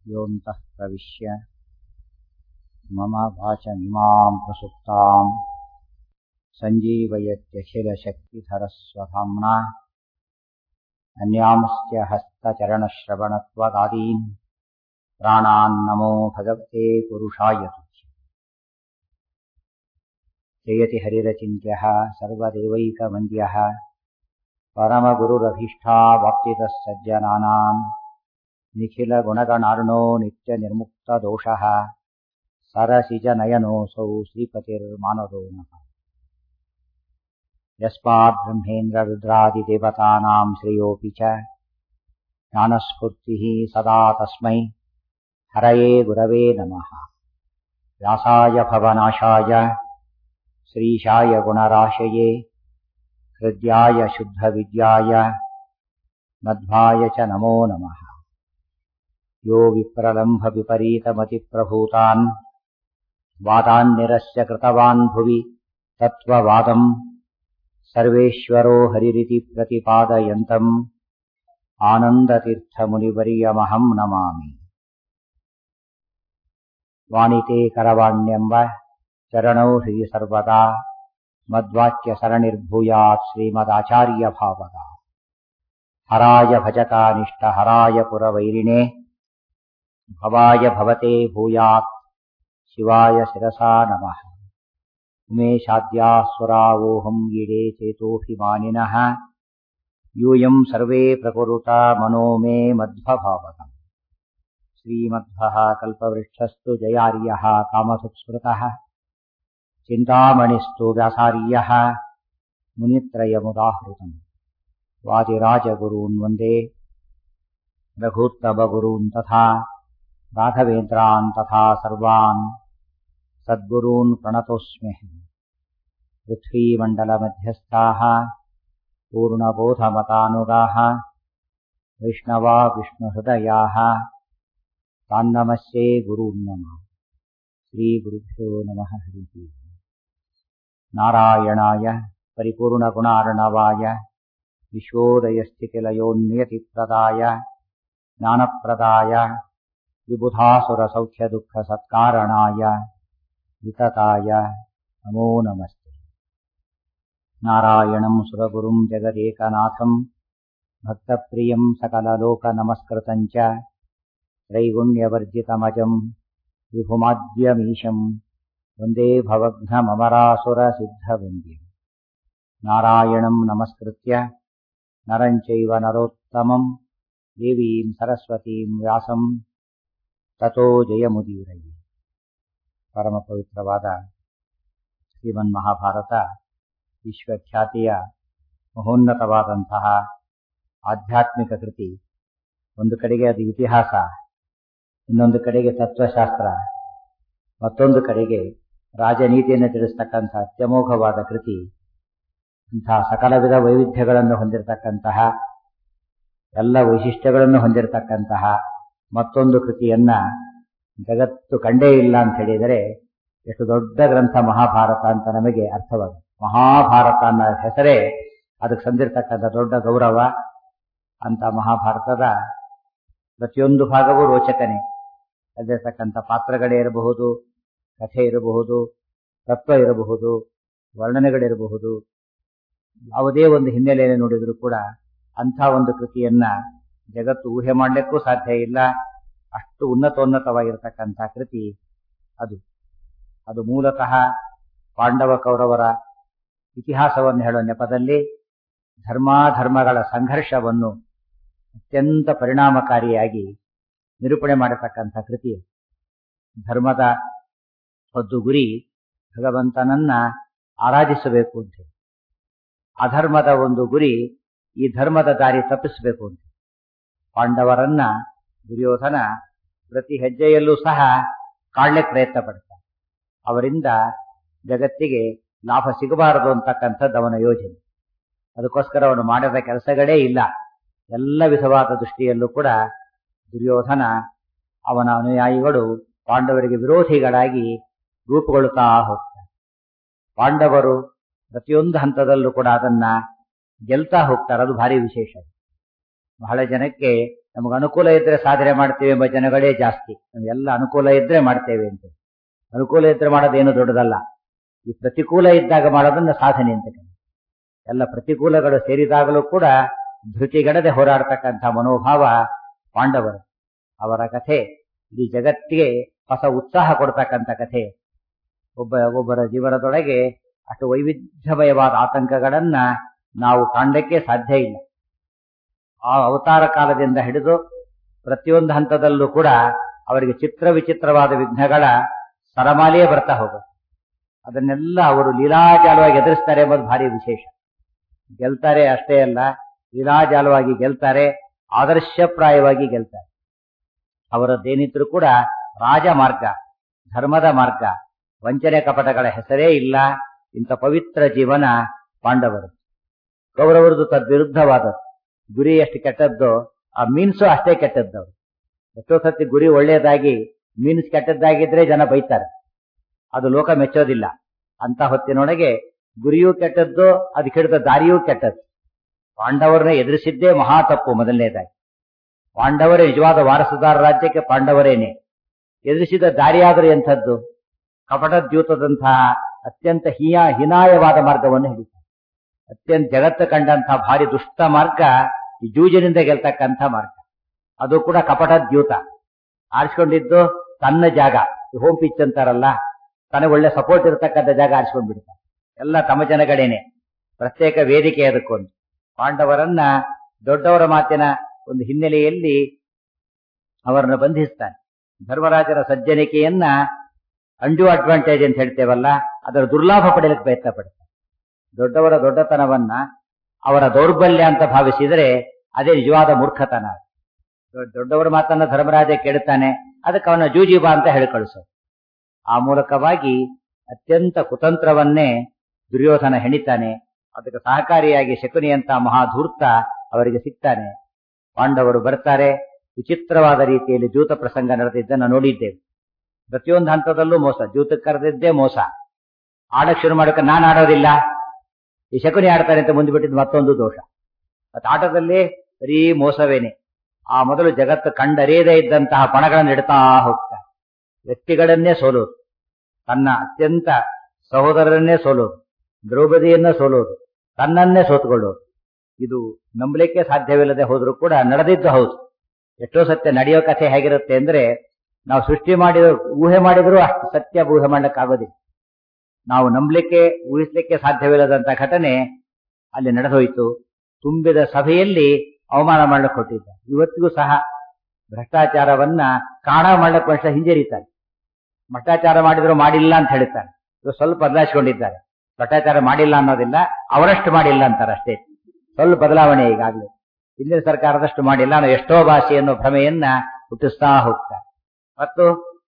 योऽन्तः प्रविश्य मम वाचमिमां प्रसुप्ताम् सञ्जीवयत्यखिलशक्तिधरस्वधाम्ना अन्यांश्च हस्तचरणश्रवणत्वगादीन् प्राणान्नमो भगवते पुरुषाय तुभ्यम् जयति हरिरचिन्त्यः सर्वदेवैकवन्द्यः परमगुरुरभीष्टावाप्तितः सज्जनानाम् निखिलगुणगणार्णो नित्यनिर्मुक्तदोषः सरसिजनयनोऽसौ श्रीपतिर्मानदो नः यस्माद्ब्रह्मेन्द्ररुद्रादिदेवतानाम् श्रेयोऽपि च ज्ञानस्फूर्तिः सदा तस्मै हरये गुरवे नमः व्यासाय भवनाशाय श्रीशाय गुणराशये हृद्याय शुद्धविद्याय मध्वाय च नमो नमः यो विप्रलम्भविपरीतमतिप्रभूतान् वादान्निरस्य कृतवान् भुवि तत्त्ववादम् सर्वेश्वरो हरिरिति प्रतिपादयन्तम् आनन्दतीर्थमुनिवर्यमहम् नमामि वाणिते करवाण्यम्ब चरणौ हि सर्वदा मद्वाक्यसरणिर्भूयात् श्रीमदाचार्यभावदा हराय भजकानिष्टहराय पुरवैरिणे भवाय भवते भूयात् शिवाय शिरसा नमः उमेशाद्यासुरावोऽहम् ईडे चेतोऽभिमानिनः यूयम् सर्वे प्रकुरुता मनो मे मध्वभावकम् श्रीमध्वः कल्पवृक्षस्तु जयार्यः कामसुस्मृतः चिन्तामणिस्तु व्यासार्यः मुनित्रयमुदाहृतम् वादिराजगुरून् वन्दे रघूत्तमगुरून् तथा राघवेन्द्रान् तथा सर्वान् सद्गुरून् प्रणतोऽस्म्यहम् पृथ्वीमण्डलमध्यस्थाः पूर्णबोधमतानुगाः वैष्णवा विष्णुहृदयाः तान्नमस्ये गुरून् नमः श्रीगुरुभ्यो नमः हरिः नारायणाय परिपूर्णगुणार्णवाय विश्वोदयस्थितिलयोन्नियतिप्रदाय ज्ञानप्रदाय विबुधासुरसौख्यदुःखसत्कारणाय वितताय नमो नमस्ते नारायणम् सुरगुरुम् जगदेकनाथम् भक्तप्रियम् सकललोकनमस्कृतम् च त्रैगुण्यवर्जितमजम् विभुमाद्यमीशम् वन्दे भवघ्नममरासुरसिद्धवन्द्यम् नारायणम् नमस्कृत्य नरम् चैव नरोत्तमम् देवीम् सरस्वतीम् ವ್ಯಾಸಂ ತಥೋ ಜಯಮುದೀರಯಿ ಪರಮ ಪವಿತ್ರವಾದ ಶ್ರೀಮನ್ ಮಹಾಭಾರತ ವಿಶ್ವಖ್ಯಾತಿಯ ಮಹೋನ್ನತವಾದಂತಹ ಆಧ್ಯಾತ್ಮಿಕ ಕೃತಿ ಒಂದು ಕಡೆಗೆ ಅದು ಇತಿಹಾಸ ಇನ್ನೊಂದು ಕಡೆಗೆ ತತ್ವಶಾಸ್ತ್ರ ಮತ್ತೊಂದು ಕಡೆಗೆ ರಾಜನೀತಿಯನ್ನು ತಿಳಿಸ್ತಕ್ಕಂಥ ಅತ್ಯಮೋಘವಾದ ಕೃತಿ ಇಂತಹ ಸಕಲ ವಿಧ ವೈವಿಧ್ಯಗಳನ್ನು ಹೊಂದಿರತಕ್ಕಂತಹ ಎಲ್ಲ ವೈಶಿಷ್ಟ್ಯಗಳನ್ನು ಹೊಂದಿರತಕ್ಕಂತಹ ಮತ್ತೊಂದು ಕೃತಿಯನ್ನ ಜಗತ್ತು ಕಂಡೇ ಇಲ್ಲ ಅಂತ ಹೇಳಿದರೆ ಎಷ್ಟು ದೊಡ್ಡ ಗ್ರಂಥ ಮಹಾಭಾರತ ಅಂತ ನಮಗೆ ಅರ್ಥವಾಗುತ್ತೆ ಮಹಾಭಾರತ ಅನ್ನೋ ಹೆಸರೇ ಅದಕ್ಕೆ ಸಂದಿರ್ತಕ್ಕಂಥ ದೊಡ್ಡ ಗೌರವ ಅಂತ ಮಹಾಭಾರತದ ಪ್ರತಿಯೊಂದು ಭಾಗವೂ ರೋಚಕನೇ ಅಲ್ಲಿರ್ತಕ್ಕಂಥ ಪಾತ್ರಗಳೇ ಇರಬಹುದು ಕಥೆ ಇರಬಹುದು ತತ್ವ ಇರಬಹುದು ವರ್ಣನೆಗಳಿರಬಹುದು ಯಾವುದೇ ಒಂದು ಹಿನ್ನೆಲೆಯನ್ನು ನೋಡಿದರೂ ಕೂಡ ಅಂಥ ಒಂದು ಕೃತಿಯನ್ನ ಜಗತ್ತು ಊಹೆ ಮಾಡಲಿಕ್ಕೂ ಸಾಧ್ಯ ಇಲ್ಲ ಅಷ್ಟು ಉನ್ನತೋನ್ನತವಾಗಿರತಕ್ಕಂಥ ಕೃತಿ ಅದು ಅದು ಮೂಲತಃ ಪಾಂಡವ ಕೌರವರ ಇತಿಹಾಸವನ್ನು ಹೇಳುವ ನೆಪದಲ್ಲಿ ಧರ್ಮಾಧರ್ಮಗಳ ಸಂಘರ್ಷವನ್ನು ಅತ್ಯಂತ ಪರಿಣಾಮಕಾರಿಯಾಗಿ ನಿರೂಪಣೆ ಮಾಡತಕ್ಕಂಥ ಕೃತಿ ಧರ್ಮದ ಒಂದು ಗುರಿ ಭಗವಂತನನ್ನ ಆರಾಧಿಸಬೇಕು ಅಂತ ಅಧರ್ಮದ ಒಂದು ಗುರಿ ಈ ಧರ್ಮದ ದಾರಿ ತಪ್ಪಿಸಬೇಕು ಅಂತ ಪಾಂಡವರನ್ನ ದುರ್ಯೋಧನ ಪ್ರತಿ ಹೆಜ್ಜೆಯಲ್ಲೂ ಸಹ ಕಾಡ್ಲಿಕ್ಕೆ ಪ್ರಯತ್ನ ಪಡ್ತಾನೆ ಅವರಿಂದ ಜಗತ್ತಿಗೆ ಲಾಭ ಸಿಗಬಾರದು ಅಂತಕ್ಕಂಥದ್ದು ಅವನ ಯೋಜನೆ ಅದಕ್ಕೋಸ್ಕರ ಅವನು ಮಾಡಿದ ಕೆಲಸಗಳೇ ಇಲ್ಲ ಎಲ್ಲ ವಿಧವಾದ ದೃಷ್ಟಿಯಲ್ಲೂ ಕೂಡ ದುರ್ಯೋಧನ ಅವನ ಅನುಯಾಯಿಗಳು ಪಾಂಡವರಿಗೆ ವಿರೋಧಿಗಳಾಗಿ ರೂಪುಗೊಳ್ಳುತ್ತಾ ಹೋಗ್ತಾರೆ ಪಾಂಡವರು ಪ್ರತಿಯೊಂದು ಹಂತದಲ್ಲೂ ಕೂಡ ಅದನ್ನ ಗೆಲ್ತಾ ಹೋಗ್ತಾರೆ ಅದು ಭಾರಿ ವಿಶೇಷ ಬಹಳ ಜನಕ್ಕೆ ನಮಗೆ ಅನುಕೂಲ ಇದ್ರೆ ಸಾಧನೆ ಮಾಡ್ತೇವೆ ಎಂಬ ಜನಗಳೇ ಜಾಸ್ತಿ ನಮಗೆಲ್ಲ ಅನುಕೂಲ ಇದ್ರೆ ಮಾಡ್ತೇವೆ ಅಂತ ಅನುಕೂಲ ಇದ್ರೆ ಮಾಡೋದೇನು ದೊಡ್ಡದಲ್ಲ ಈ ಪ್ರತಿಕೂಲ ಇದ್ದಾಗ ಮಾಡೋದನ್ನ ಸಾಧನೆ ಅಂತ ಕರೀತಾರೆ. ಎಲ್ಲ ಪ್ರತಿಕೂಲಗಳು ಸೇರಿದಾಗಲೂ ಕೂಡ ಧೃತಿಗಡದೆ ಹೋರಾಡ್ತಕ್ಕಂಥ ಮನೋಭಾವ ಪಾಂಡವರು ಅವರ ಕಥೆ ಇಡೀ ಜಗತ್ತಿಗೆ ಹೊಸ ಉತ್ಸಾಹ ಕೊಡ್ತಕ್ಕಂಥ ಕಥೆ ಒಬ್ಬ ಒಬ್ಬರ ಜೀವನದೊಳಗೆ ಅಷ್ಟು ವೈವಿಧ್ಯಮಯವಾದ ಆತಂಕಗಳನ್ನ ನಾವು ಕಾಣಲಿಕ್ಕೆ ಸಾಧ್ಯ ಇಲ್ಲ ಆ ಅವತಾರ ಕಾಲದಿಂದ ಹಿಡಿದು ಪ್ರತಿಯೊಂದು ಹಂತದಲ್ಲೂ ಕೂಡ ಅವರಿಗೆ ಚಿತ್ರ ವಿಚಿತ್ರವಾದ ವಿಘ್ನಗಳ ಸರಮಾಲೆಯೇ ಬರ್ತಾ ಹೋಗುತ್ತೆ ಅದನ್ನೆಲ್ಲ ಅವರು ಲೀಲಾಜಾಲವಾಗಿ ಎದುರಿಸ್ತಾರೆ ಎಂಬುದು ಭಾರಿ ವಿಶೇಷ ಗೆಲ್ತಾರೆ ಅಷ್ಟೇ ಅಲ್ಲ ಲೀಲಾಜಾಲವಾಗಿ ಗೆಲ್ತಾರೆ ಆದರ್ಶಪ್ರಾಯವಾಗಿ ಗೆಲ್ತಾರೆ ಅವರದ್ದೇನಿದ್ರು ಕೂಡ ರಾಜ ಮಾರ್ಗ ಧರ್ಮದ ಮಾರ್ಗ ವಂಚನೆ ಕಪಟಗಳ ಹೆಸರೇ ಇಲ್ಲ ಇಂಥ ಪವಿತ್ರ ಜೀವನ ಪಾಂಡವರು ಕೌರವರದು ತದ್ವಿರುದ್ಧವಾದದ್ದು ಗುರಿ ಎಷ್ಟು ಕೆಟ್ಟದ್ದು ಆ ಮೀನ್ಸು ಅಷ್ಟೇ ಕೆಟ್ಟದ್ದು ಎಷ್ಟೋ ಸತಿ ಗುರಿ ಒಳ್ಳೆಯದಾಗಿ ಮೀನ್ಸ್ ಕೆಟ್ಟದ್ದಾಗಿದ್ರೆ ಜನ ಬೈತಾರೆ ಅದು ಲೋಕ ಮೆಚ್ಚೋದಿಲ್ಲ ಅಂತ ಹೊತ್ತಿನೊಳಗೆ ಗುರಿಯೂ ಕೆಟ್ಟದ್ದು ಅದು ಕೆಡದ ದಾರಿಯೂ ಕೆಟ್ಟದ್ದು ಪಾಂಡವರನ್ನ ಎದುರಿಸಿದ್ದೇ ಮಹಾ ತಪ್ಪು ಮೊದಲನೇದಾಗಿ ಪಾಂಡವರೇ ನಿಜವಾದ ವಾರಸುದಾರ ರಾಜ್ಯಕ್ಕೆ ಪಾಂಡವರೇನೆ ಎದುರಿಸಿದ ದಾರಿಯಾದರೂ ಎಂಥದ್ದು ಕಪಟದ್ಯೂತದಂತಹ ಅತ್ಯಂತ ಹೀಯ ಹೀನಾಯವಾದ ಮಾರ್ಗವನ್ನು ಹಿಡಿತಾರೆ ಅತ್ಯಂತ ಜಗತ್ತು ಕಂಡಂತಹ ಭಾರಿ ದುಷ್ಟ ಮಾರ್ಗ ಈ ಜೂಜಿನಿಂದ ಗೆಲ್ತಕ್ಕಂಥ ಮಾರ್ಗ ಅದು ಕೂಡ ಕಪಟದ್ಯೂತ ಆರಿಸ್ಕೊಂಡಿದ್ದು ತನ್ನ ಜಾಗ ಹೋಮ್ ಪಿಚ್ ಅಂತಾರಲ್ಲ ತನಗೆ ಒಳ್ಳೆ ಸಪೋರ್ಟ್ ಇರತಕ್ಕಂಥ ಜಾಗ ಆರಿಸ್ಕೊಂಡ್ ಬಿಡ್ತಾರೆ ಎಲ್ಲ ತಮ್ಮ ಜನಗಳೇನೆ ಪ್ರತ್ಯೇಕ ವೇದಿಕೆ ಅದಕ್ಕೊಂದು ಪಾಂಡವರನ್ನ ದೊಡ್ಡವರ ಮಾತಿನ ಒಂದು ಹಿನ್ನೆಲೆಯಲ್ಲಿ ಅವರನ್ನು ಬಂಧಿಸ್ತಾನೆ ಧರ್ಮರಾಜನ ಸಜ್ಜನಿಕೆಯನ್ನ ಅಂಡು ಅಡ್ವಾಂಟೇಜ್ ಅಂತ ಹೇಳ್ತೇವಲ್ಲ ಅದರ ದುರ್ಲಾಭ ಪಡೆಯಲಿಕ್ಕೆ ಪ್ರಯತ್ನ ಪಡ್ತಾರೆ ದೊಡ್ಡವರ ದೊಡ್ಡತನವನ್ನ ಅವರ ದೌರ್ಬಲ್ಯ ಅಂತ ಭಾವಿಸಿದರೆ ಅದೇ ನಿಜವಾದ ಮೂರ್ಖತನ ದೊಡ್ಡವರ ಮಾತನ್ನ ಧರ್ಮರಾಜ ಕೇಳುತ್ತಾನೆ ಅದಕ್ಕೆ ಅವನ ಜೂಜಿಬಾ ಅಂತ ಹೇಳಿ ಕಳಿಸೋದು ಆ ಮೂಲಕವಾಗಿ ಅತ್ಯಂತ ಕುತಂತ್ರವನ್ನೇ ದುರ್ಯೋಧನ ಹೆಣಿತಾನೆ ಅದಕ್ಕೆ ಸಹಕಾರಿಯಾಗಿ ಶಕುನಿಯಂತ ಮಹಾಧೂರ್ತ ಅವರಿಗೆ ಸಿಗ್ತಾನೆ ಪಾಂಡವರು ಬರ್ತಾರೆ ವಿಚಿತ್ರವಾದ ರೀತಿಯಲ್ಲಿ ಜೂತ ಪ್ರಸಂಗ ನಡೆದಿದ್ದನ್ನು ನೋಡಿದ್ದೇವೆ ಪ್ರತಿಯೊಂದು ಹಂತದಲ್ಲೂ ಮೋಸ ಜೂತಕ್ಕೆ ಕರೆದಿದ್ದೇ ಮೋಸ ಆಡಕ್ ಶುರು ಮಾಡೋಕೆ ನಾನು ಆಡೋದಿಲ್ಲ ಈ ಶಕುನಿ ಆಡ್ತಾರೆ ಅಂತ ಮುಂದೆ ಬಿಟ್ಟಿದ್ದು ಮತ್ತೊಂದು ದೋಷ ಮತ್ತೆ ಆಟದಲ್ಲಿ ಬರೀ ಮೋಸವೇನೆ ಆ ಮೊದಲು ಜಗತ್ತು ಕಂಡರಿಯದೇ ಇದ್ದಂತಹ ಪಣಗಳನ್ನು ಇಡ್ತಾ ಹೋಗ್ತಾರೆ ವ್ಯಕ್ತಿಗಳನ್ನೇ ಸೋಲೋದು ತನ್ನ ಅತ್ಯಂತ ಸಹೋದರರನ್ನೇ ಸೋಲೋದು ದ್ರೌಪದಿಯನ್ನ ಸೋಲೋದು ತನ್ನನ್ನೇ ಸೋತುಕೊಳ್ಳೋದು ಇದು ನಂಬಲಿಕ್ಕೆ ಸಾಧ್ಯವಿಲ್ಲದೆ ಹೋದ್ರೂ ಕೂಡ ನಡೆದಿದ್ದು ಹೌದು ಎಷ್ಟೋ ಸತ್ಯ ನಡೆಯೋ ಕಥೆ ಹೇಗಿರುತ್ತೆ ಅಂದ್ರೆ ನಾವು ಸೃಷ್ಟಿ ಮಾಡಿದ ಊಹೆ ಮಾಡಿದ್ರು ಅಷ್ಟು ಸತ್ಯ ಊಹೆ ಮಾಡ್ಲಿಕ್ಕಾಗೋದಿಲ್ಲ ನಾವು ನಂಬಲಿಕ್ಕೆ ಊಹಿಸ್ಲಿಕ್ಕೆ ಸಾಧ್ಯವಿಲ್ಲದಂತ ಘಟನೆ ಅಲ್ಲಿ ನಡೆದೋಯ್ತು ತುಂಬಿದ ಸಭೆಯಲ್ಲಿ ಅವಮಾನ ಮಾಡ್ಲಿಕ್ಕೆ ಕೊಟ್ಟಿದ್ದ ಇವತ್ತಿಗೂ ಸಹ ಭ್ರಷ್ಟಾಚಾರವನ್ನ ಕಾಣ ಮಾಡ್ಲಿಕ್ಕೆ ಮನುಷ್ಯ ಹಿಂಜರಿತಾರೆ ಭ್ರಷ್ಟಾಚಾರ ಮಾಡಿದ್ರು ಮಾಡಿಲ್ಲ ಅಂತ ಹೇಳ್ತಾರೆ ಇವರು ಸ್ವಲ್ಪ ಬದಲಾಯಿಸಿಕೊಂಡಿದ್ದಾರೆ ಭ್ರಷ್ಟಾಚಾರ ಮಾಡಿಲ್ಲ ಅನ್ನೋದಿಲ್ಲ ಅವರಷ್ಟು ಮಾಡಿಲ್ಲ ಅಂತಾರೆ ಅಷ್ಟೇ ಸ್ವಲ್ಪ ಬದಲಾವಣೆ ಈಗಾಗಲೇ ಹಿಂದಿನ ಸರ್ಕಾರದಷ್ಟು ಮಾಡಿಲ್ಲ ಅನ್ನೋ ಎಷ್ಟೋ ಭಾಷೆ ಅನ್ನೋ ಭ್ರಮೆಯನ್ನ ಹುಟ್ಟಿಸ್ತಾ ಹೋಗ್ತಾರೆ ಮತ್ತು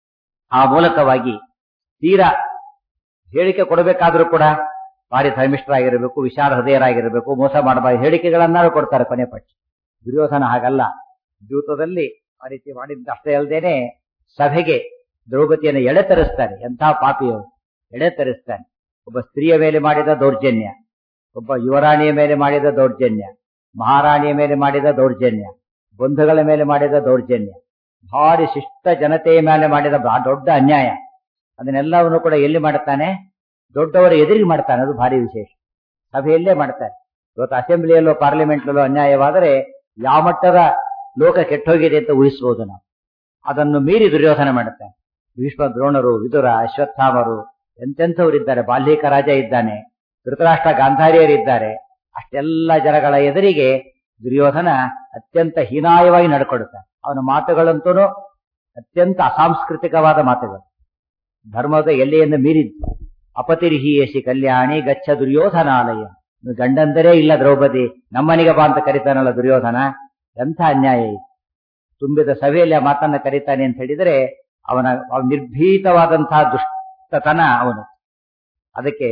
ಆ ಮೂಲಕವಾಗಿ ತೀರಾ ಹೇಳಿಕೆ ಕೊಡಬೇಕಾದ್ರೂ ಕೂಡ ಭಾರಿ ಧರ್ಮಿಷ್ಠರಾಗಿರಬೇಕು ವಿಶಾಲ ಹೃದಯರಾಗಿರಬೇಕು ಮೋಸ ಮಾಡಬಾರದು ಹೇಳಿಕೆಗಳನ್ನಾರು ಕೊಡ್ತಾರೆ ಕೊನೆ ಪಕ್ಷ ದುರ್ಯೋಧನ ಹಾಗಲ್ಲ ಜೂತದಲ್ಲಿ ಆ ರೀತಿ ಮಾಡಿದ್ದ ಅಷ್ಟೇ ಅಲ್ಲದೇನೆ ಸಭೆಗೆ ದ್ರೌಪದಿಯನ್ನು ಎಳೆತರಿಸ್ತಾನೆ ಎಂಥ ಪಾಪಿಯವರು ಎಳೆತರಿಸ್ತಾನೆ ಒಬ್ಬ ಸ್ತ್ರೀಯ ಮೇಲೆ ಮಾಡಿದ ದೌರ್ಜನ್ಯ ಒಬ್ಬ ಯುವರಾಣಿಯ ಮೇಲೆ ಮಾಡಿದ ದೌರ್ಜನ್ಯ ಮಹಾರಾಣಿಯ ಮೇಲೆ ಮಾಡಿದ ದೌರ್ಜನ್ಯ ಬಂಧುಗಳ ಮೇಲೆ ಮಾಡಿದ ದೌರ್ಜನ್ಯ ಭಾರಿ ಶಿಷ್ಟ ಜನತೆಯ ಮೇಲೆ ಮಾಡಿದ ಬಹಳ ದೊಡ್ಡ ಅನ್ಯಾಯ ಅದನ್ನೆಲ್ಲವನ್ನು ಕೂಡ ಎಲ್ಲಿ ಮಾಡುತ್ತಾನೆ ದೊಡ್ಡವರ ಎದುರಿಗೆ ಮಾಡ್ತಾನೆ ಅದು ಭಾರಿ ವಿಶೇಷ ಸಭೆಯಲ್ಲೇ ಮಾಡ್ತಾನೆ ಇವತ್ತು ಅಸೆಂಬ್ಲಿಯಲ್ಲೋ ಪಾರ್ಲಿಮೆಂಟ್ನಲ್ಲೋ ಅನ್ಯಾಯವಾದರೆ ಯಾವ ಮಟ್ಟದ ಲೋಕ ಕೆಟ್ಟೋಗಿದೆ ಅಂತ ಊಹಿಸಬಹುದು ನಾವು ಅದನ್ನು ಮೀರಿ ದುರ್ಯೋಧನ ಮಾಡುತ್ತಾನೆ ಭೀಷ್ಮ ದ್ರೋಣರು ವಿದುರ ಅಶ್ವತ್ಥಾಮರು ಎಂತೆಂಥವರಿದ್ದಾರೆ ಬಾಲ್ಯಕ ರಾಜ ಇದ್ದಾನೆ ಧೃತರಾಷ್ಟ್ರ ಗಾಂಧಾರಿಯರಿದ್ದಾರೆ ಅಷ್ಟೆಲ್ಲ ಜನಗಳ ಎದುರಿಗೆ ದುರ್ಯೋಧನ ಅತ್ಯಂತ ಹೀನಾಯವಾಗಿ ನಡ್ಕೊಡುತ್ತಾನೆ ಅವನ ಮಾತುಗಳಂತೂ ಅತ್ಯಂತ ಅಸಾಂಸ್ಕೃತಿಕವಾದ ಮಾತುಗಳು ಧರ್ಮದ ಎಲ್ಲೆಯನ್ನು ಮೀರಿದ್ದು ಅಪತಿರಿಹಿಯೇಸಿ ಕಲ್ಯಾಣಿ ಗಚ್ಚ ದುರ್ಯೋಧನಾಲಯ ಗಂಡಂದರೇ ಇಲ್ಲ ದ್ರೌಪದಿ ನಮ್ಮನಿಗೆ ಬಾ ಅಂತ ಕರಿತಾನಲ್ಲ ದುರ್ಯೋಧನ ಎಂಥ ಅನ್ಯಾಯ ಇದು ತುಂಬಿದ ಸಭೆಯಲ್ಲಿ ಆ ಮಾತನ್ನ ಕರೀತಾನೆ ಅಂತ ಹೇಳಿದರೆ ಅವನ ನಿರ್ಭೀತವಾದಂತಹ ದುಷ್ಟತನ ಅವನು ಅದಕ್ಕೆ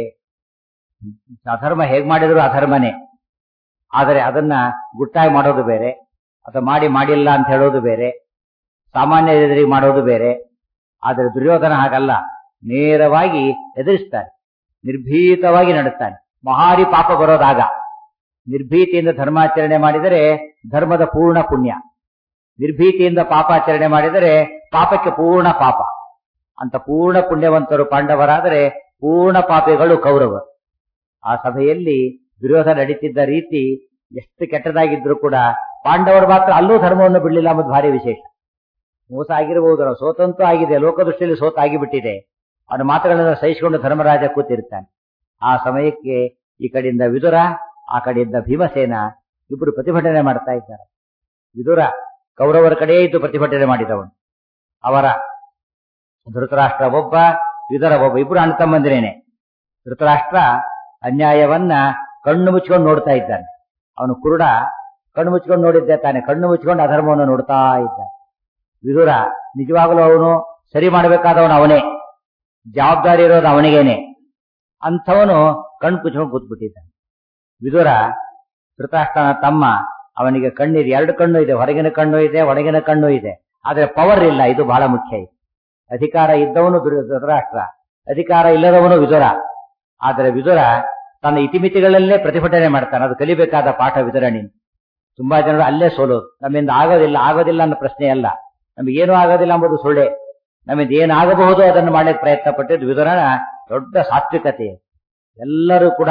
ಅಧರ್ಮ ಹೇಗ್ ಮಾಡಿದ್ರು ಅಧರ್ಮನೇ ಆದರೆ ಅದನ್ನ ಗುಟ್ಟಾಗಿ ಮಾಡೋದು ಬೇರೆ ಅಥವಾ ಮಾಡಿ ಮಾಡಿಲ್ಲ ಅಂತ ಹೇಳೋದು ಬೇರೆ ಸಾಮಾನ್ಯ ಎದುರಿಗೆ ಮಾಡೋದು ಬೇರೆ ಆದರೆ ದುರ್ಯೋಧನ ಹಾಗಲ್ಲ ನೇರವಾಗಿ ಎದುರಿಸ್ತಾನೆ ನಿರ್ಭೀತವಾಗಿ ನಡುತ್ತಾನೆ ಮಹಾರಿ ಪಾಪ ಬರೋದಾಗ ನಿರ್ಭೀತಿಯಿಂದ ಧರ್ಮಾಚರಣೆ ಮಾಡಿದರೆ ಧರ್ಮದ ಪೂರ್ಣ ಪುಣ್ಯ ನಿರ್ಭೀತಿಯಿಂದ ಪಾಪಾಚರಣೆ ಮಾಡಿದರೆ ಪಾಪಕ್ಕೆ ಪೂರ್ಣ ಪಾಪ ಅಂತ ಪೂರ್ಣ ಪುಣ್ಯವಂತರು ಪಾಂಡವರಾದರೆ ಪೂರ್ಣ ಪಾಪಿಗಳು ಕೌರವರು ಆ ಸಭೆಯಲ್ಲಿ ವಿರೋಧ ನಡೀತಿದ್ದ ರೀತಿ ಎಷ್ಟು ಕೆಟ್ಟದಾಗಿದ್ರು ಕೂಡ ಪಾಂಡವರು ಮಾತ್ರ ಅಲ್ಲೂ ಧರ್ಮವನ್ನು ಬಿಡಲಿಲ್ಲ ಅನ್ನೋದು ಭಾರಿ ವಿಶೇಷ ಮೋಸ ಆಗಿರಬಹುದು ನಾವು ಸೋತಂತೂ ಆಗಿದೆ ಲೋಕದೃಷ್ಟಿಯಲ್ಲಿ ಸೋತ ಆಗಿಬಿಟ್ಟಿದೆ ಅವನ ಮಾತುಗಳನ್ನು ಸಹಿಸಿಕೊಂಡು ಧರ್ಮರಾಜ ಕೂತಿರ್ತಾನೆ ಆ ಸಮಯಕ್ಕೆ ಈ ಕಡೆಯಿಂದ ವಿದುರ ಆ ಕಡೆಯಿಂದ ಭೀಮಸೇನ ಇಬ್ಬರು ಪ್ರತಿಭಟನೆ ಮಾಡ್ತಾ ಇದ್ದಾರೆ ವಿದುರ ಕೌರವರ ಕಡೆಯೇ ಇದ್ದು ಪ್ರತಿಭಟನೆ ಮಾಡಿದವನು ಅವರ ಧೃತರಾಷ್ಟ್ರ ಒಬ್ಬ ವಿದುರ ಒಬ್ಬ ಇಬ್ಬರು ಅಣ್ಣ ತಮ್ಮಂದಿರೇನೆ ಧೃತರಾಷ್ಟ್ರ ಅನ್ಯಾಯವನ್ನ ಕಣ್ಣು ಮುಚ್ಕೊಂಡು ನೋಡ್ತಾ ಇದ್ದಾನೆ ಅವನು ಕುರುಡ ಕಣ್ಣು ಮುಚ್ಕೊಂಡು ನೋಡಿದ್ದೆ ತಾನೆ ಕಣ್ಣು ಮುಚ್ಕೊಂಡು ಅಧರ್ಮವನ್ನು ನೋಡ್ತಾ ಇದ್ದಾನೆ ವಿದುರ ನಿಜವಾಗಲೂ ಅವನು ಸರಿ ಮಾಡಬೇಕಾದವನು ಅವನೇ ಜವಾಬ್ದಾರಿ ಇರೋದು ಅವನಿಗೇನೆ ಅಂಥವನು ಕಣ್ಣು ಮುಚ್ಕೊಂಡು ಕೂತ್ಬಿಟ್ಟಿದ್ದಾನೆ ವಿದುರ ಧೃತರಾಷ್ಟ್ರನ ತಮ್ಮ ಅವನಿಗೆ ಕಣ್ಣಿದೆ ಎರಡು ಕಣ್ಣು ಇದೆ ಹೊರಗಿನ ಕಣ್ಣು ಇದೆ ಒಳಗಿನ ಕಣ್ಣು ಇದೆ ಆದ್ರೆ ಪವರ್ ಇಲ್ಲ ಇದು ಬಹಳ ಮುಖ್ಯ ಇದೆ ಅಧಿಕಾರ ಇದ್ದವನು ಧೃ- ಧೃತರಾಷ್ಟ್ರ ಅಧಿಕಾರ ಇಲ್ಲದವನು ವಿದುರ ಆದರೆ ವಿದುರ ತನ್ನ ಇತಿಮಿತಿಗಳಲ್ಲೇ ಪ್ರತಿಭಟನೆ ಮಾಡ್ತಾನೆ ಅದು ಕಲಿಬೇಕಾದ ಪಾಠ ವಿದುರಣಿ ತುಂಬಾ ಜನರು ಅಲ್ಲೇ ಸೋಲೋದು ನಮ್ಮಿಂದ ಆಗೋದಿಲ್ಲ ಆಗೋದಿಲ್ಲ ಅನ್ನೋ ಪ್ರಶ್ನೆ ಅಲ್ಲ ನಮಗೇನು ಆಗೋದಿಲ್ಲ ಎಂಬುದು ಸುಳ್ಳೆ ನಮ್ಮಿಂದ ಏನಾಗಬಹುದು ಅದನ್ನು ಮಾಡಲಿಕ್ಕೆ ಪ್ರಯತ್ನ ಪಟ್ಟಿದ್ದು ವಿದುರನ ದೊಡ್ಡ ಸಾತ್ವಿಕತೆ ಎಲ್ಲರೂ ಕೂಡ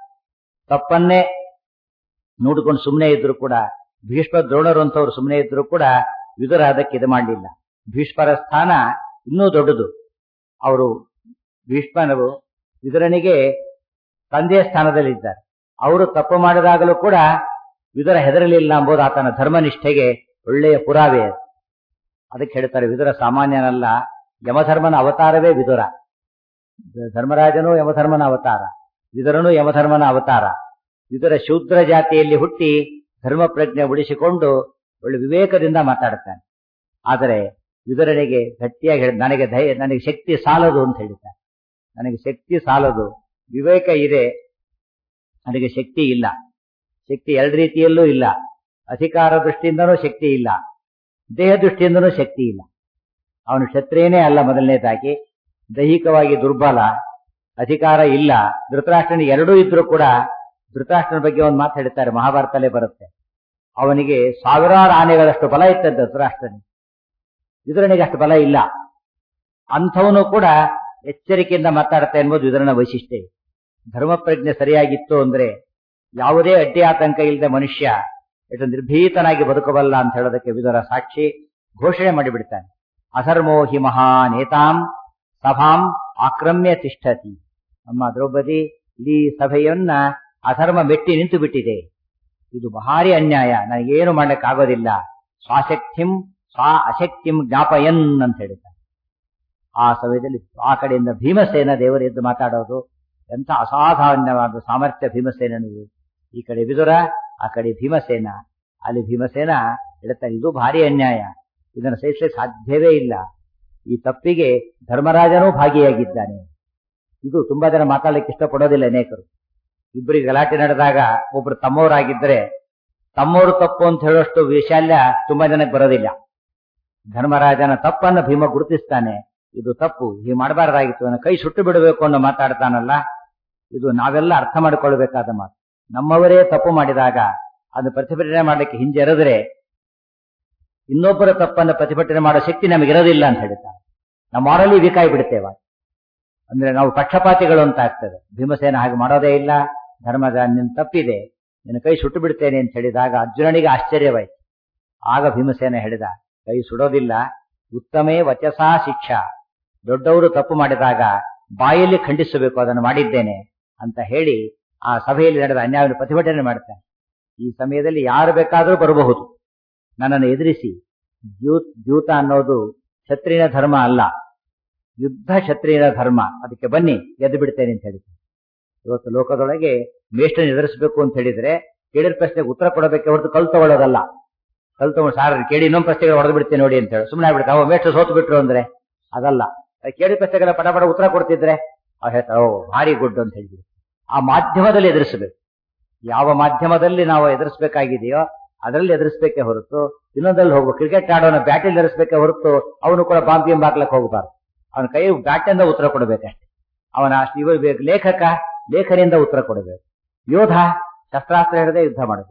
ತಪ್ಪನ್ನೇ ನೋಡಿಕೊಂಡು ಸುಮ್ಮನೆ ಇದ್ರು ಕೂಡ ಭೀಷ್ಮ ದ್ರೋಣರು ಅಂತವ್ರು ಸುಮ್ಮನೆ ಇದ್ರು ಕೂಡ ವಿದುರ ಅದಕ್ಕೆ ಇದು ಮಾಡಲಿಲ್ಲ ಭೀಷ್ಮರ ಸ್ಥಾನ ಇನ್ನೂ ದೊಡ್ಡದು ಅವರು ಭೀಷ್ಮನರು ವಿದುರನಿಗೆ ತಂದೆಯ ಸ್ಥಾನದಲ್ಲಿದ್ದಾರೆ ಅವರು ತಪ್ಪು ಮಾಡಿದಾಗಲೂ ಕೂಡ ವಿದುರ ಹೆದರಲಿಲ್ಲ ಎಂಬುದು ಆತನ ಧರ್ಮನಿಷ್ಠೆಗೆ ಒಳ್ಳೆಯ ಪುರಾವೆ ಅದು. ಅದಕ್ಕೆ ಹೇಳ್ತಾರೆ ವಿದುರ ಸಾಮಾನ್ಯನಲ್ಲ ಯಮಧರ್ಮನ ಅವತಾರವೇ ವಿದುರ ಧರ್ಮರಾಜನು ಯಮಧರ್ಮನ ಅವತಾರ ವಿದುರನು ಯಮಧರ್ಮನ ಅವತಾರ ವಿದುರ ಶೂದ್ರ ಜಾತಿಯಲ್ಲಿ ಹುಟ್ಟಿ ಧರ್ಮ ಪ್ರಜ್ಞೆ ಉಳಿಸಿಕೊಂಡು ಒಳ್ಳೆ ವಿವೇಕದಿಂದ ಮಾತಾಡ್ತಾನೆ ಆದರೆ ವಿದುರನಿಗೆ ಗಟ್ಟಿಯಾಗಿ ಹೇಳಿ ನನಗೆ ಧೈರ್ಯ ನನಗೆ ಶಕ್ತಿ ಸಾಲದು ಅಂತ ಹೇಳಿದ್ದಾನೆ ನನಗೆ ಶಕ್ತಿ ಸಾಲದು ವಿವೇಕ ಇದೆ ನನಗೆ ಶಕ್ತಿ ಇಲ್ಲ ಶಕ್ತಿ ಎರಡು ರೀತಿಯಲ್ಲೂ ಇಲ್ಲ ಅಧಿಕಾರ ದೃಷ್ಟಿಯಿಂದನೂ ಶಕ್ತಿ ಇಲ್ಲ ದೇಹ ದೃಷ್ಟಿಯಿಂದನೂ ಶಕ್ತಿ ಇಲ್ಲ ಅವನು ಕ್ಷತ್ರಿಯನೇ ಅಲ್ಲ ಮೊದಲನೇದಾಗಿ ದೈಹಿಕವಾಗಿ ದುರ್ಬಲ ಅಧಿಕಾರ ಇಲ್ಲ ಧೃತರಾಷ್ಟ್ರನಿಗೆ ಎರಡೂ ಇದ್ರೂ ಕೂಡ ಧೃತರಾಷ್ಟ್ರನ ಬಗ್ಗೆ ಒಂದು ಮಾತು ಹೇಳ್ತಾರೆ ಮಹಾಭಾರತಲ್ಲೇ ಬರುತ್ತೆ ಅವನಿಗೆ ಸಾವಿರಾರು ಆನೆಗಳಷ್ಟು ಬಲ ಇತ್ತಂತೆ ಧೃತರಾಷ್ಟ್ರನಿಗೆ ವಿದುರನಿಗೆ ಅಷ್ಟು ಬಲ ಇಲ್ಲ ಅಂಥವನು ಕೂಡ ಎಚ್ಚರಿಕೆಯಿಂದ ಮಾತಾಡ್ತಾ ಎಂಬುದು ವಿದುರನ ವೈಶಿಷ್ಟ್ಯ ಧರ್ಮ ಪ್ರಜ್ಞೆ ಸರಿಯಾಗಿತ್ತು ಅಂದ್ರೆ ಯಾವುದೇ ಅಡ್ಡಿ ಆತಂಕ ಇಲ್ಲದೆ ಮನುಷ್ಯ ಎಷ್ಟು ನಿರ್ಭೀತನಾಗಿ ಬದುಕಬಲ್ಲ ಅಂತ ಹೇಳೋದಕ್ಕೆ ವಿದುರ ಸಾಕ್ಷಿ ಘೋಷಣೆ ಮಾಡಿಬಿಡ್ತಾನೆ ಅಧರ್ಮೋ ಹಿ ಮಹಾನೇತಾಂ ಸಭಾಂ ಆಕ್ರಮ್ಯ ತಿಷ್ಠತಿ ನಮ್ಮ ದ್ರೌಪದಿ ಇಡೀ ಸಭೆಯನ್ನ ಅಧರ್ಮ ಮೆಟ್ಟಿ ನಿಂತು ಬಿಟ್ಟಿದೆ ಇದು ಭಾರಿ ಅನ್ಯಾಯ ನನಗೇನು ಮಾಡ್ಲಿಕ್ಕೆ ಆಗೋದಿಲ್ಲ ಸ್ವಾಶಕ್ತಿಂ ಸ್ವಾ ಅಶಕ್ತಿಂ ಜ್ಞಾಪಯನ್ ಅಂತ ಹೇಳಿದ್ದಾರೆ ಆ ಸಮಯದಲ್ಲಿ ಆ ಕಡೆಯಿಂದ ಭೀಮಸೇನ ದೇವರು ಎದ್ದು ಮಾತಾಡೋದು ಎಂಥ ಅಸಾಧಾರಣವಾದ ಸಾಮರ್ಥ್ಯ ಭೀಮಸೇನನಿಗೆ ಈ ಕಡೆ ವಿದುರ ಆ ಕಡೆ ಭೀಮಸೇನ ಅಲ್ಲಿ ಭೀಮಸೇನ ಹೇಳ್ತಾರೆ ಇದು ಭಾರಿ ಅನ್ಯಾಯ ಇದನ್ನು ಸಹಿಸಲಿಕ್ಕೆ ಸಾಧ್ಯವೇ ಇಲ್ಲ ಈ ತಪ್ಪಿಗೆ ಧರ್ಮರಾಜನೂ ಭಾಗಿಯಾಗಿದ್ದಾನೆ ಇದು ತುಂಬಾ ಜನ ಮಾತಾಡ್ಲಿಕ್ಕೆ ಇಷ್ಟಪಡೋದಿಲ್ಲ ಅನೇಕರು ಇಬ್ಬರಿಗೆ ಗಲಾಟೆ ನಡೆದಾಗ ಒಬ್ರು ತಮ್ಮವರಾಗಿದ್ದರೆ ತಮ್ಮವರು ತಪ್ಪು ಅಂತ ಹೇಳೋಷ್ಟು ವಿಶಾಲ್ಯ ತುಂಬಾ ಜನಕ್ಕೆ ಬರೋದಿಲ್ಲ ಧರ್ಮರಾಜನ ತಪ್ಪನ್ನು ಭೀಮ ಗುರುತಿಸ್ತಾನೆ ಇದು ತಪ್ಪು ಹೀಗೆ ಮಾಡಬಾರ್ದಾಗಿತ್ತು ನನ್ನ ಕೈ ಸುಟ್ಟು ಬಿಡಬೇಕು ಅನ್ನೋ ಮಾತಾಡ್ತಾನಲ್ಲ ಇದು ನಾವೆಲ್ಲ ಅರ್ಥ ಮಾಡಿಕೊಳ್ಬೇಕಾದ ಮಾತು ನಮ್ಮವರೇ ತಪ್ಪು ಮಾಡಿದಾಗ ಅದು ಪ್ರತಿಭಟನೆ ಮಾಡಲಿಕ್ಕೆ ಹಿಂಜೆರೆದ್ರೆ ಇನ್ನೊಬ್ಬರ ತಪ್ಪನ್ನು ಪ್ರತಿಭಟನೆ ಮಾಡೋ ಶಕ್ತಿ ನಮಗಿರೋದಿಲ್ಲ ಅಂತ ಹೇಳ್ತಾರೆ ನಾವು ಮಾಡಲಿ ವೀಕಾಯಿ ಬಿಡ್ತೇವ ಅಂದ್ರೆ ನಾವು ಪಕ್ಷಪಾತಿಗಳು ಅಂತ ಆಗ್ತದೆ ಭೀಮಸೇನ ಹಾಗೆ ಮಾಡೋದೇ ಇಲ್ಲ ಧರ್ಮದ ನಿನ್ನ ತಪ್ಪಿದೆ ನಿನ್ನ ಕೈ ಸುಟ್ಟು ಬಿಡ್ತೇನೆ ಅಂತ ಹೇಳಿದಾಗ ಅರ್ಜುನನಿಗೆ ಆಶ್ಚರ್ಯವಾಯ್ತು ಆಗ ಭೀಮಸೇನ ಹೇಳಿದ ಕೈ ಸುಡೋದಿಲ್ಲ ಉತ್ತಮೇ ವಚಸಾ ಶಿಕ್ಷಾ ದೊಡ್ಡವರು ತಪ್ಪು ಮಾಡಿದಾಗ ಬಾಯಲ್ಲಿ ಖಂಡಿಸಬೇಕು ಅದನ್ನು ಮಾಡಿದ್ದೇನೆ ಅಂತ ಹೇಳಿ ಆ ಸಭೆಯಲ್ಲಿ ನಡೆದ ಅನ್ಯಾಯವನ್ನು ಪ್ರತಿಭಟನೆ ಮಾಡ್ತಾನೆ ಈ ಸಮಯದಲ್ಲಿ ಯಾರು ಬೇಕಾದರೂ ಬರಬಹುದು ನನ್ನನ್ನು ಎದುರಿಸಿ ದ್ಯೂತ್ ದ್ಯೂತ ಅನ್ನೋದು ಕ್ಷತ್ರಿಯನ ಧರ್ಮ ಅಲ್ಲ ಯುದ್ಧ ಕ್ಷತ್ರಿಯನ ಧರ್ಮ ಅದಕ್ಕೆ ಬನ್ನಿ ಗೆದ್ದು ಬಿಡ್ತೇನೆ ಅಂತ ಹೇಳಿದ್ರು ಇವತ್ತು ಲೋಕದೊಳಗೆ ಮೇಷ್ಟನ್ನು ಎದುರಿಸಬೇಕು ಅಂತ ಹೇಳಿದ್ರೆ ಕೇಳಿದ ಪ್ರಶ್ನೆಗೆ ಉತ್ತರ ಕೊಡಬೇಕೆ ಹೊರತು ಕಲ್ ತಗೊಳ್ಳೋದಲ್ಲ ಕಲ್ ತಗೊಂಡು ಸಾರ್ ಕೇಳಿ ಇನ್ನೊಂದು ಪ್ರಶ್ನೆಗೆ ಹೊಡೆದು ಬಿಡ್ತೇನೆ ನೋಡಿ ಅಂತ ಹೇಳಿ ಸುಮ್ಮನೆ ಆಗ್ಬಿಡ್ತಾರೆ ಅವ ಮೇಷ್ಟು ಸೋತು ಬಿಟ್ರು ಅಂದ್ರೆ ಅದಲ್ಲ ಕೇಳಿದ ಪ್ರಶ್ನೆಗಳ ಪಟ ಪಟ ಉತ್ತರ ಕೊಡ್ತಿದ್ರೆ ಅವ್ರು ಹೇಳ್ತಾರೆ ಓ ಭಾರಿ ಗುಡ್ ಅಂತ ಹೇಳಿದ್ರು ಆ ಮಾಧ್ಯಮದಲ್ಲಿ ಎದುರಿಸಬೇಕು ಯಾವ ಮಾಧ್ಯಮದಲ್ಲಿ ನಾವು ಎದುರಿಸಬೇಕಾಗಿದೆಯೋ ಅದರಲ್ಲಿ ಎದುರಿಸಬೇಕೇ ಹೊರತು ಇನ್ನೊಂದಲ್ಲಿ ಹೋಗ್ಬೇಕು ಕ್ರಿಕೆಟ್ ಆಡೋನ ಬ್ಯಾಟಲ್ಲಿ ಎದುರಿಸಬೇಕೇ ಹೊರತು ಅವನು ಕೂಡ ಬಾಂಬ್ ಗಿಂಬ್ ಹಾಕ್ಲಕ್ಕೆ ಹೋಗಬಾರ್ದು ಅವನ ಕೈ ಬ್ಯಾಟಿಂದ ಉತ್ತರ ಕೊಡಬೇಕಷ್ಟೇ ಅವನ ಇವ ಲೇಖಕ ಲೇಖನಿಂದ ಉತ್ತರ ಕೊಡಬೇಕು ಯೋಧ ಶಸ್ತ್ರಾಸ್ತ್ರ ಹಿಡದೆ ಯುದ್ಧ ಮಾಡಬೇಕು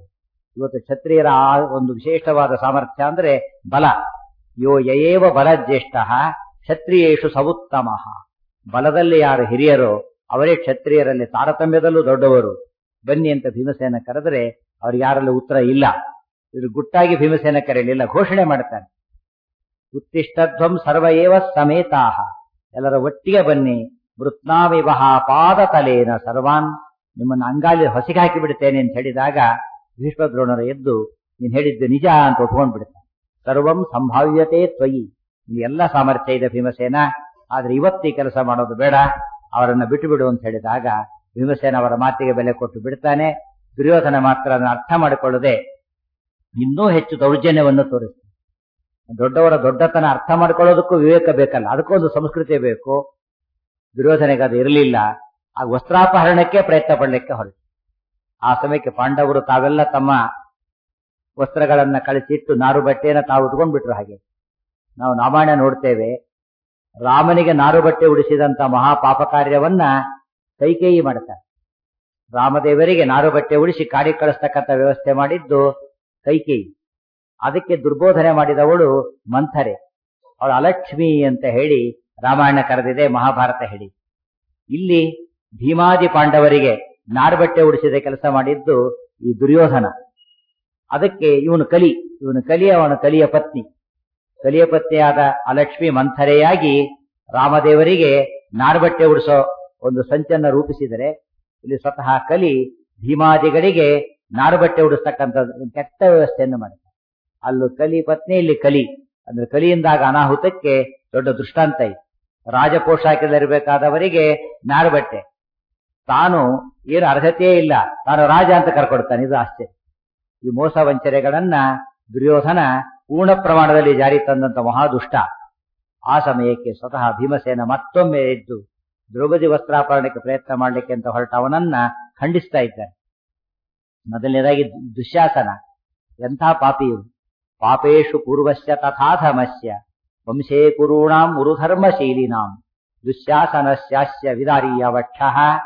ಇವತ್ತು ಕ್ಷತ್ರಿಯರ ಆ ಒಂದು ವಿಶೇಷವಾದ ಸಾಮರ್ಥ್ಯ ಅಂದ್ರೆ ಬಲ ಯೋ ಯಯೇವ ಬಲ ಜ್ಯೇಷ್ಠ ಕ್ಷತ್ರಿಯೇಶು ಸವುತ್ತಮ ಬಲದಲ್ಲಿ ಯಾರು ಹಿರಿಯರೋ ಅವರೇ ಕ್ಷತ್ರಿಯರಲ್ಲಿ ತಾರತಮ್ಯದಲ್ಲೂ ದೊಡ್ಡವರು ಬನ್ನಿ ಅಂತ ಭೀಮಸೇನ ಕರೆದರೆ ಅವ್ರಿಗೆ ಯಾರಲ್ಲೂ ಉತ್ತರ ಇಲ್ಲ ಇದು ಗುಟ್ಟಾಗಿ ಭೀಮಸೇನ ಕರೆಯಲಿಲ್ಲ ಘೋಷಣೆ ಮಾಡ್ತಾನೆ ಉತ್ತಿಷ್ಟಧ್ವಂ ಸರ್ವ ಏವ ಸಮೇತಾಹ ಎಲ್ಲರ ಒಟ್ಟಿಗೆ ಬನ್ನಿ ಮೃತ್ನಾವಿವಹ ಪಾದ ತಲೇನ ಸರ್ವಾನ್ ನಿಮ್ಮನ್ನ ಅಂಗಾಲಿ ಹೊಸಿಗೆ ಹಾಕಿ ಬಿಡ್ತೇನೆ ಅಂತ ಹೇಳಿದಾಗ ಭೀಷ್ಮದ್ರೋಣರು ಎದ್ದು ನೀನ್ ಹೇಳಿದ್ದು ನಿಜ ಅಂತ ಒಪ್ಕೊಂಡ್ ಬಿಡ್ತಾನೆ ಸರ್ವಂ ಸಂಭಾವ್ಯತೆ ತ್ವಯಿ ಇಲ್ಲಿ ಎಲ್ಲ ಸಾಮರ್ಥ್ಯ ಇದೆ ಭೀಮಸೇನ ಆದ್ರೆ ಇವತ್ತು ಈ ಕೆಲಸ ಮಾಡೋದು ಬೇಡ ಅವರನ್ನ ಬಿಟ್ಟು ಬಿಡು ಅಂತ ಹೇಳಿದಾಗ ಭೀಮಸೇನ ಅವರ ಮಾತಿಗೆ ಬೆಲೆ ಕೊಟ್ಟು ಬಿಡ್ತಾನೆ ದುರ್ಯೋಧನ ಮಾತ್ರ ಅದನ್ನು ಅರ್ಥ ಮಾಡಿಕೊಳ್ಳದೆ ಇನ್ನೂ ಹೆಚ್ಚು ದೌರ್ಜನ್ಯವನ್ನು ತೋರಿಸ್ತಾನೆ ದೊಡ್ಡವರ ದೊಡ್ಡತನ ಅರ್ಥ ಮಾಡ್ಕೊಳ್ಳೋದಕ್ಕೂ ವಿವೇಕ ಬೇಕಲ್ಲ ಅದಕ್ಕೊಂದು ಸಂಸ್ಕೃತಿ ಬೇಕು ದುರ್ಯೋಧನೆಗೆ ಅದು ಇರಲಿಲ್ಲ ಆ ವಸ್ತ್ರಾಪಹರಣಕ್ಕೆ ಪ್ರಯತ್ನ ಪಡಲಿಕ್ಕೆ ಹೊರಟು ಆ ಸಮಯಕ್ಕೆ ಪಾಂಡವರು ತಾವೆಲ್ಲ ತಮ್ಮ ವಸ್ತ್ರಗಳನ್ನ ಕಳಿಸಿಟ್ಟು ನಾರು ಬಟ್ಟೆಯನ್ನ ತಾವು ಉಟ್ಕೊಂಡ್ಬಿಟ್ರು ಹಾಗೆ ನಾವು ರಾಮಾಯಣ ನೋಡ್ತೇವೆ ರಾಮನಿಗೆ ನಾರು ಬಟ್ಟೆ ಉಡಿಸಿದಂತ ಮಹಾಪಾಪ ಕಾರ್ಯವನ್ನ ಕೈಕೇಯಿ ಮಾಡ್ತಾರೆ ರಾಮದೇವರಿಗೆ ನಾರು ಬಟ್ಟೆ ಉಡಿಸಿ ಕಾಡಿ ಕಳಿಸ್ತಕ್ಕಂಥ ವ್ಯವಸ್ಥೆ ಮಾಡಿದ್ದು ಕೈಕೇಯಿ ಅದಕ್ಕೆ ದುರ್ಬೋಧನೆ ಮಾಡಿದವಳು ಮಂಥರೆ ಅವಳು ಅಲಕ್ಷ್ಮಿ ಅಂತ ಹೇಳಿ ರಾಮಾಯಣ ಕರೆದಿದೆ ಮಹಾಭಾರತ ಹೇಳಿ ಇಲ್ಲಿ ಭೀಮಾದಿ ಪಾಂಡವರಿಗೆ ನಾರ್ಬಟ್ಟೆ ಉಡಿಸಿದ ಕೆಲಸ ಮಾಡಿದ್ದು ಈ ದುರ್ಯೋಧನ ಅದಕ್ಕೆ ಇವನು ಕಲಿ ಇವನು ಕಲಿ ಅವನ ಕಲಿಯ ಪತ್ನಿ ಕಲಿಯ ಪತ್ನಿಯಾದ ಅಲಕ್ಷ್ಮಿ ಮಂಥರೆಯಾಗಿ ರಾಮದೇವರಿಗೆ ನಾರ್ಬಟ್ಟೆ ಉಡಿಸೋ ಒಂದು ಸಂಚನ್ನ ರೂಪಿಸಿದರೆ ಇಲ್ಲಿ ಸ್ವತಃ ಕಲಿ ಭೀಮಾದಿಗಳಿಗೆ ನಾರುಬಟ್ಟೆ ಉಡಿಸ್ತಕ್ಕಂಥ ಕೆಟ್ಟ ವ್ಯವಸ್ಥೆಯನ್ನು ಮಾಡುತ್ತೆ ಅಲ್ಲೂ ಕಲಿ ಪತ್ನಿ ಇಲ್ಲಿ ಕಲಿ ಅಂದ್ರೆ ಕಲಿಯಿಂದಾಗ ಅನಾಹುತಕ್ಕೆ ದೊಡ್ಡ ದೃಷ್ಟಾಂತ ಇದೆ ರಾಜಪೋಷಾಕದಲ್ಲಿರಬೇಕಾದವರಿಗೆ ನಾರುಬಟ್ಟೆ ತಾನು ಏನು ಅರ್ಹತೆಯೇ ಇಲ್ಲ ತಾನು ರಾಜ ಅಂತ ಕರ್ಕೊಡ್ತಾನೆ ಇದು ಆಶ್ಚರ್ಯ ಈ ಮೋಸ ವಂಚನೆಗಳನ್ನ ದುರ್ಯೋಧನ ಪೂರ್ಣ ಪ್ರಮಾಣದಲ್ಲಿ ಜಾರಿ ತಂದಂತ ಮಹಾದುಷ್ಟ ಆ ಸಮಯಕ್ಕೆ ಸ್ವತಃ ಭೀಮಸೇನ ಮತ್ತೊಮ್ಮೆ ಎದ್ದು ದ್ರೌಪದಿ ವಸ್ತ್ರಾಪರಣಕ್ಕೆ ಪ್ರಯತ್ನ ಮಾಡಲಿಕ್ಕೆ ಅಂತ ಹೊರಟ ಅವನನ್ನ ಖಂಡಿಸ್ತಾ ಇದ್ದಾನೆ ಮೊದಲನೇದಾಗಿ ದುಶ್ಯಾಸನ ಎಂಥ ಪಾಪಿಯು ಪಾಪೇಶು ಪೂರ್ವಸ್ಯ ತಥಾಧಮಸ್ಯ ವಂಶೇ ಕುರುಣಾಂ ಉರುಧರ್ಮಶೀಲಿನಾಂ ದುಶ್ಯಾಸನಸ್ಯಾಸ್ಯ ವಿದಾರೀಯ ವಕ್ಷ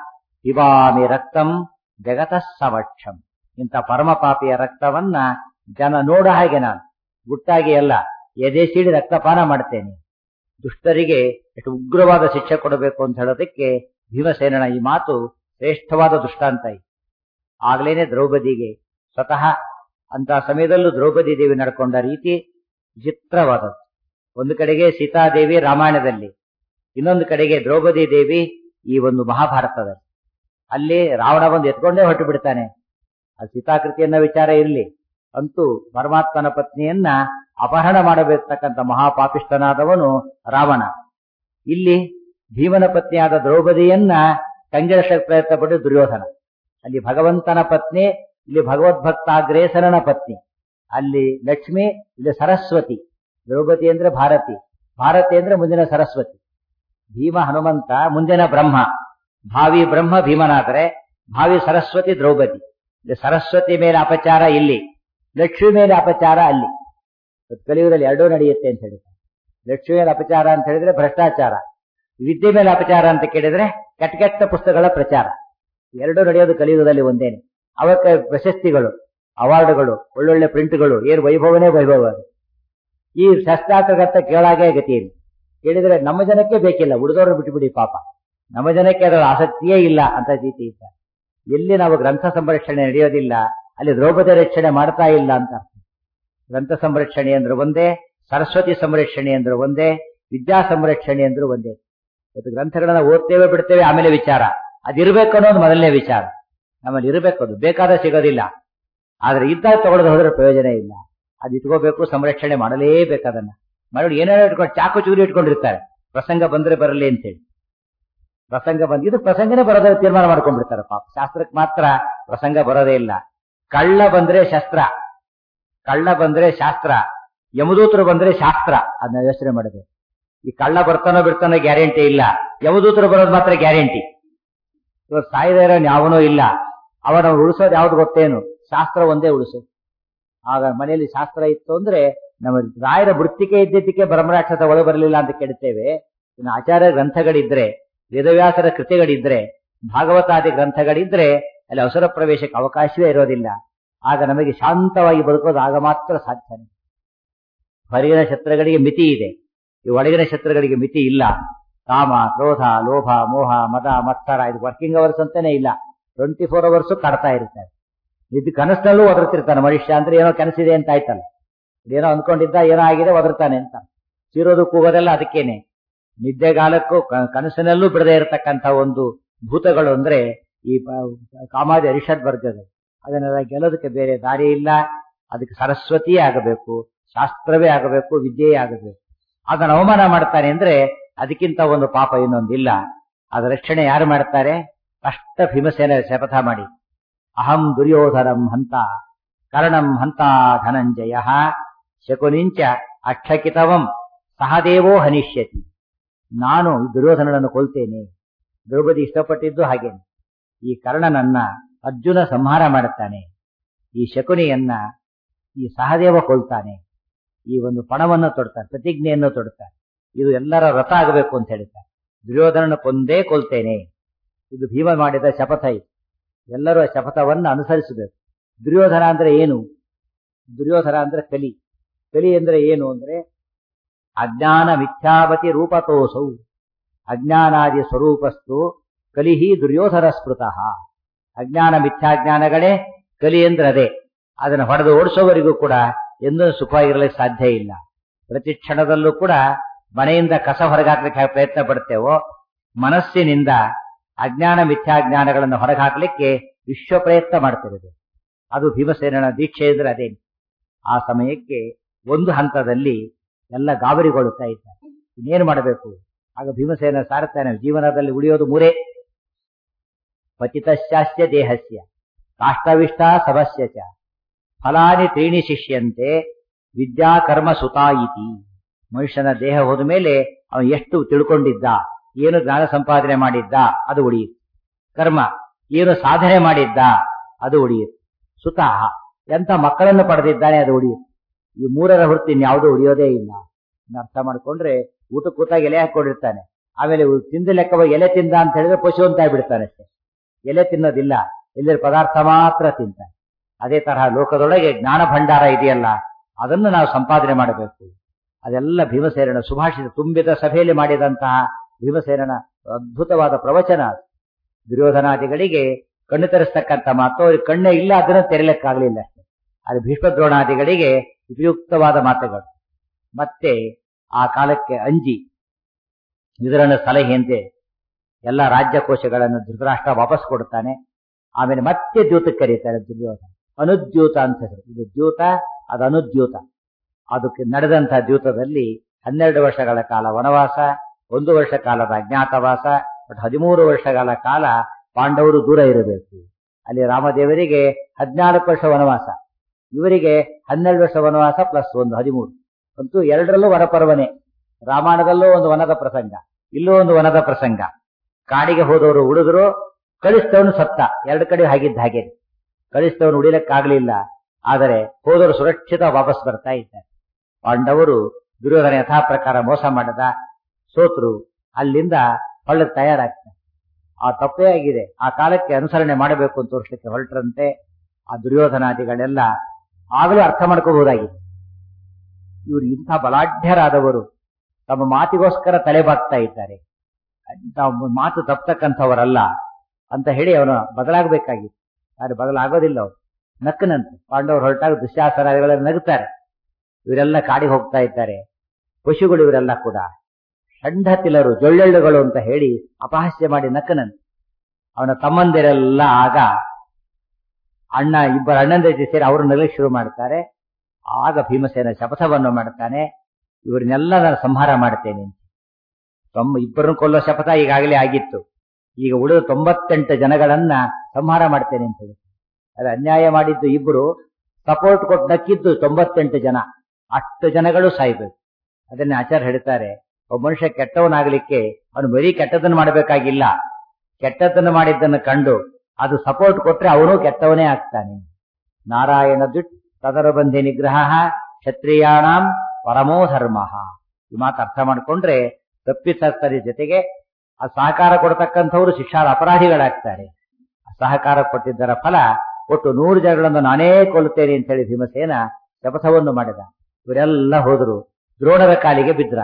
ಪಿಬಾಮಿ ರಕ್ತಂ ಜಗತಃ ಸಮಕ್ಷಂ ಇಂಥ ಪರಮ ಪಾಪಿಯ ರಕ್ತವನ್ನ ಜನ ನೋಡ ಹಾಗೆ ನಾನು ಗುಟ್ಟಾಗಿ ಅಲ್ಲ ಎದೆ ಸೀಳಿ ರಕ್ತಪಾನ ಮಾಡ್ತೇನೆ ದುಷ್ಟರಿಗೆ ಎಷ್ಟು ಉಗ್ರವಾದ ಶಿಕ್ಷೆ ಕೊಡಬೇಕು ಅಂತ ಹೇಳೋದಕ್ಕೆ ಭೀಮಸೇನನ ಈ ಮಾತು ಶ್ರೇಷ್ಠವಾದ ದೃಷ್ಟಾಂತ ಇದೆ ಆಗ್ಲೇನೆ ದ್ರೌಪದಿಗೆ ಸ್ವತಃ ಅಂತ ಸಮಯದಲ್ಲೂ ದ್ರೌಪದಿ ದೇವಿ ನಡ್ಕೊಂಡ ರೀತಿ ವಿಚಿತ್ರವಾದದ್ದು ಒಂದು ಕಡೆಗೆ ಸೀತಾದೇವಿ ರಾಮಾಯಣದಲ್ಲಿ ಇನ್ನೊಂದು ಕಡೆಗೆ ದ್ರೌಪದಿ ದೇವಿ ಈ ಒಂದು ಮಹಾಭಾರತದಲ್ಲಿ ಅಲ್ಲಿ ರಾವಣ ಬಂದು ಎತ್ಕೊಂಡೇ ಹೊರಟು ಬಿಡ್ತಾನೆ ಅದು ಸೀತಾಕೃತಿಯನ್ನ ವಿಚಾರ ಇರಲಿ ಅಂತೂ ಪರಮಾತ್ಮನ ಪತ್ನಿಯನ್ನ ಅಪಹರಣ ಮಾಡಬೇಕತಕ್ಕಂಥ ಮಹಾಪಾಪಿಷ್ಟನಾದವನು ರಾವಣ ಇಲ್ಲಿ ಭೀಮನ ಪತ್ನಿಯಾದ ದ್ರೌಪದಿಯನ್ನ ಕಂಗೆಡಿಸಕ್ಕೆ ಪ್ರಯತ್ನ ಪಟ್ಟು ದುರ್ಯೋಧನ ಅಲ್ಲಿ ಭಗವಂತನ ಪತ್ನಿ ಇಲ್ಲಿ ಭಗವದ್ಭಕ್ತಾಗ್ರೇಸರನ ಪತ್ನಿ ಅಲ್ಲಿ ಲಕ್ಷ್ಮಿ ಇಲ್ಲಿ ಸರಸ್ವತಿ ದ್ರೌಪದಿ ಅಂದ್ರೆ ಭಾರತಿ ಭಾರತಿ ಅಂದ್ರೆ ಮುಂದಿನ ಸರಸ್ವತಿ ಭೀಮ ಹನುಮಂತ ಮುಂದಿನ ಬ್ರಹ್ಮ ಭಾವಿ ಬ್ರಹ್ಮ ಭೀಮನಾದರೆ ಭಾವಿ ಸರಸ್ವತಿ ದ್ರೌಪದಿ ಇಲ್ಲಿ ಸರಸ್ವತಿ ಮೇಲೆ ಅಪಚಾರ ಇಲ್ಲಿ ಲಕ್ಷ್ಮಿ ಮೇಲೆ ಅಪಚಾರ ಅಲ್ಲಿ ಕಲಿಯುಗದಲ್ಲಿ ಎರಡೂ ನಡೆಯುತ್ತೆ ಅಂತ ಹೇಳಿದ್ರೆ ಲಕ್ಷ್ಮಿ ಮೇಲೆ ಅಪಚಾರ ಅಂತ ಹೇಳಿದ್ರೆ ಭ್ರಷ್ಟಾಚಾರ ವಿದ್ಯೆ ಮೇಲೆ ಅಪಚಾರ ಅಂತ ಕೇಳಿದ್ರೆ ಕೆಟ್ಟ ಕೆಟ್ಟ ಪುಸ್ತಕಗಳ ಪ್ರಚಾರ ಎರಡೂ ನಡೆಯೋದು ಕಲಿಯುಗದಲ್ಲಿ ಒಂದೇನೆ ಅವಕ್ಕೆ ಪ್ರಶಸ್ತಿಗಳು ಅವಾರ್ಡ್ಗಳು ಒಳ್ಳೊಳ್ಳೆ ಪ್ರಿಂಟ್ಗಳು ಏನು ವೈಭವನೇ ವೈಭವ ಅದು ಈ ಶಸ್ತ್ರಾಸ್ತ್ರಗತ್ತ ಕೇಳಾಗೆ ಗತಿಯಲ್ಲಿ ಕೇಳಿದ್ರೆ ನಮ್ಮ ಜನಕ್ಕೆ ಬೇಕಿಲ್ಲ ಉಳಿದವರು ಬಿಟ್ಟುಬಿಡಿ ಪಾಪ ನಮ್ಮ ಜನಕ್ಕೆ ಅದರ ಆಸಕ್ತಿಯೇ ಇಲ್ಲ ಅಂತ ರೀತಿ ಇದ್ದ ಎಲ್ಲಿ ನಾವು ಗ್ರಂಥ ಸಂರಕ್ಷಣೆ ನಡೆಯೋದಿಲ್ಲ ಅಲ್ಲಿ ದ್ರೌಪದಿ ರಕ್ಷಣೆ ಮಾಡ್ತಾ ಇಲ್ಲ ಅಂತ ಗ್ರಂಥ ಸಂರಕ್ಷಣೆ ಅಂದ್ರೆ ಒಂದೇ ಸರಸ್ವತಿ ಸಂರಕ್ಷಣೆ ಅಂದ್ರೆ ಒಂದೇ ವಿದ್ಯಾ ಸಂರಕ್ಷಣೆ ಅಂದ್ರೆ ಒಂದೇ ಇವತ್ತು ಗ್ರಂಥಗಳನ್ನ ಓದ್ತೇವೆ ಬಿಡ್ತೇವೆ ಆಮೇಲೆ ವಿಚಾರ ಅದಿರ್ಬೇಕು ಅನ್ನೋದು ಮೊದಲನೇ ವಿಚಾರ ನಮ್ಮಲ್ಲಿ ಇರಬೇಕು ಅದು ಬೇಕಾದ ಸಿಗೋದಿಲ್ಲ ಆದ್ರೆ ಇದ್ದಾಗ ತಗೊಳ್ಳೋದು ಹೋದ್ರೆ ಪ್ರಯೋಜನ ಇಲ್ಲ ಅದು ಇಟ್ಕೋಬೇಕು ಸಂರಕ್ಷಣೆ ಮಾಡಲೇಬೇಕು ಅದನ್ನ ಮಾಡಿ ಏನೇನೋ ಇಟ್ಕೊಂಡು ಚಾಕು ಚೂರಿ ಇಟ್ಕೊಂಡಿರ್ತಾರೆ ಪ್ರಸಂಗ ಬಂದ್ರೆ ಬರಲಿ ಅಂತೇಳಿ ಪ್ರಸಂಗ ಬಂದ್ ಇದು ಪ್ರಸಂಗನೇ ಬರೋದೇ ತೀರ್ಮಾನ ಮಾಡ್ಕೊಂಡ್ಬಿಡ್ತಾರೆ ಪಾಪ ಶಾಸ್ತ್ರಕ್ಕೆ ಮಾತ್ರ ಪ್ರಸಂಗ ಬರೋದೇ ಇಲ್ಲ ಕಳ್ಳ ಬಂದ್ರೆ ಶಸ್ತ್ರ ಕಳ್ಳ ಬಂದ್ರೆ ಶಾಸ್ತ್ರ ಯಮದೂತರು ಬಂದ್ರೆ ಶಾಸ್ತ್ರ ಅದನ್ನ ಯೋಚನೆ ಮಾಡಿದೆ ಈ ಕಳ್ಳ ಬರ್ತಾನೋ ಬಿಡ್ತಾನೋ ಗ್ಯಾರಂಟಿ ಇಲ್ಲ ಯಮದೂತರು ಬರೋದು ಮಾತ್ರ ಗ್ಯಾರಂಟಿ ಇವತ್ತು ಸಾಯ್ದ ಇರೋನ್ ಯಾವನೂ ಇಲ್ಲ ಅವನ ಉಳಿಸೋದು ಯಾವ್ದು ಗೊತ್ತೇನು ಶಾಸ್ತ್ರ ಒಂದೇ ಉಳಿಸು ಆಗ ಮನೆಯಲ್ಲಿ ಶಾಸ್ತ್ರ ಇತ್ತು ಅಂದ್ರೆ ನಮ್ಮ ರಾಯರ ವೃತ್ತಿಕೆ ಇದ್ದಿದ್ದಕ್ಕೆ ಬ್ರಹ್ಮರಾಕ್ಷಸ ಒಳ ಬರಲಿಲ್ಲ ಅಂತ ಕೇಳ್ತೇವೆ ಇನ್ನು ಆಚಾರ್ಯ ಗ್ರಂಥಗಳಿದ್ರೆ ವೇದವ್ಯಾಸರ ಕೃತಿಗಳಿದ್ರೆ ಭಾಗವತಾದಿ ಗ್ರಂಥಗಳಿದ್ರೆ ಅಲ್ಲಿ ಅವಸರ ಪ್ರವೇಶಕ್ಕೆ ಅವಕಾಶವೇ ಇರೋದಿಲ್ಲ ಆಗ ನಮಗೆ ಶಾಂತವಾಗಿ ಬದುಕೋದು ಆಗ ಮಾತ್ರ ಸಾಧ್ಯನೇ ಹೊರಗಿನ ಶತ್ರುಗಳಿಗೆ ಮಿತಿ ಇದೆ ಈ ಒಳಗಿನ ಶತ್ರುಗಳಿಗೆ ಮಿತಿ ಇಲ್ಲ ಕಾಮ ಕ್ರೋಧ ಲೋಭ ಮೋಹ ಮದ ಮತ್ಸರ ಇದು ವರ್ಕಿಂಗ್ ಅವರ್ಸ್ ಅಂತಾನೆ ಇಲ್ಲ ಟ್ವೆಂಟಿ ಫೋರ್ ಅವರ್ಸ್ ಕಾಡ್ತಾ ಇರ್ತಾರೆ ಇದು ಕನಸಿನಲ್ಲೂ ಒದರ್ತಿರ್ತಾನೆ ಮನುಷ್ಯ ಅಂದ್ರೆ ಏನೋ ಕನಸಿದೆ ಅಂತ ಆಯ್ತಲ್ಲ ಏನೋ ಅಂದ್ಕೊಂಡಿದ್ದ ಏನೋ ಆಗಿದೆ ಒದರ್ತಾನೆ ಅಂತ ಚೀರೋದು ಕೂಗೋದೆಲ್ಲ ಅದಕ್ಕೇನೆ ನಿದ್ದೆಗಾಲಕ್ಕೂ ಕ- ಕನಸಿನಲ್ಲೂ ಬಿಡದೆ ಇರತಕ್ಕಂತ ಒಂದು ಭೂತಗಳು ಅಂದ್ರೆ ಈ ಪ- ಕಾಮಾದಿ ಅರಿಷಡ್ ವರ್ಗಗಳು ಅದನ್ನೆಲ್ಲ ಗೆಲ್ಲೋದಕ್ಕೆ ಬೇರೆ ದಾರಿ ಇಲ್ಲ ಅದಕ್ಕೆ ಸರಸ್ವತಿಯೇ ಆಗಬೇಕು ಶಾಸ್ತ್ರವೇ ಆಗಬೇಕು ವಿದ್ಯೆಯೇ ಆಗಬೇಕು ಅದನ್ನ ಅವಮಾನ ಮಾಡ್ತಾನೆ ಅಂದ್ರೆ ಅದಕ್ಕಿಂತ ಒಂದು ಪಾಪ ಇನ್ನೊಂದಿಲ್ಲ ಅದ ರಕ್ಷಣೆ ಯಾರು ಮಾಡ್ತಾರೆ ಕಷ್ಟ ಭೀಮಸೇನ ಶಪಥ ಮಾಡಿ ಅಹಂ ದುರ್ಯೋಧನಂ ಹಂತ ಕರ್ಣಂ ಹಂತ ಧನಂಜಯ ಶಕುನಿಂಚ ಅಕ್ಷಕಿತವಂ ಸಹದೇವೋ ಹನಿಷ್ಯತಿ ನಾನು ದುರ್ಯೋಧನನನ್ನು ಕೊಲ್ತೇನೆ ದ್ರೌಪದಿ ಇಷ್ಟಪಟ್ಟಿದ್ದು ಹಾಗೇನೆ ಈ ಕರ್ಣನನ್ನ ಅರ್ಜುನ ಸಂಹಾರ ಮಾಡುತ್ತಾನೆ ಈ ಶಕುನಿಯನ್ನ ಈ ಸಹದೇವ ಕೊಲ್ತಾನೆ ಈ ಒಂದು ಪಣವನ್ನು ತೊಡ್ತಾರೆ ಪ್ರತಿಜ್ಞೆಯನ್ನು ತೊಡ್ತಾರೆ ಇದು ಎಲ್ಲರ ರಥ ಆಗಬೇಕು ಅಂತ ಹೇಳ್ತಾರೆ ದುರ್ಯೋಧನನ ಕೊಂದೇ ಕೊಲ್ತೇನೆ ಇದು ಭೀಮ ಮಾಡಿದ ಶಪಥ ಇದು ಎಲ್ಲರೂ ಆ ಶಪಥವನ್ನು ಅನುಸರಿಸಬೇಕು ದುರ್ಯೋಧನ ಅಂದ್ರೆ ಏನು ದುರ್ಯೋಧನ ಅಂದ್ರೆ ಕಲಿ ಕಲಿ ಅಂದ್ರೆ ಏನು ಅಂದ್ರೆ ಅಜ್ಞಾನ ಮಿಥ್ಯಾವತಿ ರೂಪತೋಸೌ ಅಜ್ಞಾನಾದಿ ಸ್ವರೂಪಸ್ತು ಕಲಿಹಿ ದುರ್ಯೋಧನ ಸ್ಮೃತಃ ಅಜ್ಞಾನ ಮಿಥ್ಯಾಜ್ಞಾನಗಳೇ ಕಲಿ ಅಂದ್ರೆ ಅದೇ ಅದನ್ನು ಹೊಡೆದು ಓಡಿಸೋವರೆಗೂ ಕೂಡ ಎಂದೂ ಸುಖವಾಗಿರಲಿಕ್ಕೆ ಸಾಧ್ಯ ಇಲ್ಲ ಪ್ರತಿ ಕ್ಷಣದಲ್ಲೂ ಕೂಡ ಮನೆಯಿಂದ ಕಸ ಹೊರಗಾಕ್ಲಿಕ್ಕೆ ಪ್ರಯತ್ನ ಪಡ್ತೇವೋ ಮನಸ್ಸಿನಿಂದ ಅಜ್ಞಾನ ಮಿಥ್ಯಾಜ್ಞಾನಗಳನ್ನು ಹೊರಗಾಕ್ಲಿಕ್ಕೆ ವಿಶ್ವ ಪ್ರಯತ್ನ ಮಾಡ್ತಿರೋದು ಅದು ಭೀಮಸೇನನ ದೀಕ್ಷೆ ಅಂದ್ರೆ ಅದೇ ಆ ಸಮಯಕ್ಕೆ ಒಂದು ಹಂತದಲ್ಲಿ ಎಲ್ಲ ಗಾಬರಿಗೊಳ್ಳುತ್ತಾ ಇದ್ದಾರೆ ಇನ್ನೇನು ಮಾಡಬೇಕು ಆಗ ಭೀಮಸೇನ ಸಾರುತ್ತಾನೆ ಜೀವನದಲ್ಲಿ ಉಳಿಯೋದು ಮೂರೇ ಪತಿತಶ್ಚಾಸ್ಯ ದೇಹಸ್ಯ ಕಾಷ್ಟವಿಷ್ಟ ಸಮಸ್ಯ ಚ ಫಲಾನಿ ತ್ರೀಣಿ ಶಿಷ್ಯಂತೆ ವಿದ್ಯಾ ಕರ್ಮ ಸುತಾ ಇತಿ ಮನುಷ್ಯನ ದೇಹ ಹೋದ ಮೇಲೆ ಅವನು ಎಷ್ಟು ತಿಳ್ಕೊಂಡಿದ್ದ ಏನು ಜ್ಞಾನ ಸಂಪಾದನೆ ಮಾಡಿದ್ದ ಅದು ಉಳಿಯಿತು ಕರ್ಮ ಏನು ಸಾಧನೆ ಮಾಡಿದ್ದ ಅದು ಉಳಿಯಿತು ಸುತ ಎಂತ ಮಕ್ಕಳನ್ನು ಪಡೆದಿದ್ದಾನೆ ಅದು ಉಳಿಯಿತು ಈ ಮೂರರ ಹೊರತು ಇನ್ಯಾವುದೂ ಉಳಿಯೋದೇ ಇಲ್ಲ ಇನ್ನು ಅರ್ಥ ಮಾಡ್ಕೊಂಡ್ರೆ ಊಟ ಕೂತಾಗ ಎಲೆ ಹಾಕೊಂಡಿರ್ತಾನೆ ಆಮೇಲೆ ಇವ್ರು ತಿಂದ ಲೆಕ್ಕವಾಗಿ ಎಲೆ ತಿಂದ ಅಂತ ಹೇಳಿದ್ರೆ ಪಶು ಅಂತ ಬಿಡ್ತಾನೆ ಅಷ್ಟೇ ಎಲೆ ತಿನ್ನೋದಿಲ್ಲ ಇಲ್ಲಿನ ಪದಾರ್ಥ ಮಾತ್ರ ತಿಂತಾನೆ ಅದೇ ತರಹ ಲೋಕದೊಳಗೆ ಜ್ಞಾನ ಭಂಡಾರ ಇದೆಯಲ್ಲ ಅದನ್ನು ನಾವು ಸಂಪಾದನೆ ಮಾಡಬೇಕು ಅದೆಲ್ಲ ಭೀಮಸೇನನ ಸುಭಾಷಿತ ತುಂಬಿದ ಸಭೆಯಲ್ಲಿ ಮಾಡಿದಂತಹ ಭೀಮಸೇನನ ಅದ್ಭುತವಾದ ಪ್ರವಚನ ಅದು. ದುರ್ಯೋಧನಾದಿಗಳಿಗೆ ಕಣ್ಣು ತೆರೆಸ್ತಕ್ಕಂಥ ಮಾತು ಅವ್ರಿಗೆ ಕಣ್ಣೇ ಇಲ್ಲ ಅದನ್ನು ತೆರಲಿಕ್ಕಾಗಲಿಲ್ಲ ಅಷ್ಟೇ ಅದು ಭೀಷ್ಮದ್ರೋಣಾದಿಗಳಿಗೆ ಉಪಯುಕ್ತವಾದ ಮಾತುಗಳು ಮತ್ತೆ ಆ ಕಾಲಕ್ಕೆ ಅಂಜಿ ಇದರನ್ನು ಸಲಹೆಯಂತೆ ಎಲ್ಲ ರಾಜ್ಯಕೋಶಗಳನ್ನು ಧೃತರಾಷ್ಟ್ರ ವಾಪಸ್ ಕೊಡ್ತಾನೆ ಆಮೇಲೆ ಮತ್ತೆ ದ್ಯೂತಕ್ಕೆ ಕರೀತಾರೆ ದುರ್ಯೋಧನ ಅನುದ್ಯೂತ ಅಂತ ಹೆಸರು ಇದು ದ್ಯೂತ ಅದು ಅನುದ್ಯೂತ ಅದಕ್ಕೆ ನಡೆದಂತಹ ದ್ಯೂತದಲ್ಲಿ ಹನ್ನೆರಡು ವರ್ಷಗಳ ಕಾಲ ವನವಾಸ ಒಂದು ವರ್ಷ ಕಾಲದ ಅಜ್ಞಾತವಾಸ ಬಟ್ ಹದಿಮೂರು ವರ್ಷಗಳ ಕಾಲ ಪಾಂಡವರು ದೂರ ಇರಬೇಕು ಅಲ್ಲಿ ರಾಮದೇವರಿಗೆ ಹದಿನಾಲ್ಕು ವರ್ಷ ವನವಾಸ ಇವರಿಗೆ ಹನ್ನೆರಡು ವರ್ಷ ವನವಾಸ ಪ್ಲಸ್ ಒಂದು ಹದಿಮೂರು ಅಂತೂ ಎರಡರಲ್ಲೂ ವನಪರ್ವನೆ ರಾಮಾಯಣದಲ್ಲೂ ಒಂದು ವನದ ಪ್ರಸಂಗ ಇಲ್ಲೂ ಒಂದು ವನದ ಪ್ರಸಂಗ ಕಾಡಿಗೆ ಹೋದವರು ಉಳಿದ್ರು ಕಳಿಸ್ತವನು ಸತ್ತ ಎರಡು ಕಡೆ ಹಾಗಿದ್ದ ಹಾಗೆ ಕಳಿಸ್ತವನು ಉಳಿಲಕ್ಕಾಗ್ಲಿಲ್ಲ ಆದರೆ ಹೋದವರು ಸುರಕ್ಷಿತ ವಾಪಸ್ ಬರ್ತಾ ಇದ್ದಾರೆ ಪಾಂಡವರು ದುರ್ಯೋಧನ ಯಥಾ ಪ್ರಕಾರ ಮೋಸ ಮಾಡದ ಸೋತ್ರು ಅಲ್ಲಿಂದ ಹೊಳ್ಳಕ್ಕೆ ತಯಾರಾಗ್ತಾರೆ ಆ ತಪ್ಪೇ ಆಗಿದೆ ಆ ಕಾಲಕ್ಕೆ ಅನುಸರಣೆ ಮಾಡಬೇಕು ಅಂತ ತೋರಿಸ್ಲಿಕ್ಕೆ ಹೊರಟ್ರಂತೆ ಆ ದುರ್ಯೋಧನಾದಿಗಳೆಲ್ಲ ಆಗಲೂ ಅರ್ಥ ಮಾಡ್ಕೋಬಹುದಾಗಿತ್ತು ಇವರು ಇಂಥ ಬಲಾಢ್ಯರಾದವರು ತಮ್ಮ ಮಾತಿಗೋಸ್ಕರ ತಲೆಬಾಗ್ತಾ ಇದ್ದಾರೆ ತಾವು ಮಾತು ತಪ್ಪತಕ್ಕಂಥವರಲ್ಲ ಅಂತ ಹೇಳಿ ಅವನು ಬದಲಾಗಬೇಕಾಗಿತ್ತು ಆದ್ರೆ ಬದಲಾಗೋದಿಲ್ಲ ಅವರು ನಕ್ಕನಂತೆ ಪಾಂಡವರು ಹೊರಟಾಗ ದುಶ್ಯಾಸನಾದಿಗಳೆಲ್ಲ ನಗುತ್ತಾರೆ ಇವರೆಲ್ಲ ಕಾಡಿಗೆ ಹೋಗ್ತಾ ಇದ್ದಾರೆ ಪಶುಗಳು ಇವರೆಲ್ಲ ಕೂಡ ಷಂಢತಿಲರು ಜೊಳ್ಳೆಳ್ಳುಗಳು ಅಂತ ಹೇಳಿ ಅಪಹಾಸ್ಯ ಮಾಡಿ ನಕ್ಕನಂತೆ ಅವನ ತಮ್ಮಂದಿರೆಲ್ಲ ಆಗ ಅಣ್ಣ ಇಬ್ಬರ ಅಣ್ಣಂದ ಸೇರಿ ಅವರು ನಗಲಿಕ್ಕೆ ಶುರು ಮಾಡ್ತಾರೆ ಆಗ ಭೀಮಸೇನ ಶಪಥವನ್ನು ಮಾಡ್ತಾನೆ ಇವರನ್ನೆಲ್ಲ ನಾನು ಸಂಹಾರ ಮಾಡ್ತೇನೆ ಅಂತ ತೊಂಬ ಇಬ್ಬರನ್ನು ಕೊಲ್ಲೋ ಶಪಥ ಈಗಾಗಲೇ ಆಗಿತ್ತು ಈಗ ಉಳಿದ ತೊಂಬತ್ತೆಂಟು ಜನಗಳನ್ನ ಸಂಹಾರ ಮಾಡ್ತೇನೆ ಅಂತ ಹೇಳಿ ಅದು ಅನ್ಯಾಯ ಮಾಡಿದ್ದು ಇಬ್ಬರು ಸಪೋರ್ಟ್ ಕೊಟ್ಟು ನಕ್ಕಿದ್ದು ತೊಂಬತ್ತೆಂಟು ಜನ ಅಷ್ಟು ಜನಗಳು ಸಾಯ್ಬೇಕು ಅದನ್ನ ಆಚಾರ್ಯ ಹೇಳ್ತಾರೆ ಒಬ್ಬ ಮನುಷ್ಯ ಕೆಟ್ಟವನಾಗ್ಲಿಕ್ಕೆ ಅವನು ಬರೀ ಕೆಟ್ಟದನ್ನು ಮಾಡಬೇಕಾಗಿಲ್ಲ ಕೆಟ್ಟದ್ದನ್ನು ಮಾಡಿದ್ದನ್ನು ಕಂಡು ಅದು ಸಪೋರ್ಟ್ ಕೊಟ್ರೆ ಅವನು ಕೆಟ್ಟವನೇ ಆಗ್ತಾನೆ ನಾರಾಯಣ ದುಟ್ ತದರ ಬಂಧಿ ನಿಗ್ರಹ ಕ್ಷತ್ರಿಯಾಣಾಂ ಪರಮೋ ಧರ್ಮ ಈ ಮಾತು ಅರ್ಥ ಮಾಡ್ಕೊಂಡ್ರೆ ತಪ್ಪಿತಸ್ಥರ ಜೊತೆಗೆ ಆ ಸಹಕಾರ ಕೊಡ್ತಕ್ಕಂಥವ್ರು ಶಿಕ್ಷಾರ ಅಪರಾಧಿಗಳಾಗ್ತಾರೆ ಆ ಸಹಕಾರ ಕೊಟ್ಟಿದ್ದರ ಫಲ ಒಟ್ಟು ನೂರು ಜನಗಳನ್ನು ನಾನೇ ಕೊಲ್ಲುತ್ತೇನೆ ಅಂತ ಹೇಳಿ ಭೀಮಸೇನ ಶಪಥವನ್ನು ಮಾಡಿದ ಇವರೆಲ್ಲ ಹೋದ್ರು ದ್ರೋಣರ ಕಾಲಿಗೆ ಬಿದ್ರ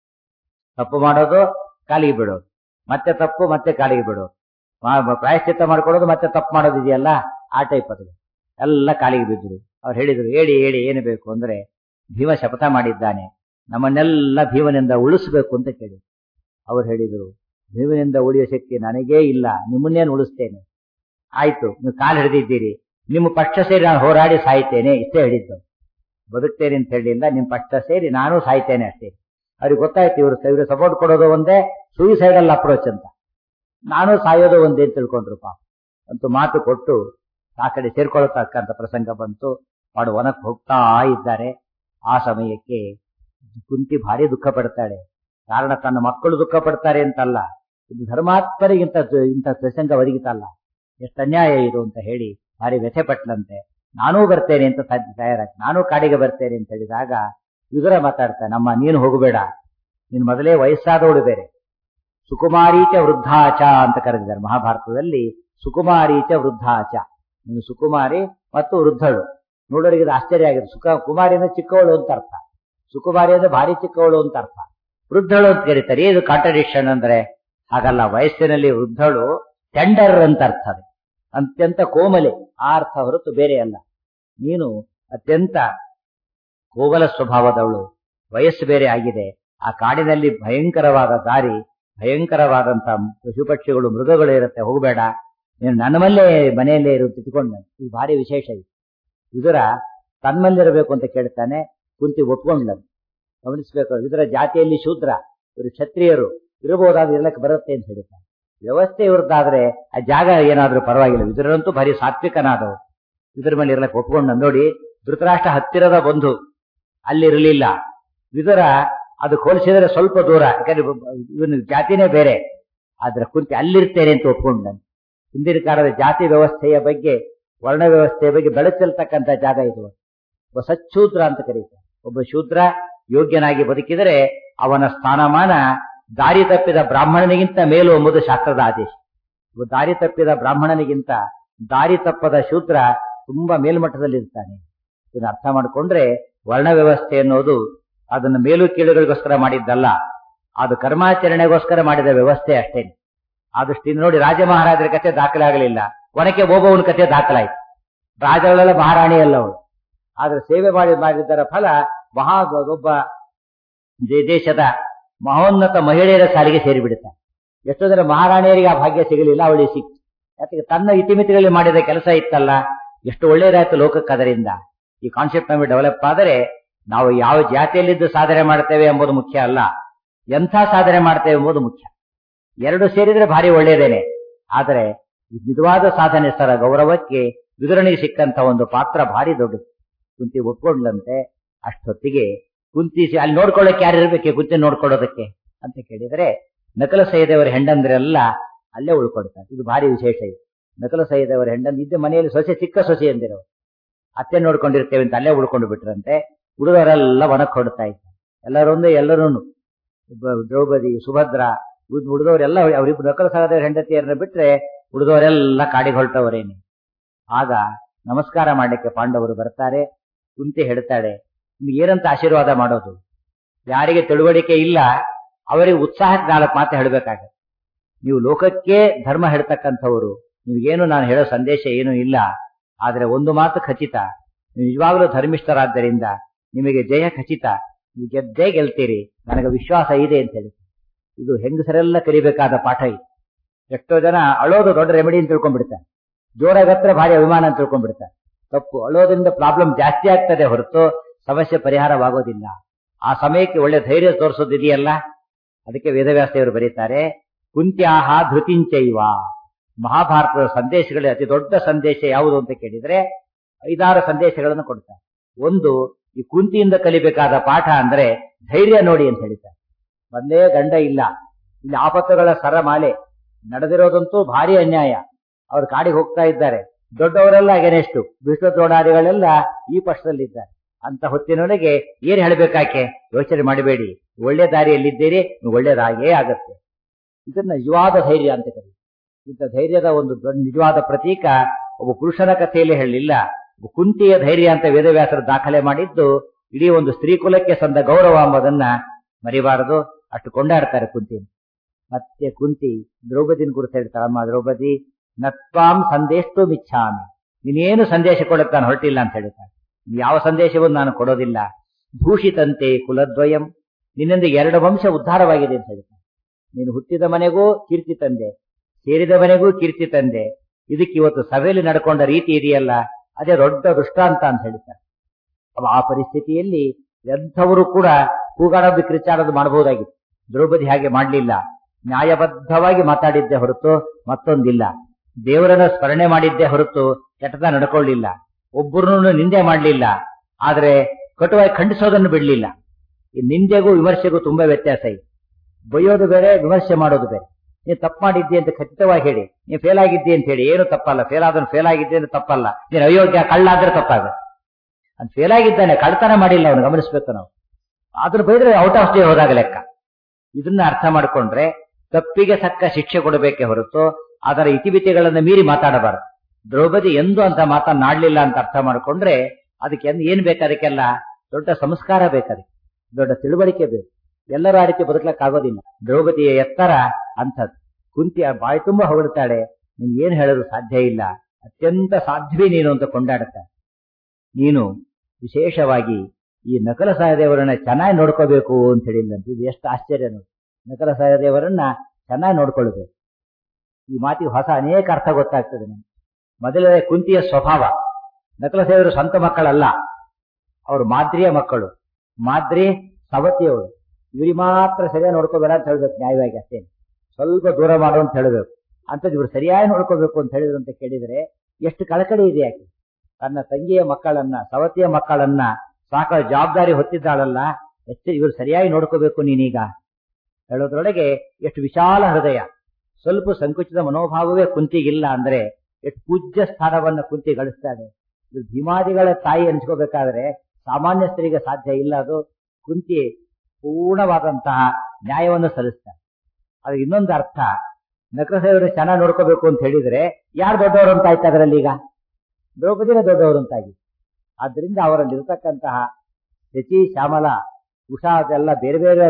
ತಪ್ಪು ಮಾಡೋದು ಕಾಲಿಗೆ ಬಿಡೋದು ಮತ್ತೆ ತಪ್ಪು ಮತ್ತೆ ಕಾಲಿಗೆ ಬಿಡೋದು ಮಾ- ಪ್ರಾಯಶ್ಚಿತ್ತ ಮಾಡ್ಕೊಳ್ಳೋದು ಮತ್ತೆ ತಪ್ಪು ಮಾಡೋದು ಇದೆಯಲ್ಲ ಆ ಟೈಪ್ ಅದು ಎಲ್ಲ ಕಾಲಿಗೆ ಬಿದ್ದರು ಅವ್ರು ಹೇಳಿದ್ರು ಹೇಳಿ ಹೇಳಿ ಏನು ಬೇಕು ಅಂದ್ರೆ ಭೀಮ ಶಪಥ ಮಾಡಿದ್ದಾನೆ ನಮ್ಮನ್ನೆಲ್ಲ ಭೀಮನಿಂದ ಉಳಿಸ್ಬೇಕು ಅಂತ ಕೇಳಿ ಅವ್ರು ಹೇಳಿದ್ರು ಭೀಮನಿಂದ ಉಳಿಯೋ ಶಕ್ತಿ ನನಗೇ ಇಲ್ಲ ನಿಮ್ಮನ್ನೇನು ಉಳಿಸ್ತೇನೆ ಆಯ್ತು ನೀವು ಕಾಲು ಹಿಡಿದಿದ್ದೀರಿ ನಿಮ್ಮ ಪಕ್ಷ ಸೇರಿ ನಾನು ಹೋರಾಡಿ ಸಾಯ್ತೇನೆ ಇಷ್ಟೇ ಹೇಳಿದ್ದು ಬದುಕ್ತೇನೆ ಅಂತ ಹೇಳಿಲ್ಲ ನಿಮ್ಮ ಪಕ್ಷ ಸೇರಿ ನಾನು ಸಾಯ್ತೇನೆ ಅಷ್ಟೇ ಅವ್ರಿಗೆ ಗೊತ್ತಾಯ್ತು ಇವರು ಇವರು ಸಪೋರ್ಟ್ ಕೊಡೋದು ಒಂದೇ ಸೂಯಿಸೈಡಲ್ ಅಪ್ರೋಚ್ ಅಂತ ನಾನು ಸಾಯೋದು ಒಂದೇ ಅಂತ ತಿಳ್ಕೊಂಡ್ರು ಪಾಪ ಅಂತೂ ಮಾತು ಕೊಟ್ಟು ಆ ಕಡೆ ಸೇರ್ಕೊಳ್ತಕ್ಕಂಥ ಪ್ರಸಂಗ ಬಂತು ಮಾಡು ವನಕ್ಕೆ ಹೋಗ್ತಾ ಇದ್ದಾರೆ ಆ ಸಮಯಕ್ಕೆ ಕುಂತಿ ಭಾರಿ ದುಃಖ ಪಡ್ತಾಳೆ ಕಾರಣ ತನ್ನ ಮಕ್ಕಳು ದುಃಖ ಪಡ್ತಾರೆ ಅಂತಲ್ಲ ಇದು ಧರ್ಮಾತ್ಮರಿಗಿಂತ ಇಂಥ ಪ್ರಸಂಗ ಒದಗಿತಲ್ಲ ಎಷ್ಟು ಅನ್ಯಾಯ ಇದು ಅಂತ ಹೇಳಿ ಭಾರಿ ವ್ಯಥೆ ಪಟ್ಲಂತೆ ನಾನೂ ಬರ್ತೇನೆ ಅಂತ ತ- ತಯಾರಾಗಿ ನಾನು ಕಾಡಿಗೆ ಬರ್ತೇನೆ ಅಂತ ಹೇಳಿದಾಗ ವಿದುರ ಮಾತಾಡ್ತಾನೆ ನಮ್ಮ ನೀನು ಹೋಗಬೇಡ ನೀನು ಮೊದಲೇ ವಯಸ್ಸಾದವಳು ಬೇರೆ ಸುಕುಮಾರೀಚ ವೃದ್ಧಾಚ ಅಂತ ಕರೆದಿದ್ದಾರೆ ಮಹಾಭಾರತದಲ್ಲಿ ಸುಕುಮಾರೀಚ ವೃದ್ಧಾಚ ನೀನು ಸುಕುಮಾರಿ ಮತ್ತು ವೃದ್ಧಳು ನೋಡೋರಿಗೆ ಇದು ಆಶ್ಚರ್ಯ ಆಗಿದೆ ಸುಖ ಕುಮಾರಿ ಅಂದ್ರೆ ಚಿಕ್ಕವಳು ಅಂತ ಅರ್ಥ ಸುಕುಮಾರಿ ಅಂದ್ರೆ ಭಾರಿ ಚಿಕ್ಕವಳು ಅಂತ ಅರ್ಥ ವೃದ್ಧಳು ಅಂತ ಕರೀತಾರೆ ಇದು ಕಾಂಟ್ರಡಿಕ್ಷನ್ ಅಂದ್ರೆ ಹಾಗಲ್ಲ ವಯಸ್ಸಿನಲ್ಲಿ ವೃದ್ಧಳು ಟೆಂಡರ್ ಅಂತ ಅರ್ಥ ಅದು ಅತ್ಯಂತ ಕೋಮಲೆ ಆ ಅರ್ಥ ಹೊರತು ಬೇರೆ ಅಲ್ಲ ನೀನು ಅತ್ಯಂತ ಕೋಮಲ ಸ್ವಭಾವದವಳು ವಯಸ್ಸು ಬೇರೆ ಆಗಿದೆ ಆ ಕಾಡಿನಲ್ಲಿ ಭಯಂಕರವಾದ ದಾರಿ ಭಯಂಕರವಾದಂತ ಪಶು ಪಕ್ಷಿಗಳು ಮೃಗಗಳು ಇರುತ್ತೆ ಹೋಗಬೇಡ ನೀನು ನನ್ನ ಮಲ್ಲೇ ಮನೆಯಲ್ಲೇ ಇರು ತಿಳ್ಕೊಂಡು ಇದು ಭಾರಿ ವಿಶೇಷ ಇದು ಇದರ ತನ್ಮಲ್ಲಿರಬೇಕು ಅಂತ ಕೇಳ್ತಾನೆ ಕುಂತಿ ಒಪ್ಕೊಂಡ್ಲನು ಗಮನಿಸಬೇಕು ಇದರ ಜಾತಿಯಲ್ಲಿ ಶೂದ್ರ ಇವರು ಕ್ಷತ್ರಿಯರು ಇರಬಹುದಾದ್ರೆ ಇರ್ಲಕ್ಕೆ ಬರುತ್ತೆ ಅಂತ ಹೇಳ್ತಾನೆ ವ್ಯವಸ್ಥೆ ಇವ್ರದ್ದಾದ್ರೆ ಆ ಜಾಗ ಏನಾದ್ರೂ ಪರವಾಗಿಲ್ಲ ಇದರಂತೂ ಭಾರಿ ಸಾತ್ವಿಕನಾದವು ಇದ್ರ ಮೇಲೆ ಇರ್ಲಕ್ಕೆ ಒಪ್ಕೊಂಡ ನೋಡಿ ಧೃತರಾಷ್ಟ್ರ ಹತ್ತಿರದ ಬಂಧು ಅಲ್ಲಿರಲಿಲ್ಲ ವಿದುರ ಅದು ಹೋಲಿಸಿದರೆ ಸ್ವಲ್ಪ ದೂರ ಯಾಕಂದ್ರೆ ಇವನ ಜಾತಿನೇ ಬೇರೆ ಆದ್ರೆ ಕುಂತಿ ಅಲ್ಲಿರ್ತೇನೆ ಅಂತ ಒಪ್ಕೊಂಡನು ಹಿಂದಿನ ಕಾಲದ ಜಾತಿ ವ್ಯವಸ್ಥೆಯ ಬಗ್ಗೆ ವರ್ಣ ವ್ಯವಸ್ಥೆಯ ಬಗ್ಗೆ ಬೆಳಚಲ್ತಕ್ಕಂಥ ಜಾಗ ಇದು ಒಬ್ಬ ಸಚ್ಛೂದ್ರ ಅಂತ ಕರೀತಾರೆ ಒಬ್ಬ ಶೂದ್ರ ಯೋಗ್ಯನಾಗಿ ಬದುಕಿದರೆ ಅವನ ಸ್ಥಾನಮಾನ ದಾರಿ ತಪ್ಪಿದ ಬ್ರಾಹ್ಮಣನಿಗಿಂತ ಮೇಲು ಎಂಬುದು ಶಾಸ್ತ್ರದ ಆದೇಶ ಒಬ್ಬ ದಾರಿ ತಪ್ಪಿದ ಬ್ರಾಹ್ಮಣನಿಗಿಂತ ದಾರಿ ತಪ್ಪದ ಶೂದ್ರ ತುಂಬಾ ಮೇಲ್ಮಟ್ಟದಲ್ಲಿರ್ತಾನೆ ಇದನ್ನ ಅರ್ಥ ಮಾಡಿಕೊಂಡ್ರೆ ವರ್ಣ ವ್ಯವಸ್ಥೆ ಅನ್ನೋದು ಅದನ್ನು ಮೇಲು ಕೀಳುಗಳಿಗೋಸ್ಕರ ಮಾಡಿದ್ದಲ್ಲ ಅದು ಕರ್ಮಾಚರಣೆಗೋಸ್ಕರ ಮಾಡಿದ ವ್ಯವಸ್ಥೆ ಅಷ್ಟೇ ಆ ದೃಷ್ಟಿಯಿಂದ ನೋಡಿ ರಾಜ ಮಹಾರಾಜರ ಕಥೆ ದಾಖಲಾಗಲಿಲ್ಲ ಕೊನೆಗೆ ಓಬವ್ವನ ಕಥೆ ದಾಖಲಾಯಿತು ರಾಜಗಳೆಲ್ಲ ಮಹಾರಾಣಿ ಅಲ್ಲ ಅವಳು ಆದ್ರೆ ಸೇವೆ ಮಾಡಿ ಮಾಡಿದ್ದರ ಫಲ ಮಹಾ ಒಬ್ಬ ದೇ- ದೇಶದ ಮಹೋನ್ನತ ಮಹಿಳೆಯರ ಸಾಲಿಗೆ ಸೇರಿಬಿಡುತ್ತೆ ಎಷ್ಟೋ ಜನ ಮಹಾರಾಣಿಯರಿಗೆ ಆ ಭಾಗ್ಯ ಸಿಗಲಿಲ್ಲ ಅವಳಿಗೆ ಸಿಕ್ತು ಯಾಕೆ ತನ್ನ ಇತಿಮಿತಿಗಳಲ್ಲಿ ಮಾಡಿದ ಕೆಲಸ ಇತ್ತಲ್ಲ ಎಷ್ಟು ಒಳ್ಳೇದಾಯ್ತು ಲೋಕಕ್ಕೆ ಅದರಿಂದ ಈ ಕಾನ್ಸೆಪ್ಟ್ ನಮಗೆ ಡೆವಲಪ್ ಆದರೆ ನಾವು ಯಾವ ಜಾತಿಯಲ್ಲಿದ್ದು ಸಾಧನೆ ಮಾಡ್ತೇವೆ ಎಂಬುದು ಮುಖ್ಯ ಅಲ್ಲ ಎಂಥ ಸಾಧನೆ ಮಾಡ್ತೇವೆ ಎಂಬುದು ಮುಖ್ಯ ಎರಡು ಸೇರಿದ್ರೆ ಭಾರಿ ಒಳ್ಳೆಯದೇನೆ ಆದರೆ ನಿಜವಾದ ಸಾಧನೆ ಸರ ಗೌರವಕ್ಕೆ ವಿವರಣೆಗೆ ಸಿಕ್ಕಂತ ಒಂದು ಪಾತ್ರ ಭಾರಿ ದೊಡ್ಡದು ಕುಂತಿ ಒಪ್ಕೊಂಡ್ಲಂತೆ ಅಷ್ಟೊತ್ತಿಗೆ ಕುಂತಿ ಸಿ- ಅಲ್ಲಿ ನೋಡ್ಕೊಳ್ಳೋಕೆ ಯಾರು ಇರ್ಬೇಕು ಕುಂತಿ ನೋಡ್ಕೊಳ್ಳೋದಕ್ಕೆ ಅಂತ ಕೇಳಿದರೆ ನಕಲ ಸೈದೇವರ ಹೆಂಡಂದ್ರೆಲ್ಲ ಅಲ್ಲೇ ಉಳ್ಕೊಡ್ತಾರೆ ಇದು ಭಾರಿ ವಿಶೇಷ ಇದು ನಕಲ ಸೈದೇವರ ಹೆಂಡಂದ್ ಇದ್ದ ಮನೆಯಲ್ಲಿ ಸೊಸೆ ಚಿಕ್ಕ ಸೊಸೆ ಎಂದಿರೋ ಅತ್ತೆ ನೋಡ್ಕೊಂಡಿರ್ತೇವೆ ಅಂತ ಅಲ್ಲೇ ಉಳ್ಕೊಂಡು ಬಿಟ್ರಂತೆ ಹುಡುಗರೆಲ್ಲ ವನಕ್ಕೆ ಹೊಡ್ತಾ ಇದ್ದಾರೆ ಎಲ್ಲರೊಂದು ಎಲ್ಲರೂ ದ್ರೌಪದಿ ಸುಭದ್ರ ಉಳಿದವರೆಲ್ಲ ಅವರಿಬ್ಬರು ನಕಲ ಸಹದೇವರ ಹೆಂಡತಿಯರನ್ನ ಬಿಟ್ರೆ ಉಳಿದವರೆಲ್ಲ ಕಾಡಿಗೆ ಹೊರಟವರೇನೆ ಆಗ ನಮಸ್ಕಾರ ಮಾಡಲಿಕ್ಕೆ ಪಾಂಡವರು ಬರ್ತಾರೆ ಕುಂತಿ ಹೇಳ್ತಾಳೆ ನಿಮ್ಗೆ ಏನಂತ ಆಶೀರ್ವಾದ ಮಾಡೋದು ಯಾರಿಗೆ ತಿಳುವಳಿಕೆ ಇಲ್ಲ ಅವರಿಗೆ ಉತ್ಸಾಹಕ್ಕೆ ನಾಲ್ಕು ಮಾತು ಹೇಳಬೇಕಾಗತ್ತೆ ನೀವು ಲೋಕಕ್ಕೆ ಧರ್ಮ ಹೇಳ್ತಕ್ಕಂಥವ್ರು ನಿಮ್ಗೇನು ನಾನು ಹೇಳೋ ಸಂದೇಶ ಏನೂ ಇಲ್ಲ ಆದರೆ ಒಂದು ಮಾತು ಖಚಿತ ನೀವು ನಿಜವಾಗ್ಲೂ ಧರ್ಮಿಷ್ಠರಾದ್ದರಿಂದ ನಿಮಗೆ ಜಯ ಖಚಿತ ನೀವು ಗೆದ್ದೇ ಗೆಲ್ತೀರಿ ನನಗೆ ವಿಶ್ವಾಸ ಇದೆ ಅಂತ ಹೇಳಿ ಇದು ಹೆಂಗಸರೆಲ್ಲ ಕಲಿಬೇಕಾದ ಪಾಠ ಇದು ಎಷ್ಟೋ ಜನ ಅಳೋದು ದೊಡ್ಡ ರೆಮಿಡಿ ಅಂತ ತಿಳ್ಕೊಂಡ್ಬಿಡ್ತಾರೆ ಜೋರಾಗಿ ಹತ್ರ ಭಾರಿ ಅಭಿಮಾನ ಅಂತ ತಿಳ್ಕೊಂಡ್ಬಿಡ್ತಾರೆ ತಪ್ಪು ಅಳೋದ್ರಿಂದ ಪ್ರಾಬ್ಲಮ್ ಜಾಸ್ತಿ ಆಗ್ತದೆ ಹೊರತು ಸಮಸ್ಯೆ ಪರಿಹಾರವಾಗೋದಿಲ್ಲ ಆ ಸಮಯಕ್ಕೆ ಒಳ್ಳೆ ಧೈರ್ಯ ತೋರಿಸೋದು ಇದೆಯಲ್ಲ ಅದಕ್ಕೆ ವೇದವ್ಯಾಸದೇವರು ಬರೀತಾರೆ ಕುಂತ್ಯಾಹ ಧೃತಿಂಚೈವ ಮಹಾಭಾರತದ ಸಂದೇಶಗಳಲ್ಲಿ ಅತಿ ದೊಡ್ಡ ಸಂದೇಶ ಯಾವುದು ಅಂತ ಕೇಳಿದ್ರೆ ಐದಾರು ಸಂದೇಶಗಳನ್ನು ಕೊಡ್ತಾರೆ ಒಂದು ಈ ಕುಂತಿಯಿಂದ ಕಲಿಬೇಕಾದ ಪಾಠ ಅಂದ್ರೆ ಧೈರ್ಯ ನೋಡಿ ಅಂತ ಹೇಳ್ತಾರೆ ಒಂದೇ ಗಂಡ ಇಲ್ಲ ಇಲ್ಲಿ ಆಪತ್ತುಗಳ ಸರಮಾಲೆ ನಡೆದಿರೋದಂತೂ ಭಾರಿ ಅನ್ಯಾಯ ಅವ್ರು ಕಾಡಿಗೆ ಹೋಗ್ತಾ ಇದ್ದಾರೆ ದೊಡ್ಡವರೆಲ್ಲ ಅಗೇನೆಷ್ಟು ವಿಶ್ವದ್ರೋಣಾದಿಗಳೆಲ್ಲ ಈ ಪಕ್ಷದಲ್ಲಿದ್ದಾರೆ ಅಂತ ಹೊತ್ತಿನೊಳಗೆ ಏನ್ ಹೇಳ್ಬೇಕಾಕೆ ಯೋಚನೆ ಮಾಡಬೇಡಿ ಒಳ್ಳೆ ದಾರಿಯಲ್ಲಿದ್ದೀರಿ ನೀವು ಒಳ್ಳೇದಾಗೇ ಆಗತ್ತೆ ಇದನ್ನ ನಿಜವಾದ ಧೈರ್ಯ ಅಂತ ಕರೀತಾರೆ ಇಂಥ ಧೈರ್ಯದ ಒಂದು ದೊಡ್ಡ ನಿಜವಾದ ಪ್ರತೀಕ ಒಬ್ಬ ಪುರುಷನ ಕಥೆಯಲ್ಲಿ ಹೇಳಲಿಲ್ಲ ಕುಂತಿಯ ಧೈರ್ಯ ಅಂತ ವೇದವ್ಯಾಸರು ದಾಖಲೆ ಮಾಡಿದ್ದು ಇಡೀ ಒಂದು ಸ್ತ್ರೀ ಕುಲಕ್ಕೆ ಸಂದ ಗೌರವ ಎಂಬುದನ್ನ ಮರಿಬಾರದು ಅಷ್ಟು ಕೊಂಡಾಡ್ತಾರೆ ಕುಂತಿ ಮತ್ತೆ ಕುಂತಿ ದ್ರೌಪದಿನ ಕುರಿತು ಹೇಳ್ತಾರೆ ಅಮ್ಮ ದ್ರೌಪದಿ ನತ್ವಾಂ ಸಂದೇಶು ಮಿಚ್ಛಾಮಿ ನೀನೇನು ಸಂದೇಶ ಕೊಡಕ್ಕೆ ನಾನು ಹೊರಟಿಲ್ಲ ಅಂತ ಹೇಳ್ತಾರೆ ಯಾವ ಸಂದೇಶವನ್ನು ನಾನು ಕೊಡೋದಿಲ್ಲ ಭೂಷಿತಂತೆ ಕುಲದ್ವಯಂ ನಿನ್ನೊಂದಿಗೆ ಎರಡು ವಂಶ ಉದ್ಧಾರವಾಗಿದೆ ಅಂತ ಹೇಳ್ತಾರೆ ನೀನು ಹುಟ್ಟಿದ ಮನೆಗೂ ಕೀರ್ತಿ ತಂದೆ ಸೇರಿದ ಮನೆಗೂ ಕೀರ್ತಿ ತಂದೆ ಇದಕ್ಕೆ ಇವತ್ತು ಸಭೆಯಲ್ಲಿ ನಡ್ಕೊಂಡ ರೀತಿ ಇದೆಯಲ್ಲ ಅದೇ ದೊಡ್ಡ ದೃಷ್ಟಾಂತ ಅಂತ ಹೇಳ್ತಾರೆ ಆ ಪರಿಸ್ಥಿತಿಯಲ್ಲಿ ಎಂಥವರು ಕೂಡ ಕೂಗಾಡೋದು ಕಿರಿಚಾಡೋದು ಮಾಡಬಹುದಾಗಿತ್ತು ದ್ರೌಪದಿ ಹಾಗೆ ಮಾಡಲಿಲ್ಲ ನ್ಯಾಯಬದ್ಧವಾಗಿ ಮಾತಾಡಿದ್ದೆ ಹೊರತು ಮತ್ತೊಂದಿಲ್ಲ ದೇವರನ್ನ ಸ್ಮರಣೆ ಮಾಡಿದ್ದೆ ಹೊರತು ಕೆಟ್ಟದ ನಡ್ಕೊಳ್ಳಿಲ್ಲ ಒಬ್ಬರನ್ನು ನಿಂದೆ ಮಾಡಲಿಲ್ಲ ಆದ್ರೆ ಕಟುವಾಗಿ ಖಂಡಿಸೋದನ್ನು ಬಿಡಲಿಲ್ಲ ಈ ನಿಂದೆಗೂ ವಿಮರ್ಶೆಗೂ ತುಂಬಾ ವ್ಯತ್ಯಾಸ ಇದೆ ಬೈಯೋದು ಬೇರೆ ವಿಮರ್ಶೆ ಮಾಡೋದು ಬೇರೆ ನೀನು ತಪ್ಪು ಮಾಡಿದ್ದಿ ಅಂತ ಖಚಿತವಾಗಿ ಹೇಳಿ ನೀನು ಫೇಲ್ ಆಗಿದ್ದಿ ಅಂತ ಹೇಳಿ ಏನು ತಪ್ಪಲ್ಲ ಫೇಲ್ ಆದ್ರೆ ಫೇಲ್ ಆಗಿದ್ದೆ ಅಂತ ತಪ್ಪಲ್ಲ ನೀನು ಅಯೋಗ್ಯ ಕಳ್ಳ ಆದ್ರೆ ತಪ್ಪಾಗುತ್ತೆ ಅದು ಫೇಲ್ ಆಗಿದ್ದಾನೆ ಕಳ್ತನ ಮಾಡಿಲ್ಲ ಅವನು ಗಮನಿಸ್ಬೇಕು ನಾವು ಅದ್ರ ಬೈದ್ರೆ ಔಟ್ ಆಫ್ ಸ್ಟೇ ಹೋದಾಗ ಲೆಕ್ಕ ಇದನ್ನ ಅರ್ಥ ಮಾಡ್ಕೊಂಡ್ರೆ ತಪ್ಪಿಗೆ ತಕ್ಕ ಶಿಕ್ಷೆ ಕೊಡಬೇಕೆ ಹೊರತು ಅದರ ಇತಿಮಿತಿಗಳನ್ನ ಮೀರಿ ಮಾತಾಡಬಾರದು ದ್ರೌಪದಿ ಎಂದು ಅಂತ ಮಾತನಾಡ್ಲಿಲ್ಲ ಅಂತ ಅರ್ಥ ಮಾಡ್ಕೊಂಡ್ರೆ ಅದಕ್ಕೆ ಏನ್ ಬೇಕು ಅದಕ್ಕೆಲ್ಲ ದೊಡ್ಡ ಸಂಸ್ಕಾರ ಬೇಕದಕ್ಕೆ ದೊಡ್ಡ ತಿಳುವಳಿಕೆ ಬೇಕು ಎಲ್ಲರೂ ಆ ರೀತಿ ಬದುಕಕ್ಕಾಗೋದಿಲ್ಲ ದ್ರೌಪದಿಯ ಎತ್ತರ ಅಂಥದ್ದು ಕುಂತಿ ಬಾಯಿ ತುಂಬ ಹೊಗಳ್ತಾಳೆ ನಿನ್ ಏನ್ ಹೇಳಲು ಸಾಧ್ಯ ಇಲ್ಲ ಅತ್ಯಂತ ಸಾಧ್ಯವೇ ನೀನು ಅಂತ ಕೊಂಡಾಡುತ್ತಾರೆ ನೀನು ವಿಶೇಷವಾಗಿ ಈ ನಕಲ ಸಹದೇವರನ್ನ ಚೆನ್ನಾಗಿ ನೋಡ್ಕೋಬೇಕು ಅಂತ ಹೇಳಿಲ್ಲಂತ ಇದು ಎಷ್ಟು ಆಶ್ಚರ್ಯ ನೋಡಿ ನಕಲ ಸಹದೇವರನ್ನ ಚೆನ್ನಾಗಿ ನೋಡ್ಕೊಳ್ಬೇಕು ಈ ಮಾತಿಗೆ ಹೊಸ ಅನೇಕ ಅರ್ಥ ಗೊತ್ತಾಗ್ತದೆ ನಮ್ಗೆ ಮೊದಲನೇ ಕುಂತಿಯ ಸ್ವಭಾವ ನಕಲ ಸಹದೇವರು ಸ್ವಂತ ಮಕ್ಕಳಲ್ಲ ಅವರು ಮಾದ್ರಿಯ ಮಕ್ಕಳು ಮಾದ್ರಿ ಸವತಿಯವರು ಇವ್ರಿಗೆ ಮಾತ್ರ ಸರಿಯಾಗಿ ನೋಡ್ಕೋಬೇಡ ಅಂತ ಹೇಳ್ಬೇಕು ನ್ಯಾಯವಾಗಿ ಅಷ್ಟೇ ಸ್ವಲ್ಪ ದೂರ ಮಾಡು ಅಂತ ಹೇಳ್ಬೇಕು ಅಂತದ್ ಇವ್ರು ಸರಿಯಾಗಿ ನೋಡ್ಕೋಬೇಕು ಅಂತ ಹೇಳಿದ್ರು ಅಂತ ಕೇಳಿದ್ರೆ ಎಷ್ಟು ಕಳಕಳಿ ಇದೆ ಯಾಕೆ ತನ್ನ ತಂಗಿಯ ಮಕ್ಕಳನ್ನ ಸವತಿಯ ಮಕ್ಕಳನ್ನ ಸಾಕ ಜವಾಬ್ದಾರಿ ಹೊತ್ತಿದ್ದಾಳಲ್ಲ ಎಷ್ಟು ಇವ್ರು ಸರಿಯಾಗಿ ನೋಡ್ಕೋಬೇಕು ನೀನೀಗ ಹೇಳೋದ್ರೊಳಗೆ ಎಷ್ಟು ವಿಶಾಲ ಹೃದಯ ಸ್ವಲ್ಪ ಸಂಕುಚಿತ ಮನೋಭಾವವೇ ಕುಂತಿಗಿಲ್ಲ ಅಂದ್ರೆ ಎಷ್ಟು ಪೂಜ್ಯ ಸ್ಥಾನವನ್ನ ಕುಂತಿ ಗಳಿಸ್ತಾಳೆ ಇದು ಭೀಮಾದಿಗಳ ತಾಯಿ ಅನ್ಸ್ಕೋಬೇಕಾದ್ರೆ ಸಾಮಾನ್ಯ ಸ್ತ್ರೀಗೆ ಸಾಧ್ಯ ಇಲ್ಲ ಅದು ಕುಂತಿ ಪೂರ್ಣವಾದಂತಹ ನ್ಯಾಯವನ್ನು ಸಲ್ಲಿಸ್ತಾರೆ ಅದು ಇನ್ನೊಂದು ಅರ್ಥ ನಕರಸೇವರು ಚೆನ್ನಾಗಿ ನೋಡ್ಕೋಬೇಕು ಅಂತ ಹೇಳಿದ್ರೆ ಯಾರು ದೊಡ್ಡವರು ಅಂತ ಆಯ್ತು ಅದರಲ್ಲಿ ಈಗ ದ್ರೌಪದಿನೇ ದೊಡ್ಡವರು ಅಂತಾಗಿ ಆದ್ರಿಂದ ಅವರಲ್ಲಿ ಇರತಕ್ಕಂತಹ ಶಚಿ ಶ್ಯಾಮಲ ಉಷಾ ಅದೆಲ್ಲ ಬೇರೆ ಬೇರೆ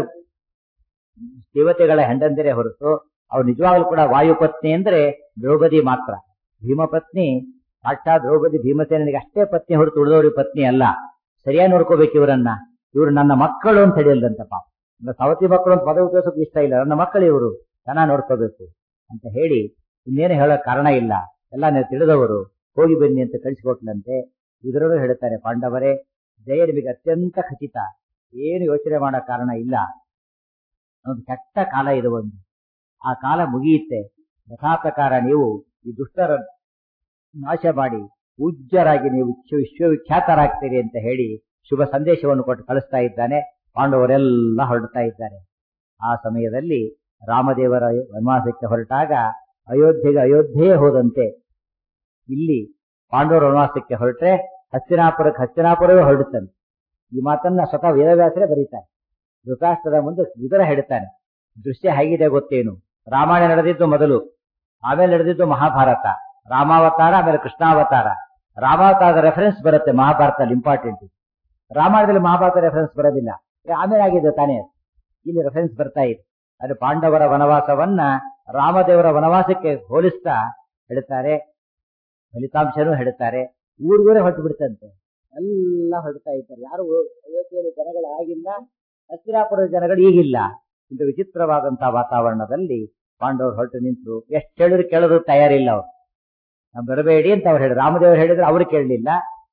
ದೇವತೆಗಳ ಹೆಂಡಂದಿರೇ ಹೊರತು ಅವ್ರು ನಿಜವಾಗ್ಲೂ ಕೂಡ ವಾಯುಪತ್ನಿ ಅಂದ್ರೆ ದ್ರೌಪದಿ ಮಾತ್ರ ಭೀಮಪತ್ನಿ ಸಾಕ್ಷಾತ್ ದ್ರೌಪದಿ ಭೀಮಸೇನಿಗೆ ಅಷ್ಟೇ ಪತ್ನಿ ಹೊರತು ಉಳಿದವ್ರಿಗೆ ಪತ್ನಿ ಅಲ್ಲ ಸರಿಯಾಗಿ ನೋಡ್ಕೋಬೇಕು ಇವರನ್ನ ಇವರು ನನ್ನ ಮಕ್ಕಳು ಅಂತ ಹೇಳಿಲ್ದಂತ ಪಾಪ ಸವತಿ ಮಕ್ಕಳು ಅಂತ ಪದವಿ ಉಪಯೋಗಿಸೋಕೆ ಇಷ್ಟ ಇಲ್ಲ ನನ್ನ ಮಕ್ಕಳು ಇವರು ಚೆನ್ನಾಗಿ ನೋಡ್ಕೋಬೇಕು ಅಂತ ಹೇಳಿ ಇನ್ನೇನು ಹೇಳೋಕ್ ಕಾರಣ ಇಲ್ಲ ಎಲ್ಲ ನೀವು ತಿಳಿದವರು ಹೋಗಿ ಬನ್ನಿ ಅಂತ ಕಳಿಸಿಕೊಟ್ಲಂತೆ ಇದರಲ್ಲೂ ಹೇಳ್ತಾರೆ ಪಾಂಡವರೇ ಜಯ ನಿಮಗೆ ಅತ್ಯಂತ ಖಚಿತ ಏನು ಯೋಚನೆ ಮಾಡೋ ಕಾರಣ ಇಲ್ಲ ಒಂದು ಕೆಟ್ಟ ಕಾಲ ಇದು ಒಂದು ಆ ಕಾಲ ಮುಗಿಯುತ್ತೆ ಯಥಾ ಪ್ರಕಾರ ನೀವು ಈ ದುಷ್ಟರ ನಾಶ ಮಾಡಿ ಪೂಜ್ಯರಾಗಿ ನೀವು ವಿಶ್ವ ವಿಶ್ವವಿಖ್ಯಾತರಾಗ್ತೀರಿ ಅಂತ ಹೇಳಿ ಶುಭ ಸಂದೇಶವನ್ನು ಕೊಟ್ಟು ಕಳಿಸ್ತಾ ಇದ್ದಾನೆ ಪಾಂಡವರೆಲ್ಲ ಹೊರಡ್ತಾ ಇದ್ದಾರೆ ಆ ಸಮಯದಲ್ಲಿ ರಾಮದೇವರ ವನವಾಸಕ್ಕೆ ಹೊರಟಾಗ ಅಯೋಧ್ಯೆಗೆ ಅಯೋಧ್ಯೆಯೇ ಹೋದಂತೆ ಇಲ್ಲಿ ಪಾಂಡವರ ವನವಾಸಕ್ಕೆ ಹೊರಟ್ರೆ ಹಸ್ತಿನಾಪುರಕ್ಕೆ ಹಸ್ತಿನಾಪುರವೇ ಹೊರಡುತ್ತಾನೆ ಈ ಮಾತನ್ನ ಸ್ವತಃ ವೇದವ್ಯಾಸರೇ ಬರೀತಾರೆ ಧೃತರಾಷ್ಟ್ರದ ಮುಂದೆ ವಿದರ ಹೇಳ್ತಾನೆ ದೃಶ್ಯ ಹೇಗಿದೆ ಗೊತ್ತೇನು ರಾಮಾಯಣ ನಡೆದಿದ್ದು ಮೊದಲು ಆಮೇಲೆ ನಡೆದಿದ್ದು ಮಹಾಭಾರತ ರಾಮಾವತಾರ ಆಮೇಲೆ ಕೃಷ್ಣಾವತಾರ ರಾಮಾವತಾರದ ರೆಫರೆನ್ಸ್ ಬರುತ್ತೆ ಮಹಾಭಾರತದಲ್ಲಿ ಇಂಪಾರ್ಟೆಂಟ್ ರಾಮಾಯಣದಲ್ಲಿ ಮಹಾಭಾರತ ರೆಫರೆನ್ಸ್ ಬರೋದಿಲ್ಲ ಆಮೇಲೆ ಆಗಿದೆ ತಾನೇ ಇಲ್ಲಿ ರೆಫರೆನ್ಸ್ ಬರ್ತಾ ಇದೆ ಅದು ಪಾಂಡವರ ವನವಾಸವನ್ನ ರಾಮದೇವರ ವನವಾಸಕ್ಕೆ ಹೋಲಿಸ್ತಾ ಹೇಳ್ತಾರೆ ಫಲಿತಾಂಶನೂ ಹೇಳ್ತಾರೆ ಊರಿಗೂರೇ ಹೊರಟು ಬಿಡ್ತಂತೆ ಎಲ್ಲ ಹೊರಡ್ತಾ ಇದ್ದಾರೆ ಯಾರು ಅಯೋಧ್ಯೆಯಲ್ಲಿ ಜನಗಳು ಆಗಿಲ್ಲ ಹಸ್ತಿರಾಪುರದ ಜನಗಳು ಈಗಿಲ್ಲ ಇಂಥ ವಿಚಿತ್ರವಾದಂತಹ ವಾತಾವರಣದಲ್ಲಿ ಪಾಂಡವರು ಹೊರಟು ನಿಂತರು ಎಷ್ಟು ಹೇಳಿದ್ರು ಕೇಳೋದು ತಯಾರಿಲ್ಲ ಅವ್ರು ನಾವು ಬರಬೇಡಿ ಅಂತ ಅವ್ರು ಹೇಳಿದ್ರು ರಾಮದೇವರು ಹೇಳಿದ್ರೆ ಅವರು ಕೇಳಲಿಲ್ಲ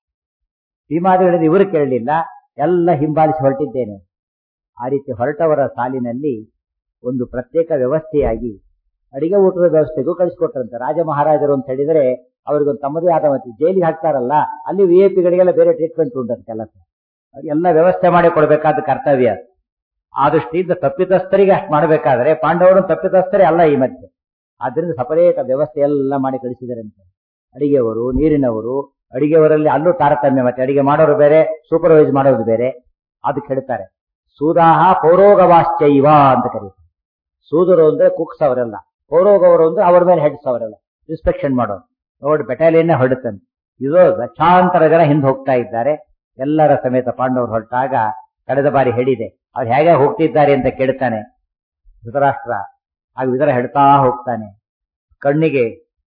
ಭೀಮಾದೇವಿ ಹೇಳಿದ್ರೆ ಇವರು ಕೇಳಲಿಲ್ಲ ಎಲ್ಲ ಹಿಂಬಾಲಿಸಿ ಹೊರಟಿದ್ದೇನೆ ಆ ರೀತಿ ಹೊರಟವರ ಸಾಲಿನಲ್ಲಿ ಒಂದು ಪ್ರತ್ಯೇಕ ವ್ಯವಸ್ಥೆಯಾಗಿ ಅಡಿಗೆ ಊಟದ ವ್ಯವಸ್ಥೆಗೂ ಕಳಿಸ್ಕೊಟ್ರಂತೆ ರಾಜ ಮಹಾರಾಜರು ಅಂತ ಹೇಳಿದ್ರೆ ಅವ್ರಿಗೊಂದು ತಮ್ಮದೇ ಆದ ಮತ್ತೆ ಜೈಲಿಗೆ ಹಾಕ್ತಾರಲ್ಲ ಅಲ್ಲಿ ವಿ ಐ ಪಿಗಳಿಗೆಲ್ಲ ಬೇರೆ ಟ್ರೀಟ್ಮೆಂಟ್ ಉಂಟಂತ ಕೆಲಸ ಎಲ್ಲ ವ್ಯವಸ್ಥೆ ಮಾಡಿ ಕೊಡಬೇಕಾದ ಕರ್ತವ್ಯ ಆ ದೃಷ್ಟಿಯಿಂದ ತಪ್ಪಿತಸ್ಥರಿಗೆ ಅಷ್ಟು ಮಾಡಬೇಕಾದ್ರೆ ಪಾಂಡವರು ತಪ್ಪಿತಸ್ಥರೇ ಅಲ್ಲ ಈ ಮಧ್ಯೆ ಆದ್ರಿಂದ ಸಪರೇಟ್ ವ್ಯವಸ್ಥೆ ಎಲ್ಲ ಮಾಡಿ ಕಳಿಸಿದರಂತೆ ಅಡಿಗೆವರು ನೀರಿನವರು ಅಡಿಗೆವರಲ್ಲಿ ಅಲ್ಲೂ ತಾರತಮ್ಯ ಮತ್ತೆ ಅಡಿಗೆ ಮಾಡೋರು ಬೇರೆ ಸೂಪರ್ವೈಸ್ ಮಾಡೋದು ಬೇರೆ ಅದಕ್ಕೆ ಹೇಳ್ತಾರೆ ಸೂದಾಹ ಪೌರೋಗವಾಶ್ಚೈವ ಅಂತ ಕರೀತಾರೆ ಸೂದರು ಅಂದ್ರೆ ಕುಕ್ಸ್ ಅವರೆಲ್ಲ ಪೌರೋಗವರು ಅಂದ್ರೆ ಅವ್ರ ಮೇಲೆ ಹೆಡ್ಸ್ ಅವರೆಲ್ಲ ಇನ್ಸ್ಪೆಕ್ಷನ್ ಮಾಡೋರು ನೋಡಿ ಬೆಟಾಲಿಯನ್ನೇ ಹೊರಡುತ್ತಾನೆ ಇದು ಲಕ್ಷಾಂತರ ಜನ ಹಿಂದೆ ಹೋಗ್ತಾ ಇದ್ದಾರೆ ಎಲ್ಲರ ಸಮೇತ ಪಾಂಡವರು ಹೊರಟಾಗ ಕಳೆದ ಬಾರಿ ಹೇಳಿದೆ ಅವ್ರು ಹೇಗೆ ಹೋಗ್ತಿದ್ದಾರೆ ಅಂತ ಕೇಳ್ತಾನೆ ಧೃತರಾಷ್ಟ್ರ ಆಗ ವಿದರ ಹೇಳ್ತಾ ಹೋಗ್ತಾನೆ ಕಣ್ಣಿಗೆ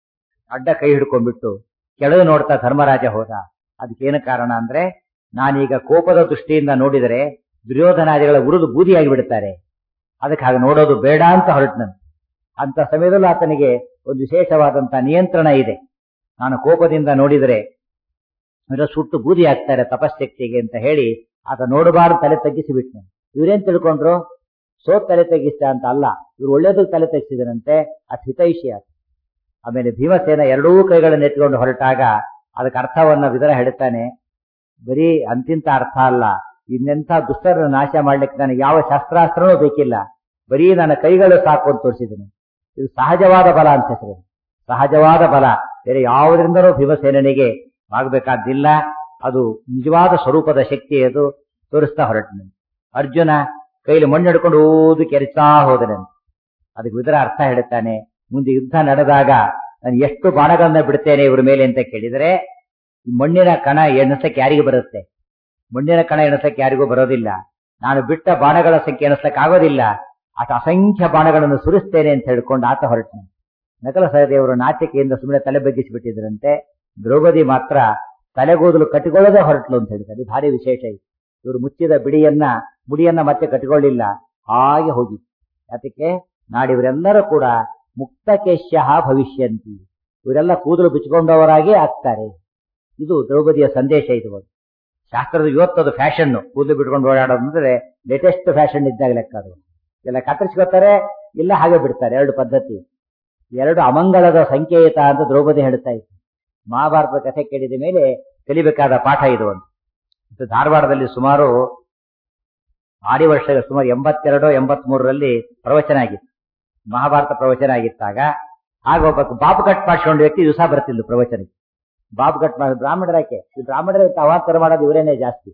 ಅಡ್ಡ ಕೈ ಹಿಡ್ಕೊಂಡ್ಬಿಟ್ಟು ಕೆಳಗೆ ನೋಡ್ತಾ ಧರ್ಮರಾಜ ಹೋದ ಅದಕ್ಕೇನು ಕಾರಣ ಅಂದ್ರೆ ನಾನೀಗ ಕೋಪದ ದೃಷ್ಟಿಯಿಂದ ನೋಡಿದರೆ ದುರ್ಯೋಧನಾದಿಗಳ ಉರಿದು ಬೂದಿಯಾಗಿ ಬಿಡುತ್ತಾರೆ ಅದಕ್ಕೆ ಹಾಗೆ ನೋಡೋದು ಬೇಡ ಅಂತ ಹೊರಟನು ಅಂತ ಸಮಯದಲ್ಲೂ ಆತನಿಗೆ ಒಂದು ವಿಶೇಷವಾದಂತ ನಿಯಂತ್ರಣ ಇದೆ ನಾನು ಕೋಪದಿಂದ ನೋಡಿದರೆ ಇವರ ಸುಟ್ಟು ಬೂದಿ ಆಗ್ತಾರೆ ತಪಶಕ್ತಿಗೆ ಅಂತ ಹೇಳಿ ಆತ ನೋಡಬಾರ್ದು ತಲೆ ತಗ್ಗಿಸಿ ಬಿಟ್ನು ಇವ್ರೇನ್ ತಿಳ್ಕೊಂಡ್ರು ಸೋತ್ ತಲೆ ತಗ್ಗಿಸ್ತ ಅಂತ ಅಲ್ಲ ಇವ್ರು ಒಳ್ಳೇದಕ್ಕೆ ತಲೆ ತಗ್ಗಿಸಿದನಂತೆ ಅದು ಹಿತೈಷಿ ಆತ ಆಮೇಲೆ ಭೀಮಸೇನ ಎರಡೂ ಕೈಗಳನ್ನು ಎತ್ಕೊಂಡು ಹೊರಟಾಗ ಅದಕ್ಕೆ ಅರ್ಥವನ್ನ ವಿದರ ಹೇಳ್ತಾನೆ ಬರೀ ಅಂತಿಂತ ಅರ್ಥ ಅಲ್ಲ ಇನ್ನೆಂಥ ದುಷ್ಟರನ್ನು ನಾಶ ಮಾಡ್ಲಿಕ್ಕೆ ನನಗೆ ಯಾವ ಶಸ್ತ್ರಾಸ್ತ್ರನೂ ಬೇಕಿಲ್ಲ ಬರೀ ನನ್ನ ಕೈಗಳು ಸಾಕು ಅಂತ ತೋರಿಸಿದ್ದೀನಿ ಇದು ಸಹಜವಾದ ಬಲ ಅಂತ ಹೆಸರು ಸಹಜವಾದ ಬಲ ಬೇರೆ ಯಾವುದರಿಂದನೂ ಭೀಮಸೇನಿಗೆ ಆಗಬೇಕಾದ್ದಿಲ್ಲ ಅದು ನಿಜವಾದ ಸ್ವರೂಪದ ಶಕ್ತಿ ಅದು ತೋರಿಸ್ತಾ ಹೊರಟನು ಅರ್ಜುನ ಕೈಲಿ ಮಣ್ಣು ಹಿಡ್ಕೊಂಡು ಓದು ಕೆರೆಸ್ತಾ ಹೋದನೆ ಅದಕ್ಕೆ ವಿದರ ಅರ್ಥ ಹೇಳುತ್ತಾನೆ ಮುಂದೆ ಯುದ್ಧ ನಡೆದಾಗ ನಾನು ಎಷ್ಟು ಬಾಣಗಳನ್ನ ಬಿಡ್ತೇನೆ ಇವ್ರ ಮೇಲೆ ಅಂತ ಕೇಳಿದರೆ ಈ ಮಣ್ಣಿನ ಕಣ ಎಣಿಸಕ್ಕೆ ಯಾರಿಗೂ ಬರುತ್ತೆ ಮಣ್ಣಿನ ಕಣ ಎಣಿಸಕ್ಕೆ ಯಾರಿಗೂ ಬರೋದಿಲ್ಲ ನಾನು ಬಿಟ್ಟ ಬಾಣಗಳ ಸಂಖ್ಯೆ ಎಣಿಸಕ್ಕೆ ಆಗೋದಿಲ್ಲ ಅಷ್ಟು ಅಸಂಖ್ಯ ಬಾಣಗಳನ್ನು ಸುರಿಸ್ತೇನೆ ಅಂತ ಹೇಳ್ಕೊಂಡು ಆತ ಹೊರಟನು ನಕಲ ಸಹದೇವರು ನಾಚಿಕೆಯಿಂದ ಸುಮ್ಮನೆ ತಲೆ ಬಗ್ಗಿಸಿ ಬಿಟ್ಟಿದ್ರಂತೆ ದ್ರೌಪದಿ ಮಾತ್ರ ತಲೆಗೂದಲು ಕಟ್ಟಿಕೊಳ್ಳದೆ ಹೊರಟ್ಲು ಅಂತ ಹೇಳ್ತಾರೆ ಇದು ಭಾರಿ ವಿಶೇಷ ಇದು ಇವರು ಮುಚ್ಚಿದ ಬಿಡಿಯನ್ನ ಮುಡಿಯನ್ನ ಮತ್ತೆ ಕಟ್ಟಿಕೊಳ್ಳಿಲ್ಲ ಹಾಗೆ ಹೋಗಿ ಅದಕ್ಕೆ ನಾಡಿವರೆಲ್ಲರೂ ಕೂಡ ಮುಕ್ತಕೇಶ್ಯ ಭವಿಷ್ಯಂತಿ ಇವರೆಲ್ಲ ಕೂದಲು ಬಿಚ್ಚಿಕೊಂಡವರಾಗಿ ಆಗ್ತಾರೆ ಇದು ದ್ರೌಪದಿಯ ಸಂದೇಶ ಇದು ಒಂದು ಶಾಸ್ತ್ರದ ಇವತ್ತದು ಫ್ಯಾಷನ್ ಕೂದಲು ಬಿಟ್ಕೊಂಡು ಓಡಾಡೋದು ಅಂದ್ರೆ ಲೇಟೆಸ್ಟ್ ಫ್ಯಾಷನ್ ಇದ್ದಾಗ ಲೆಕ್ಕ ಅದು ಎಲ್ಲ ಕತ್ತರಿಸ್ಕೋತಾರೆ ಇಲ್ಲ ಹಾಗೆ ಬಿಡ್ತಾರೆ ಎರಡು ಪದ್ಧತಿ ಎರಡು ಅಮಂಗಳದ ಸಂಕೇತ ಅಂತ ದ್ರೌಪದಿ ಹೇಳ್ತಾ ಇತ್ತು ಮಹಾಭಾರತದ ಕಥೆ ಕೇಳಿದ ಮೇಲೆ ಕಲಿಬೇಕಾದ ಪಾಠ ಇದು ಒಂದು ಇದು ಧಾರವಾಡದಲ್ಲಿ ಸುಮಾರು ಆರು ವರ್ಷಗಳ ಸುಮಾರು ಎಂಬತ್ತೆರಡು ಎಂಬತ್ ಮೂರರಲ್ಲಿ ಪ್ರವಚನ ಆಗಿತ್ತು ಮಹಾಭಾರತ ಪ್ರವಚನ ಆಗಿತ್ತಾಗ ಆಗ ಒಬ್ಬ ಬಾಬು ಕಟ್ ಮಾಡಿಸ್ಕೊಂಡು ವ್ಯಕ್ತಿ ದಿವಸ ಬರ್ತಿದ್ಲು ಪ್ರವಚನಕ್ಕೆ ಬಾಬು ಕಟ್ ಮಾಡಿ ಬ್ರಾಹ್ಮಣರಕ್ಕೆ ಈ ಬ್ರಾಹ್ಮಣರ ಅವಾಂತರ ಮಾಡೋದು ಇವರೇನೆ ಜಾಸ್ತಿ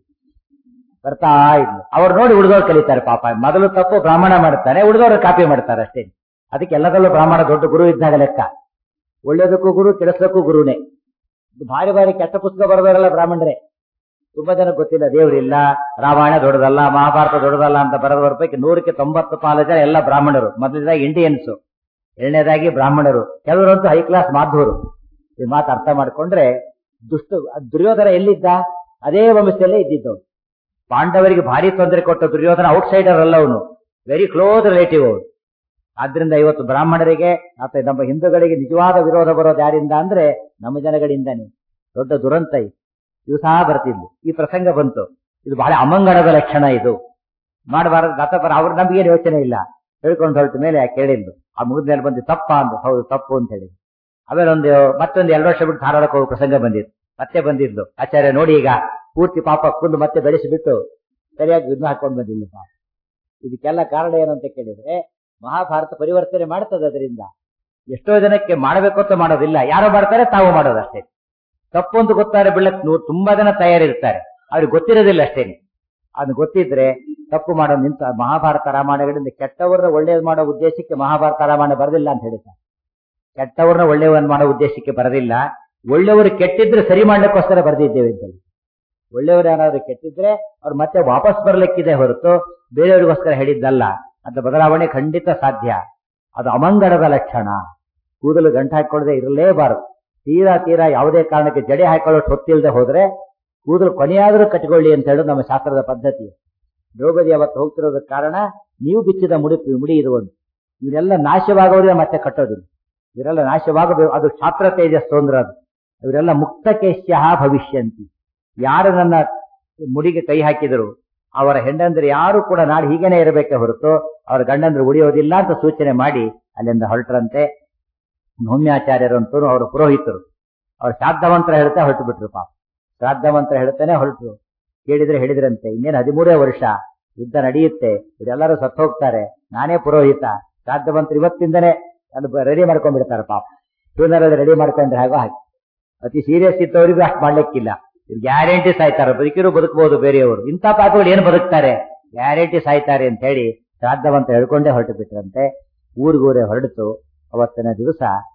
ಬರ್ತಾ ಇದ್ಲು ಅವ್ರು ನೋಡಿ ಉಳಿದವ್ರು ಕಲಿತಾರೆ ಪಾಪ ಮೊದಲು ತಪ್ಪು ಬ್ರಾಹ್ಮಣ ಮಾಡ್ತಾನೆ ಉಳಿದವರು ಕಾಪಿ ಮಾಡ್ತಾರೆ ಅಷ್ಟೇ ಅದಕ್ಕೆ ಎಲ್ಲದರಲ್ಲೂ ಬ್ರಾಹ್ಮಣ ದೊಡ್ಡ ಗುರು ಇದ್ದಾಗ ಲೆಕ್ಕ ಒಳ್ಳೇದಕ್ಕೂ ಗುರು ಕೆಲಸಕ್ಕೂ ಗುರುನೇ ಭಾರಿ ಭಾರಿ ಕೆಟ್ಟ ಪುಸ್ತಕ ಬರೆದವರೆಲ್ಲ ಬ್ರಾಹ್ಮಣರೇ ತುಂಬಾ ಜನ ಗೊತ್ತಿಲ್ಲ ದೇವರಿಲ್ಲ ರಾಮಾಯಣ ದೊಡ್ಡದಲ್ಲ ಮಹಾಭಾರತ ದೊಡ್ಡದಲ್ಲ ಅಂತ ಬರೆದವರ ಪೈಕಿ ನೂರಕ್ಕೆ ತೊಂಬತ್ತು ಪಾಲು ಜನ ಎಲ್ಲ ಬ್ರಾಹ್ಮಣರು ಮೊದಲನೇದಾಗಿ ಇಂಡಿಯನ್ಸ್ ಎರಡನೇದಾಗಿ ಬ್ರಾಹ್ಮಣರು ಕೆಲವರಂತೂ ಹೈ ಕ್ಲಾಸ್ ಮಾಧವರು ಈ ಮಾತು ಅರ್ಥ ಮಾಡ್ಕೊಂಡ್ರೆ ದುಷ್ಟ ದುರ್ಯೋಧನ ಎಲ್ಲಿದ್ದ ಅದೇ ವಂಶದಲ್ಲೇ ಇದ್ದಿದ್ದವನು ಪಾಂಡವರಿಗೆ ಭಾರಿ ತೊಂದರೆ ಕೊಟ್ಟ ದುರ್ಯೋಧನ ಔಟ್ಸೈಡರ್ ಅಲ್ಲ ಅವನು ವೆರಿ ಕ್ಲೋಸ್ ರಿಲೇಟಿವ್ ಅವನು ಆದ್ರಿಂದ ಇವತ್ತು ಬ್ರಾಹ್ಮಣರಿಗೆ ಅಥವಾ ನಮ್ಮ ಹಿಂದೂಗಳಿಗೆ ನಿಜವಾದ ವಿರೋಧ ಬರೋದು ಯಾರಿಂದ ಅಂದ್ರೆ ನಮ್ಮ ಜನಗಳಿಂದಾನೆ ದೊಡ್ಡ ದುರಂತ ಇದು ಇವು ಸಹ ಬರ್ತಿದ್ಲು ಈ ಪ್ರಸಂಗ ಬಂತು ಇದು ಬಹಳ ಅಮಂಗಣದ ಲಕ್ಷಣ ಇದು ಮಾಡಬಾರದು ದತ್ತಪರ ಅವ್ರ ನಮಗೇನು ಯೋಚನೆ ಇಲ್ಲ ಹೇಳ್ಕೊಂಡು ಹೊರಟ ಮೇಲೆ ಕೇಳಿದ್ಲು ಆ ಮುಗಿದ ಮೇಲೆ ಬಂದು ತಪ್ಪ ಅಂದು ಹೌದು ತಪ್ಪು ಅಂತ ಹೇಳಿ ಆಮೇಲೆ ಒಂದು ಮತ್ತೊಂದು ಎರಡು ವರ್ಷ ಬಿಟ್ಟು ಧಾರವಾಡಕ್ಕೆ ಹೋಗೋ ಪ್ರಸಂಗ ಬಂದಿತ್ತು ಮತ್ತೆ ಬಂದಿದ್ಲು ಆಚಾರ್ಯ ನೋಡಿ ಈಗ ಪೂರ್ತಿ ಪಾಪ ಕುಂದು ಮತ್ತೆ ಬೆಳೆಸಿಬಿಟ್ಟು ಸರಿಯಾಗಿ ಯುದ್ಧ ಹಾಕೊಂಡು ಬಂದಿಲ್ಲ ಪಾಪ ಇದಕ್ಕೆಲ್ಲ ಕಾರಣ ಏನು ಅಂತ ಕೇಳಿದ್ರೆ ಮಹಾಭಾರತ ಪರಿವರ್ತನೆ ಮಾಡ್ತದೆ ಅದರಿಂದ ಎಷ್ಟೋ ಜನಕ್ಕೆ ಮಾಡಬೇಕು ಅಂತ ಮಾಡೋದಿಲ್ಲ ಯಾರೋ ಮಾಡ್ತಾರೆ ತಾವು ಮಾಡೋದಷ್ಟೇ ತಪ್ಪು ಅಂತ ಗೊತ್ತಾರೆ ಬಿಡಕ್ ತುಂಬಾ ಜನ ತಯಾರಿರ್ತಾರೆ ಅವ್ರಿಗೆ ಗೊತ್ತಿರೋದಿಲ್ಲ ಅಷ್ಟೇನೆ ಅದು ಗೊತ್ತಿದ್ರೆ ತಪ್ಪು ಮಾಡೋ ನಿಂತ ಮಹಾಭಾರತ ರಾಮಾಯಣಗಳಿಂದ ಕೆಟ್ಟವರನ್ನ ಒಳ್ಳೇದು ಮಾಡೋ ಉದ್ದೇಶಕ್ಕೆ ಮಹಾಭಾರತ ರಾಮಾಯಣ ಬರದಿಲ್ಲ ಅಂತ ಹೇಳ್ತಾರೆ ಕೆಟ್ಟವ್ರನ್ನ ಒಳ್ಳೆಯವನ್ನ ಮಾಡೋ ಉದ್ದೇಶಕ್ಕೆ ಬರದಿಲ್ಲ ಒಳ್ಳೆಯವರು ಕೆಟ್ಟಿದ್ರೆ ಸರಿ ಮಾಡ್ಲಿಕ್ಕೋಸ್ಕರ ಬರೆದಿದ್ದೇವೆ ಅಂತೇಳಿ ಒಳ್ಳೆಯವರು ಏನಾದ್ರು ಕೆಟ್ಟಿದ್ರೆ ಅವ್ರು ಮತ್ತೆ ವಾಪಸ್ ಬರ್ಲಿಕ್ಕಿದೆ ಹೊರತು ಬೇರೆಯವರಿಗೋಸ್ಕರ ಹೇಳಿದ್ದಲ್ಲ ಅಂತ ಬದಲಾವಣೆ ಖಂಡಿತ ಸಾಧ್ಯ ಅದು ಅಮಂಗಡದ ಲಕ್ಷಣ ಕೂದಲು ಗಂಟು ಹಾಕೊಳ್ಳದೆ ಇರಲೇಬಾರದು ತೀರಾ ತೀರಾ ಯಾವುದೇ ಕಾರಣಕ್ಕೆ ಜಡೆ ಹಾಕೊಳ್ಳೋಷ್ಟು ಹೊತ್ತಿಲ್ಲದೆ ಹೋದ್ರೆ ಕೂದಲು ಕೊನೆಯಾದರೂ ಕಟ್ಟಿಕೊಳ್ಳಿ ಅಂತ ಹೇಳೋದು ನಮ್ಮ ಶಾಸ್ತ್ರದ ಪದ್ಧತಿ ದ್ರೌಪದಿ ಅವತ್ತು ಹೋಗ್ತಿರೋದಕ್ಕೆ ಕಾರಣ ನೀವು ಬಿಚ್ಚಿದ ಮುಡಿ ಮುಡಿ ಇರುವುದು ಇವರೆಲ್ಲ ನಾಶವಾಗೋದ್ರೆ ಮತ್ತೆ ಕಟ್ಟೋದಿಲ್ಲ ಇವರೆಲ್ಲ ನಾಶವಾಗಬೇಕು ಅದು ಛಾತ್ರ ತೇಜಸ್ಸು ಅಂದ್ರೆ ಅದು ಇವರೆಲ್ಲ ಮುಕ್ತಕೇಶ್ಯ ಭವಿಷ್ಯಂತಿ ಯಾರು ನನ್ನ ಮುಡಿಗೆ ಕೈ ಹಾಕಿದರು ಅವರ ಹೆಂಡಂದ್ರೆ ಯಾರು ಕೂಡ ನಾಡು ಹೀಗೇನೆ ಇರಬೇಕೆ ಹೊರತು ಅವರ ಗಂಡಂದ್ರೆ ಉಳಿಯೋದಿಲ್ಲ ಅಂತ ಸೂಚನೆ ಮಾಡಿ ಅಲ್ಲಿಂದ ಹೊರಟ್ರಂತೆ ನೌಮ್ಯಾಚಾರ್ಯರು ಅಂತೂ ಅವರು ಪುರೋಹಿತರು ಅವ್ರು ಶ್ರಾದ್ದ ಮಂತ್ರ ಹೇಳ್ತಾ ಹೊರಟು ಬಿಟ್ರು ಪಾಪ ಶ್ರಾದ್ದ ಮಂತ್ರ ಹೇಳ್ತಾನೆ ಹೊರಟರು ಕೇಳಿದ್ರೆ ಹೇಳಿದ್ರಂತೆ ಇನ್ನೇನು ಹದಿಮೂರೇ ವರ್ಷ ಯುದ್ಧ ನಡೆಯುತ್ತೆ ಇವರೆಲ್ಲರೂ ಸತ್ತು ಹೋಗ್ತಾರೆ ನಾನೇ ಪುರೋಹಿತ ಶ್ರಾದ್ದ ಮಂತ್ರ ಇವತ್ತಿಂದನೇ ರೆಡಿ ಮಾಡ್ಕೊಂಡ್ಬಿಡ್ತಾರೆ ಪಾಪ ಫ್ಯೂನರಲ್ಲಿ ರೆಡಿ ಮಾಡ್ಕೊಂಡ್ರೆ ಹಾಗೋ ಹಾಕಿ ಅತಿ ಸೀರಿಯಸ್ ಇದ್ದವರಿಗೂ ಅಷ್ಟು ಮಾಡ್ಲಿಕ್ಕಿಲ್ಲ ಗ್ಯಾರಂಟಿ ಸಾಯ್ತಾರೆ ಬದುಕಿರು ಬದುಕಬಹುದು ಬೇರೆಯವರು ಇಂಥ ಪಾಪಗಳು ಏನು ಬದುಕ್ತಾರೆ ಗ್ಯಾರಂಟಿ ಸಾಯ್ತಾರೆ ಅಂತ ಹೇಳಿ ಶ್ರಾದ್ದವಂತ ಹೇಳ್ಕೊಂಡೇ ಹೊರಟು ಬಿಟ್ರಂತೆ ಊರಿಗೂರೇ ಹೊರಡಿತು ಅವತ್ತಿನ ದಿವಸ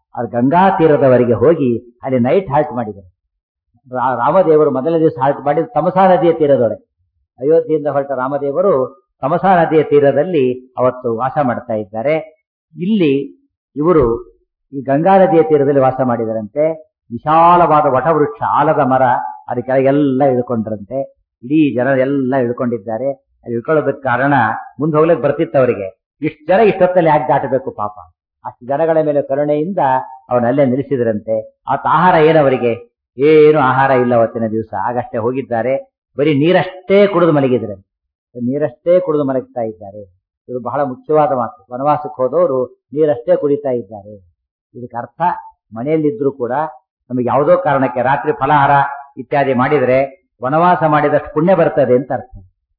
ಅದು ಗಂಗಾ ತೀರದವರೆಗೆ ಹೋಗಿ ಅಲ್ಲಿ ನೈಟ್ ಹಾಲ್ಟ್ ಮಾಡಿದರು ರಾ- ರಾಮದೇವರು ಮೊದಲ ದಿವಸ ಹಾಲ್ಟ್ ಮಾಡಿದ ತಮಸಾ ನದಿಯ ತೀರದೊಳಗೆ ಅಯೋಧ್ಯೆಯಿಂದ ಹೊರಟ ರಾಮದೇವರು ತಮಸಾ ನದಿಯ ತೀರದಲ್ಲಿ ಅವತ್ತು ವಾಸ ಮಾಡ್ತಾ ಇದ್ದಾರೆ ಇಲ್ಲಿ ಇವರು ಈ ಗಂಗಾ ನದಿಯ ತೀರದಲ್ಲಿ ವಾಸ ಮಾಡಿದರಂತೆ ವಿಶಾಲವಾದ ವಟವೃಕ್ಷ ಆಲದ ಮರ ಅದ್ರ ಕೆಳಗೆಲ್ಲ ಇಳ್ಕೊಂಡ್ರಂತೆ ಇಡೀ ಜನ ಎಲ್ಲ ಇಳ್ಕೊಂಡಿದ್ದಾರೆ ಅಲ್ಲಿ ಇಳ್ಕೊಳ್ಳೋದಕ್ಕೆ ಕಾರಣ ಮುಂದೆ ಹೋಗ್ಲಿಕ್ಕೆ ಬರ್ತಿತ್ತು ಅವರಿಗೆ ಇಷ್ಟು ಜನ ಇಷ್ಟೊತ್ತಲ್ಲಿ ಯಾಕೆ ದಾಟಬೇಕು ಪಾಪ ಅಷ್ಟು ಜನಗಳ ಮೇಲೆ ಕರುಣೆಯಿಂದ ಅವನಲ್ಲೇ ನಿಲ್ಲಿಸಿದ್ರಂತೆ ಆತ ಆಹಾರ ಏನವರಿಗೆ ಏನು ಆಹಾರ ಇಲ್ಲ ಅವತ್ತಿನ ದಿವಸ ಆಗಷ್ಟೇ ಹೋಗಿದ್ದಾರೆ ಬರೀ ನೀರಷ್ಟೇ ಕುಡಿದು ಮಲಗಿದ್ರಂತೆ ನೀರಷ್ಟೇ ಕುಡಿದು ಮಲಗ್ತಾ ಇದ್ದಾರೆ ಇದು ಬಹಳ ಮುಖ್ಯವಾದ ಮಾತು ವನವಾಸಕ್ಕೆ ಹೋದವರು ನೀರಷ್ಟೇ ಕುಡಿತಾ ಇದ್ದಾರೆ ಇದಕ್ಕೆ ಅರ್ಥ ಮನೆಯಲ್ಲಿದ್ರು ಕೂಡ ನಮಗೆ ಯಾವುದೋ ಕಾರಣಕ್ಕೆ ರಾತ್ರಿ ಫಲಹಾರ ಇತ್ಯಾದಿ ಮಾಡಿದ್ರೆ ವನವಾಸ ಮಾಡಿದಷ್ಟು ಪುಣ್ಯ ಬರ್ತದೆ ಅಂತ ಅರ್ಥ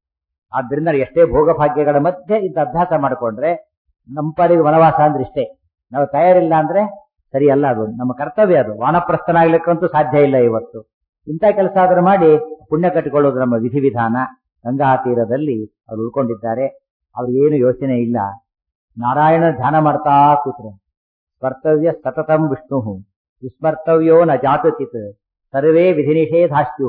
ಆದ್ರಿಂದ ಎಷ್ಟೇ ಭೋಗಭಾಗ್ಯಗಳ ಮಧ್ಯೆ ಇಂಥ ಅಭ್ಯಾಸ ಮಾಡಿಕೊಂಡ್ರೆ ನಮ್ಮ ಪಾಡಿಗೆ ವನವಾಸ ಅಂದ್ರೆ ಇಷ್ಟೇ ನಾವು ತಯಾರಿಲ್ಲ ಅಂದ್ರೆ ಸರಿ ಅಲ್ಲ ಅದು ನಮ್ಮ ಕರ್ತವ್ಯ ಅದು ವಾನಪ್ರಸ್ಥನಾಗ್ಲಿಕ್ಕಂತೂ ಸಾಧ್ಯ ಇಲ್ಲ ಇವತ್ತು ಇಂಥ ಕೆಲಸ ಆದ್ರೆ ಮಾಡಿ ಪುಣ್ಯ ಕಟ್ಟಿಕೊಳ್ಳೋದು ನಮ್ಮ ವಿಧಿವಿಧಾನ ಗಂಗಾ ತೀರದಲ್ಲಿ ಅವ್ರು ಉಳ್ಕೊಂಡಿದ್ದಾರೆ ಅವ್ರಿಗೇನು ಯೋಚನೆ ಇಲ್ಲ ನಾರಾಯಣ ಧ್ಯಾನ ಮಾಡ್ತಾ ಕೂತ್ರು ಕರ್ತವ್ಯ ಸತತಂ ವಿಷ್ಣು ವಿಸ್ಮರ್ತವ್ಯೋ ನ ಜಾತುಚಿತ್ ಸರ್ವೇ ವಿಧಿ ನಿಷೇಧಾಶ್ಯು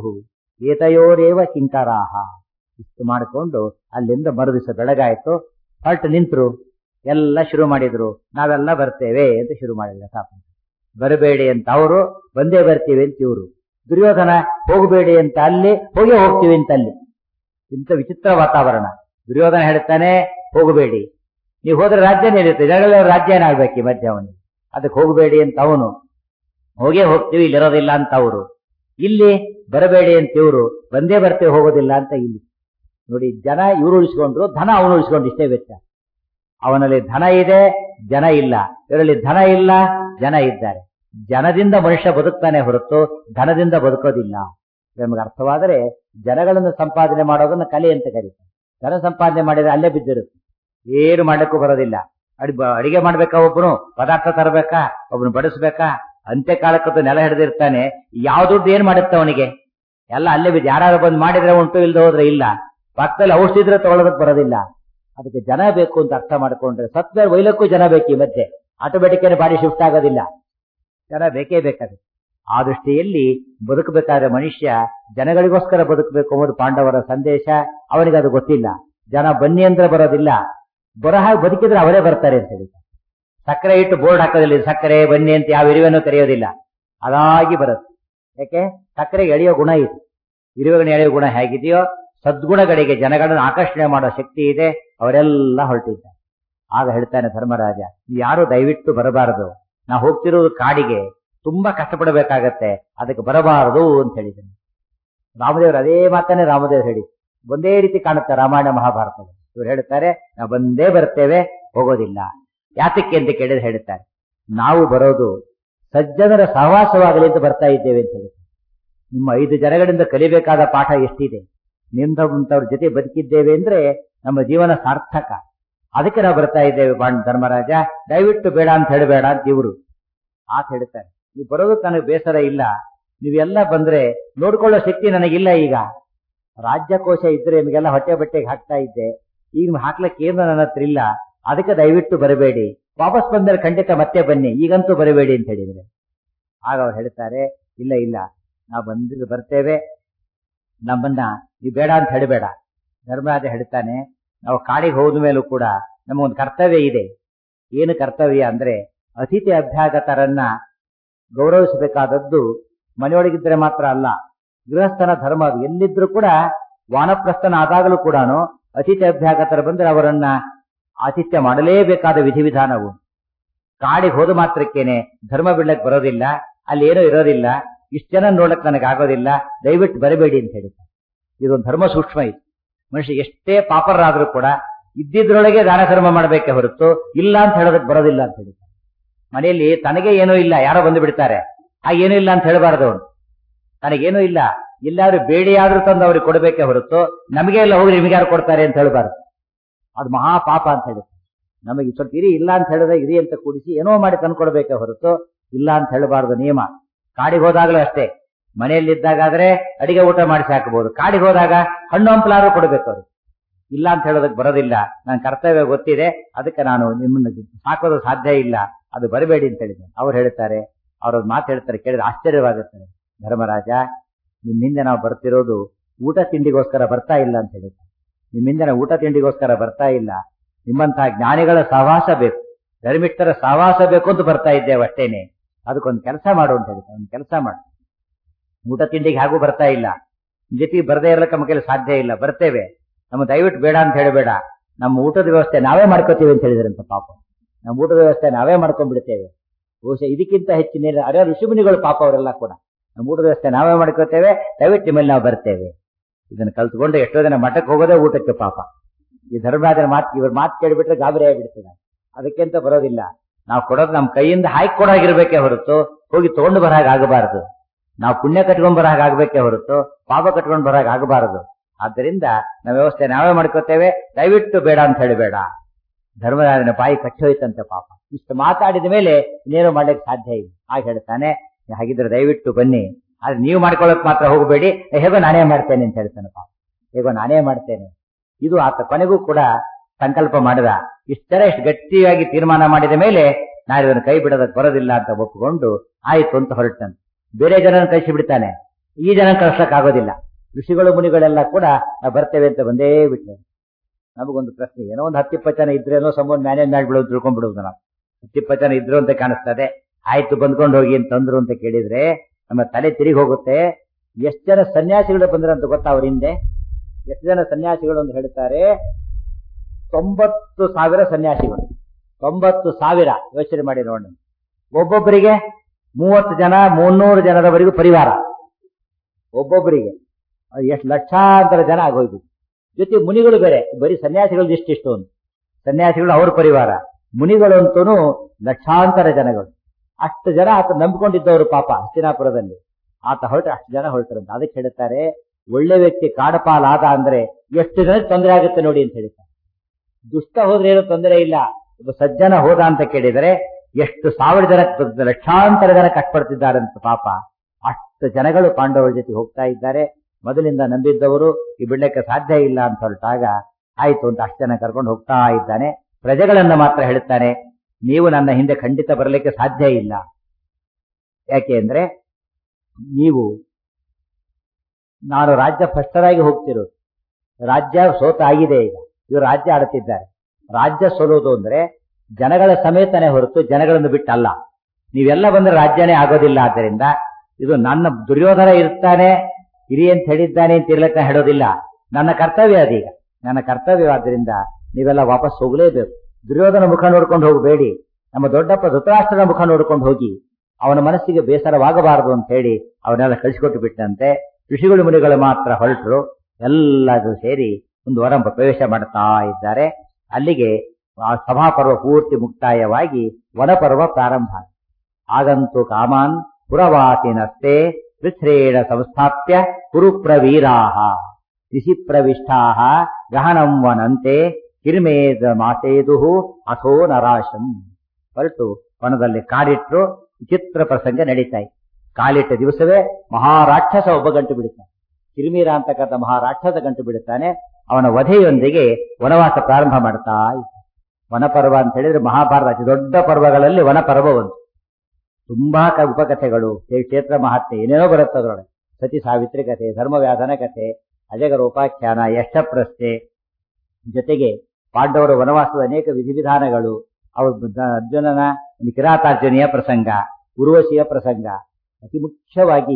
ಏತಯೋರೇವ ಕಿಂಕರಾಹ ಇಷ್ಟು ಮಾಡಿಕೊಂಡು ಅಲ್ಲಿಂದ ಮರುದಿವಸ ಬೆಳಗಾಯ್ತು ಹೊರಟು ನಿಂತರು ಎಲ್ಲ ಶುರು ಮಾಡಿದ್ರು ನಾವೆಲ್ಲ ಬರ್ತೇವೆ ಅಂತ ಶುರು ಮಾಡಿಲ್ಲ ಸಾಪ ಬರಬೇಡಿ ಅಂತ ಅವರು ಬಂದೇ ಬರ್ತೀವಿ ಅಂತ ಇವರು ದುರ್ಯೋಧನ ಹೋಗಬೇಡಿ ಅಂತ ಅಲ್ಲಿ ಹೋಗೇ ಹೋಗ್ತೀವಿ ಅಂತ ಅಲ್ಲಿ ಇಂಥ ವಿಚಿತ್ರ ವಾತಾವರಣ ದುರ್ಯೋಧನ ಹೇಳ್ತಾನೆ ಹೋಗಬೇಡಿ ನೀವು ಹೋದ್ರೆ ರಾಜ್ಯನೇ ಇರುತ್ತೆ ಜನಗಳ ರಾಜ್ಯ ಏನಾಗ್ಬೇಕು ಈ ಮಧ್ಯ ಅವನಿಗೆ ಅದಕ್ಕೆ ಹೋಗಬೇಡಿ ಅಂತ ಅವನು ಹೋಗೇ ಹೋಗ್ತೀವಿ ಇಲ್ಲಿರೋದಿಲ್ಲ ಅಂತ ಅವರು ಇಲ್ಲಿ ಬರಬೇಡಿ ಅಂತ ಇವರು ಬಂದೇ ಬರ್ತೇವೆ ಹೋಗೋದಿಲ್ಲ ಅಂತ ಇಲ್ಲಿ ನೋಡಿ ಜನ ಇವರು ಉಳಿಸ್ಕೊಂಡ್ರು ಧನ ಅವನು ಉಳಿಸ್ಕೊಂಡು ಇಷ್ಟೇ ವ್ಯತ್ಯಾಸ ಅವನಲ್ಲಿ ಧನ ಇದೆ ಜನ ಇಲ್ಲ ಇವರಲ್ಲಿ ಧನ ಇಲ್ಲ ಜನ ಇದ್ದಾರೆ ಜನದಿಂದ ಮನುಷ್ಯ ಬದುಕ್ತಾನೆ ಹೊರತು ಧನದಿಂದ ಬದುಕೋದಿಲ್ಲ ನಮಗೆ ಅರ್ಥವಾದರೆ ಜನಗಳನ್ನು ಸಂಪಾದನೆ ಮಾಡೋದನ್ನ ಕಲೆ ಅಂತ ಕರೀತಾರೆ ಧನ ಸಂಪಾದನೆ ಮಾಡಿದ್ರೆ ಅಲ್ಲೇ ಬಿದ್ದಿರುತ್ತೆ ಏನು ಮಾಡಕ್ಕೂ ಬರೋದಿಲ್ಲ ಅಡಿ ಅಡಿಗೆ ಮಾಡ್ಬೇಕಾ ಒಬ್ಬನು ಪದಾರ್ಥ ತರಬೇಕಾ ಒಬ್ಬನು ಬಡಿಸ್ಬೇಕಾ ಅಂತ್ಯ ಕಾಲಕ್ಕಂತೂ ನೆಲ ಹಿಡಿದಿರ್ತಾನೆ ಯಾವ ದುಡ್ಡು ಏನ್ ಮಾಡುತ್ತೆ ಅವನಿಗೆ ಎಲ್ಲ ಅಲ್ಲೇ ಬಿದ್ದು ಯಾರು ಬಂದು ಮಾಡಿದ್ರೆ ಉಂಟು ಇಲ್ದೆ ಹೋದ್ರೆ ಇಲ್ಲ ಪಕ್ಕದಲ್ಲಿ ಔಷಧಿ ಇದ್ರೆ ತಗೊಳ್ಳೋದಕ್ಕೆ ಬರೋದಿಲ್ಲ ಅದಕ್ಕೆ ಜನ ಬೇಕು ಅಂತ ಅರ್ಥ ಮಾಡ್ಕೊಂಡ್ರೆ ಸತ್ಯ ಒಯ್ಲಕ್ಕೂ ಜನ ಬೇಕು ಈ ಮಧ್ಯೆ ಆಟೋಮೆಟಿಕ್ ಬಾಡಿ ಶಿಫ್ಟ್ ಆಗೋದಿಲ್ಲ ಜನ ಬೇಕೇ ಬೇಕಾದ್ರೆ ಆ ದೃಷ್ಟಿಯಲ್ಲಿ ಬದುಕಬೇಕಾದ್ರೆ ಮನುಷ್ಯ ಜನಗಳಿಗೋಸ್ಕರ ಬದುಕಬೇಕು ಎಂಬುದು ಪಾಂಡವರ ಸಂದೇಶ ಅವನಿಗೆ ಅದು ಗೊತ್ತಿಲ್ಲ ಜನ ಬನ್ನಿ ಅಂದ್ರೆ ಬರೋದಿಲ್ಲ ಬರೋ ಹಾಗೆ ಬದುಕಿದ್ರೆ ಅವರೇ ಬರ್ತಾರೆ ಅಂತ ಹೇಳಿ ಸಕ್ಕರೆ ಇಟ್ಟು ಬೋರ್ಡ್ ಹಾಕೋದಿಲ್ಲ ಇದು ಸಕ್ಕರೆ ಬನ್ನಿ ಅಂತ ಯಾವ ಇರುವೆನೂ ಕರೆಯೋದಿಲ್ಲ ಅದಾಗಿ ಬರುತ್ತೆ ಯಾಕೆ ಸಕ್ಕರೆಗೆ ಎಳೆಯೋ ಗುಣ ಇದೆ ಇರುವೆಗಳನ್ನ ಎಳೆಯೋ ಗುಣ ಹೇಗಿದೆಯೋ ಸದ್ಗುಣಗಳಿಗೆ ಜನಗಳನ್ನು ಆಕರ್ಷಣೆ ಮಾಡೋ ಶಕ್ತಿ ಇದೆ ಅವರೆಲ್ಲ ಹೊರಟಿದ್ದಾರೆ ಆಗ ಹೇಳ್ತಾನೆ ಧರ್ಮರಾಜ ನೀವು ಯಾರು ದಯವಿಟ್ಟು ಬರಬಾರದು ನಾ ಹೋಗ್ತಿರೋದು ಕಾಡಿಗೆ ತುಂಬಾ ಕಷ್ಟಪಡಬೇಕಾಗತ್ತೆ ಅದಕ್ಕೆ ಬರಬಾರದು ಅಂತ ಹೇಳಿದ್ದಾನೆ ರಾಮದೇವರು ಅದೇ ಮಾತನ್ನೇ ರಾಮದೇವರು ಹೇಳಿ ಒಂದೇ ರೀತಿ ಕಾಣುತ್ತೆ ರಾಮಾಯಣ ಮಹಾಭಾರತ ಇವ್ರು ಹೇಳ್ತಾರೆ ನಾವು ಬಂದೇ ಬರ್ತೇವೆ ಹೋಗೋದಿಲ್ಲ ಯಾತಕ್ಕೆ ಅಂತ ಕೇಳಿದ್ರೆ ಹೇಳ್ತಾರೆ ನಾವು ಬರೋದು ಸಜ್ಜನರ ಸಹವಾಸವಾಗಲಿ ಅಂತ ಬರ್ತಾ ಇದ್ದೇವೆ ಅಂತ ಹೇಳಿ ನಿಮ್ಮ ಐದು ಜನಗಳಿಂದ ಕಲಿಬೇಕಾದ ಪಾಠ ಎಷ್ಟಿದೆ ನಿಮ್ದವ್ರ ಜೊತೆ ಬದುಕಿದ್ದೇವೆ ಅಂದ್ರೆ ನಮ್ಮ ಜೀವನ ಸಾರ್ಥಕ ಅದಕ್ಕೆ ನಾವು ಬರ್ತಾ ಇದ್ದೇವೆ ಬಾಣ್ ಧರ್ಮರಾಜ ದಯವಿಟ್ಟು ಬೇಡ ಅಂತ ಹೇಳಬೇಡ ಅಂತ ಇವರು ಆತ ಹೇಳ್ತಾರೆ ನೀವು ಬರೋದಕ್ಕೆ ನನಗೆ ಬೇಸರ ಇಲ್ಲ ನೀವೆಲ್ಲ ಬಂದ್ರೆ ನೋಡ್ಕೊಳ್ಳೋ ಶಕ್ತಿ ನನಗಿಲ್ಲ ಈಗ ರಾಜ್ಯಕೋಶ ಇದ್ರೆ ನಿಮಗೆಲ್ಲ ಹೊಟ್ಟೆ ಬಟ್ಟೆಗೆ ಹಾಕ್ತಾ ಇದ್ದೆ ಈಗ ಹಾಕ್ಲಿಕ್ಕೆ ಏನು ನನ್ನ ಹತ್ರ ಇಲ್ಲ ಅದಕ್ಕೆ ದಯವಿಟ್ಟು ಬರಬೇಡಿ ವಾಪಸ್ ಬಂದರೆ ಖಂಡಿತ ಮತ್ತೆ ಬನ್ನಿ ಈಗಂತೂ ಬರಬೇಡಿ ಅಂತ ಹೇಳಿದ್ರೆ ಆಗ ಅವ್ರು ಹೇಳ್ತಾರೆ ಇಲ್ಲ ಇಲ್ಲ ನಾವು ಬಂದಿದ್ದು ಬರ್ತೇವೆ ನಮ್ಮನ್ನ ನೀವು ಬೇಡ ಅಂತ ಹೇಳಬೇಡ ಧರ್ಮರಾಜ ಹೇಳ್ತಾನೆ ನಾವು ಕಾಡಿಗೆ ಹೋದ ಮೇಲೂ ಕೂಡ ನಮಗೊಂದು ಕರ್ತವ್ಯ ಇದೆ ಏನು ಕರ್ತವ್ಯ ಅಂದ್ರೆ ಅತಿಥಿ ಅಭ್ಯಾಗತರನ್ನ ಗೌರವಿಸಬೇಕಾದದ್ದು ಮನೆಯೊಳಗಿದ್ರೆ ಮಾತ್ರ ಅಲ್ಲ ಗೃಹಸ್ಥನ ಧರ್ಮ ಅದು ಎಲ್ಲಿದ್ರು ಕೂಡ ವಾನಪ್ರಸ್ಥನ ಆದಾಗಲೂ ಕೂಡ ಅತಿಥಿ ಅಭ್ಯಾಗತರ ಬಂದ್ರೆ ಅವರನ್ನ ಆತಿಥ್ಯ ಮಾಡಲೇಬೇಕಾದ ವಿಧಿವಿಧಾನವು ಕಾಡಿಗೆ ಹೋದ ಮಾತ್ರಕ್ಕೇನೆ ಧರ್ಮ ಬಿಡ್ಲಕ್ ಬರೋದಿಲ್ಲ ಅಲ್ಲಿ ಏನೂ ಇರೋದಿಲ್ಲ ಇಷ್ಟು ಜನ ನೋಡಕ್ ನನಗೆ ಆಗೋದಿಲ್ಲ ದಯವಿಟ್ಟು ಬರಬೇಡಿ ಅಂತ ಹೇಳಿದ್ದಾರೆ ಇದೊಂದು ಧರ್ಮ ಸೂಕ್ಷ್ಮ ಇದು ಮನುಷ್ಯ ಎಷ್ಟೇ ಪಾಪರಾದ್ರೂ ಕೂಡ ಇದ್ದಿದ್ರೊಳಗೆ ದಾನ ಧರ್ಮ ಮಾಡಬೇಕೆ ಹೊರತು ಇಲ್ಲ ಅಂತ ಹೇಳೋದಕ್ಕೆ ಬರೋದಿಲ್ಲ ಅಂತ ಹೇಳಿದ್ದಾರೆ ಮನೆಯಲ್ಲಿ ತನಗೆ ಏನೂ ಇಲ್ಲ ಯಾರೋ ಬಂದು ಬಿಡ್ತಾರೆ ಆ ಏನೂ ಇಲ್ಲ ಅಂತ ಹೇಳಬಾರದು ಅವನು ತನಗೇನೂ ಇಲ್ಲ ಇಲ್ಲಾದ್ರೂ ಬೇಡಿಯಾದ್ರೂ ತಂದು ಅವ್ರಿಗೆ ಕೊಡಬೇಕೆ ಹೊರತು ನಮಗೆ ಎಲ್ಲ ಹೋಗಿ ನಿಮಗೆ ಯಾರು ಕೊಡ್ತಾರೆ ಅಂತ ಹೇಳಬಾರದು ಅದು ಮಹಾ ಪಾಪ ಅಂತ ಹೇಳುತ್ತೆ ನಮಗೆ ಸ್ವಲ್ಪ ಇರಿ ಇಲ್ಲ ಅಂತ ಹೇಳಿದ್ರೆ ಇರಿ ಅಂತ ಕೂಡಿಸಿ ಏನೋ ಮಾಡಿ ತಂದ್ಕೊಡ್ಬೇಕೆ ಹೊರತು ಇಲ್ಲ ಅಂತ ಹೇಳಬಾರದು ನಿಯಮ ಕಾಡಿಗೆ ಹೋದಾಗಲೂ ಅಷ್ಟೇ ಮನೆಯಲ್ಲಿದ್ದಾಗಾದ್ರೆ ಅಡಿಗೆ ಊಟ ಮಾಡಿಸಿ ಹಾಕಬಹುದು ಕಾಡಿಗೆ ಹೋದಾಗ ಹಣ್ಣು ಹಂಪಲಾದ್ರೂ ಕೊಡ್ಬೇಕು ಅವ್ರು ಇಲ್ಲ ಅಂತ ಹೇಳೋದಕ್ಕೆ ಬರೋದಿಲ್ಲ ನನ್ನ ಕರ್ತವ್ಯ ಗೊತ್ತಿದೆ ಅದಕ್ಕೆ ನಾನು ನಿಮ್ಮನ್ನು ಸಾಕೋದು ಸಾಧ್ಯ ಇಲ್ಲ ಅದು ಬರಬೇಡಿ ಅಂತ ಹೇಳಿದೆ ಅವ್ರು ಹೇಳ್ತಾರೆ ಅವ್ರ ಮಾತು ಹೇಳ್ತಾರೆ ಕೇಳಿದ್ರೆ ಆಶ್ಚರ್ಯವಾಗುತ್ತದೆ ಧರ್ಮರಾಜ ನಿಮ್ ಹಿಂದೆ ನಾವು ಬರ್ತಿರೋದು ಊಟ ತಿಂಡಿಗೋಸ್ಕರ ಬರ್ತಾ ಇಲ್ಲ ಅಂತ ಹೇಳಿದ್ರು ನಿಮ್ಮಿಂದ ನಾವು ಊಟ ತಿಂಡಿಗೋಸ್ಕರ ಬರ್ತಾ ಇಲ್ಲ ನಿಮ್ಮಂತಹ ಜ್ಞಾನಿಗಳ ಸಹವಾಸ ಬೇಕು ಧರ್ಮಿಷ್ಠರ ಸಹವಾಸ ಬೇಕು ಅಂತ ಬರ್ತಾ ಇದ್ದೇವೆ ಅಷ್ಟೇನೆ ಅದಕ್ಕೊಂದು ಕೆಲಸ ಮಾಡು ಅಂತ ಹೇಳಿದ್ರು ಒಂದು ಕೆಲಸ ಮಾಡು ಊಟ ತಿಂಡಿಗೆ ಹಾಗೂ ಬರ್ತಾ ಇಲ್ಲ ಜೊತೆಗೆ ಬರದೇ ಇರಲಿಕ್ಕೆ ನಮ್ಮ ಕೈಲಿ ಸಾಧ್ಯ ಇಲ್ಲ ಬರ್ತೇವೆ ನಮ್ಮ ದಯವಿಟ್ಟು ಬೇಡ ಅಂತ ಹೇಳಬೇಡ ನಮ್ಮ ಊಟದ ವ್ಯವಸ್ಥೆ ನಾವೇ ಮಾಡ್ಕೋತೀವಿ ಅಂತ ಹೇಳಿದ್ರಂತ ಪಾಪ ನಮ್ಮ ಊಟದ ವ್ಯವಸ್ಥೆ ನಾವೇ ಮಾಡ್ಕೊಂಡ್ಬಿಡ್ತೇವೆ ಬಹುಶಃ ಇದಕ್ಕಿಂತ ಹೆಚ್ಚಿನ ಅರೆ ಋಷಿಮುನಿಗಳು ಪಾಪ ಅವರೆಲ್ಲ ಕೂಡ ನಮ್ಮ ಊಟದ ವ್ಯವಸ್ಥೆ ನಾವೇ ಮಾಡ್ಕೋತೇವೆ ದಯವಿಟ್ಟು ನಿಮ್ಮಲ್ಲಿ ನಾವು ಬರ್ತೇವೆ ಇದನ್ನು ಕಲ್ತ್ಕೊಂಡು ಎಷ್ಟೋ ಜನ ಮಠಕ್ಕೆ ಹೋಗೋದೇ ಊಟಕ್ಕೆ ಪಾಪ ಈ ಧರ್ಮರಾಜನ ಮಾತು ಇವ್ರ ಮಾತು ಕೇಳಿಬಿಟ್ರೆ ಗಾಬರಿ ಆಗಿಬಿಡ್ತದೆ ಅದಕ್ಕಿಂತ ಬರೋದಿಲ್ಲ ನಾವು ಕೊಡೋದು ನಮ್ಮ ಕೈಯಿಂದ ಹಾಕಿ ಕೊಡಾಗಿರ್ಬೇಕೇ ಹೊರತು ಹೋಗಿ ತಗೊಂಡು ಬರಾಗ ಆಗಬಾರದು ನಾವು ಪುಣ್ಯ ಕಟ್ಕೊಂಡ್ ಬರಾಗ ಆಗ್ಬೇಕೇ ಹೊರತು ಪಾಪ ಕಟ್ಕೊಂಡ್ ಬರಾಗ ಆಗಬಾರದು ಆದ್ದರಿಂದ ನಾವು ವ್ಯವಸ್ಥೆ ನಾವೇ ಮಾಡ್ಕೋತೇವೆ ದಯವಿಟ್ಟು ಬೇಡ ಅಂತ ಹೇಳಬೇಡ ಧರ್ಮರಾಜನ ಬಾಯಿ ಕಟ್ಟೋಯ್ತಂತೆ ಪಾಪ ಇಷ್ಟು ಮಾತಾಡಿದ ಮೇಲೆ ಇನ್ನೇನು ಮಾಡ್ಲಿಕ್ಕೆ ಸಾಧ್ಯ ಇಲ್ಲ ಹಾಗೆ ಹೇಳ್ತಾನೆ ಹಾಗಿದ್ರೆ ದಯವಿಟ್ಟು ಬನ್ನಿ ಆದ್ರೆ ನೀವು ಮಾಡ್ಕೊಳ್ಳೋಕೆ ಮಾತ್ರ ಹೋಗಬೇಡಿ ಹೇಗೋ ನಾನೇ ಮಾಡ್ತೇನೆ ಅಂತ ಹೇಳ್ತಾನೆ ಪಾಪ ಹೇಗೋ ನಾನೇ ಮಾಡ್ತೇನೆ ಇದು ಆತ ಕೊನೆಗೂ ಕೂಡ ಸಂಕಲ್ಪ ಮಾಡಿದ ಇಷ್ಟರ ಇಷ್ಟು ಗಟ್ಟಿಯಾಗಿ ತೀರ್ಮಾನ ಮಾಡಿದ ಮೇಲೆ ನಾನು ಇದನ್ನು ಕೈ ಬಿಡೋದಕ್ಕೆ ಬರೋದಿಲ್ಲ ಅಂತ ಒಪ್ಪಿಕೊಂಡು ಆಯ್ತು ಅಂತ ಹೊರಟಂತೆ ಬೇರೆ ಜನನ ಕಳಿಸಿ ಬಿಡ್ತಾನೆ ಈ ಜನ ಕಳ್ಸಕ್ ಆಗೋದಿಲ್ಲ ಋಷಿಗಳು ಮುನಿಗಳೆಲ್ಲ ಕೂಡ ನಾವು ಬರ್ತೇವೆ ಅಂತ ಬಂದೇ ಬಿಟ್ಟೆ ನಮಗೊಂದು ಪ್ರಶ್ನೆ ಏನೋ ಒಂದು ಹತ್ತಿಪ್ಪತ್ತು ಜನ ಇದ್ರೇನೋ ಸಂಬಂಧ ಮ್ಯಾನೇಜ್ ಮಾಡಿಬಿಡೋದು ತಿಳ್ಕೊಂಡ್ಬಿಡೋದು ನಾವು ಹತ್ತಿಪ್ಪತ್ತು ಜನ ಇದ್ರು ಅಂತ ಕಾಣಿಸ್ತದೆ ಆಯ್ತು ಬಂದ್ಕೊಂಡು ಹೋಗಿ ಅಂತಂದ್ರು ಅಂತ ಕೇಳಿದ್ರೆ ನಮ್ಮ ತಲೆ ತಿರುಗಿ ಹೋಗುತ್ತೆ ಎಷ್ಟು ಜನ ಸನ್ಯಾಸಿಗಳು ಬಂದ್ರಂತ ಗೊತ್ತಾ ಅವ್ರ ಹಿಂದೆ ಎಷ್ಟು ಜನ ಸನ್ಯಾಸಿಗಳು ಅಂತ ಹೇಳ್ತಾರೆ ತೊಂಬತ್ತು ಸಾವಿರ ಸನ್ಯಾಸಿಗಳು ತೊಂಬತ್ತು ಸಾವಿರ ಯೋಚನೆ ಮಾಡಿ ನೋಡಿ ಒಬ್ಬೊಬ್ಬರಿಗೆ ಮೂವತ್ತು ಜನ ಮುನ್ನೂರು ಜನದವರೆಗೂ ಪರಿವಾರ ಒಬ್ಬೊಬ್ಬರಿಗೆ ಎಷ್ಟು ಲಕ್ಷಾಂತರ ಜನ ಆಗೋಯ್ತು ಜೊತೆ ಮುನಿಗಳು ಬೇರೆ ಬರೀ ಸನ್ಯಾಸಿಗಳು ಇಷ್ಟಿಷ್ಟು ಅಂತ ಸನ್ಯಾಸಿಗಳು ಅವ್ರ ಪರಿವಾರ ಮುನಿಗಳು ಅಂತೂ ಲಕ್ಷಾಂತರ ಜನಗಳು ಅಷ್ಟು ಜನ ಆತ ನಂಬಿಕೊಂಡಿದ್ದವರು ಪಾಪ ಹಸ್ತಿನಾಪುರದಲ್ಲಿ ಆತ ಹೊರಟು ಅಷ್ಟು ಜನ ಹೊರಟರಂತ ಅದಕ್ಕೆ ಹೇಳ್ತಾರೆ ಒಳ್ಳೆ ವ್ಯಕ್ತಿ ಕಾಡಪಾಲಾದ ಅಂದ್ರೆ ಎಷ್ಟು ಜನ ತೊಂದರೆ ಆಗುತ್ತೆ ನೋಡಿ ಅಂತ ಹೇಳ್ತಾರೆ ದುಷ್ಟ ಹೋದ್ರೆ ಏನು ತೊಂದರೆ ಇಲ್ಲ ಒಬ್ಬ ಸಜ್ಜನ ಹೋದ ಅಂತ ಕೇಳಿದರೆ ಎಷ್ಟು ಸಾವಿರ ಜನ ಲಕ್ಷಾಂತರ ಜನ ಕಷ್ಟಪಡ್ತಿದ್ದಾರಂತ ಪಾಪ ಅಷ್ಟು ಜನಗಳು ಪಾಂಡವರ ಜೊತೆ ಹೋಗ್ತಾ ಇದ್ದಾರೆ ಮೊದಲಿಂದ ನಂಬಿದ್ದವರು ಈ ಬಿಡ್ಲಿಕ್ಕೆ ಸಾಧ್ಯ ಇಲ್ಲ ಅಂತ ಹೊರಟಾಗ ಆಯ್ತು ಅಂತ ಅಷ್ಟು ಜನ ಕರ್ಕೊಂಡು ಹೋಗ್ತಾ ಇದ್ದಾನೆ ಪ್ರಜೆಗಳನ್ನ ಮಾತ್ರ ಹೇಳ್ತಾನೆ ನೀವು ನನ್ನ ಹಿಂದೆ ಖಂಡಿತ ಬರಲಿಕ್ಕೆ ಸಾಧ್ಯ ಇಲ್ಲ ಯಾಕೆ ಅಂದ್ರೆ ನೀವು ನಾನು ರಾಜ್ಯ ಭ್ರಷ್ಟರಾಗಿ ಹೋಗ್ತಿರೋದು ರಾಜ್ಯ ಸೋತ ಆಗಿದೆ ಈಗ ಇವರು ರಾಜ್ಯ ಆಡುತ್ತಿದ್ದಾರೆ ರಾಜ್ಯ ಸೋಲೋದು ಅಂದ್ರೆ ಜನಗಳ ಸಮೇತನೇ ಹೊರತು ಜನಗಳನ್ನು ಬಿಟ್ಟಲ್ಲ ನೀವೆಲ್ಲ ಬಂದ್ರೆ ರಾಜ್ಯನೇ ಆಗೋದಿಲ್ಲ ಆದ್ದರಿಂದ ಇದು ನನ್ನ ದುರ್ಯೋಧನ ಇರ್ತಾನೆ ಇರಿ ಅಂತ ಹೇಳಿದ್ದಾನೆ ಅಂತ ಇರ್ಲಕ್ಕ ಹೇಳೋದಿಲ್ಲ ನನ್ನ ಕರ್ತವ್ಯ ಅದೀಗ ನನ್ನ ಕರ್ತವ್ಯವಾದ್ರಿಂದ ನೀವೆಲ್ಲ ವಾಪಸ್ ಹೋಗಲೇಬೇಕು ದುರ್ಯೋಧನ ಮುಖ ನೋಡ್ಕೊಂಡು ಹೋಗಬೇಡಿ ನಮ್ಮ ದೊಡ್ಡಪ್ಪ ಧೃತರಾಷ್ಟ್ರನ ಮುಖ ನೋಡ್ಕೊಂಡು ಹೋಗಿ ಅವನ ಮನಸ್ಸಿಗೆ ಬೇಸರವಾಗಬಾರದು ಅಂತ ಹೇಳಿ ಅವನ್ನೆಲ್ಲ ಕಳಿಸಿಕೊಟ್ಟು ಬಿಟ್ಟಂತೆ ಋಷಿಗಳು ಮುನಿಗಳು ಮಾತ್ರ ಹೊರಟರು ಎಲ್ಲರೂ ಸೇರಿ ಒಂದು ವರಂಭ ಪ್ರವೇಶ ಮಾಡ್ತಾ ಇದ್ದಾರೆ ಅಲ್ಲಿಗೆ ಆ ಸಭಾಪರ್ವ ಪೂರ್ತಿ ಮುಕ್ತಾಯವಾಗಿ ವನಪರ್ವ ಪ್ರಾರಂಭ ಆಗಂತು ಕಾಮಾನ್ ಪುರವಾಸಿನಸ್ತೆ ವಿಶ್ರೇಣ ಸಂಸ್ಥಾಪ್ಯ ಕುರುಪ್ರವೀರಾಹ ಋಷಿ ಪ್ರವಿಷ್ಟಾಹ ಗಹನಂ ವನಂತೆ ಕಿರ್ಮೇದ ಮಾತೇದು ಅಥೋ ನರಾಶಂ ಹೊರಟು ವನದಲ್ಲಿ ಕಾಡಿಟ್ರು ವಿಚಿತ್ರ ಪ್ರಸಂಗ ನಡೀತಾಯಿ ಕಾಲಿಟ್ಟ ದಿವಸವೇ ಮಹಾರಾಕ್ಷಸ ಒಬ್ಬ ಗಂಟು ಬಿಡುತ್ತಾನೆ ಕಿರ್ಮೀರ ಅಂತಕ್ಕಂಥ ಮಹಾರಾಕ್ಷಸ ಗಂಟು ಬಿಡುತ್ತಾನೆ ಅವನ ವಧೆಯೊಂದಿಗೆ ವನವಾಸ ಪ್ರಾರಂಭ ಮಾಡ್ತಾ ಇದ್ದ ವನಪರ್ವ ಅಂತ ಹೇಳಿದ್ರೆ ಮಹಾಭಾರತ ಅತಿ ದೊಡ್ಡ ಪರ್ವಗಳಲ್ಲಿ ವನಪರ್ವ ಒಂದು ತುಂಬಾ ಕ ಉಪಕಥೆಗಳು ಕ್ಷೇತ್ರ ಮಹಾತ್ಮೆ ಏನೇನೋ ಬರುತ್ತೆ ಅದರೊಳಗೆ ಸತಿ ಸಾವಿತ್ರಿ ಕಥೆ ಧರ್ಮವ್ಯಾಧನ ಕಥೆ ಅಜಗರ ಉಪಾಖ್ಯಾನ ಯಷ್ಟಪ್ರಸ್ಥೆ ಜೊತೆಗೆ ಪಾಂಡವರ ವನವಾಸದ ಅನೇಕ ವಿಧಿವಿಧಾನಗಳು ಅವರು ಅರ್ಜುನನ ಕಿರಾತಾರ್ಜುನಿಯ ಪ್ರಸಂಗ ಉರ್ವಶಿಯ ಪ್ರಸಂಗ ಅತಿ ಮುಖ್ಯವಾಗಿ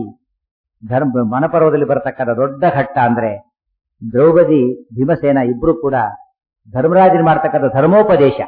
ಧರ್ಮ ವನಪರ್ವದಲ್ಲಿ ಬರತಕ್ಕಂಥ ದೊಡ್ಡ ಘಟ್ಟ ಅಂದ್ರೆ ದ್ರೌಪದಿ ಭೀಮಸೇನ ಇಬ್ರು ಕೂಡ ಧರ್ಮರಾಜನ ಮಾಡ್ತಕ್ಕಂಥ ಧರ್ಮೋಪದೇಶ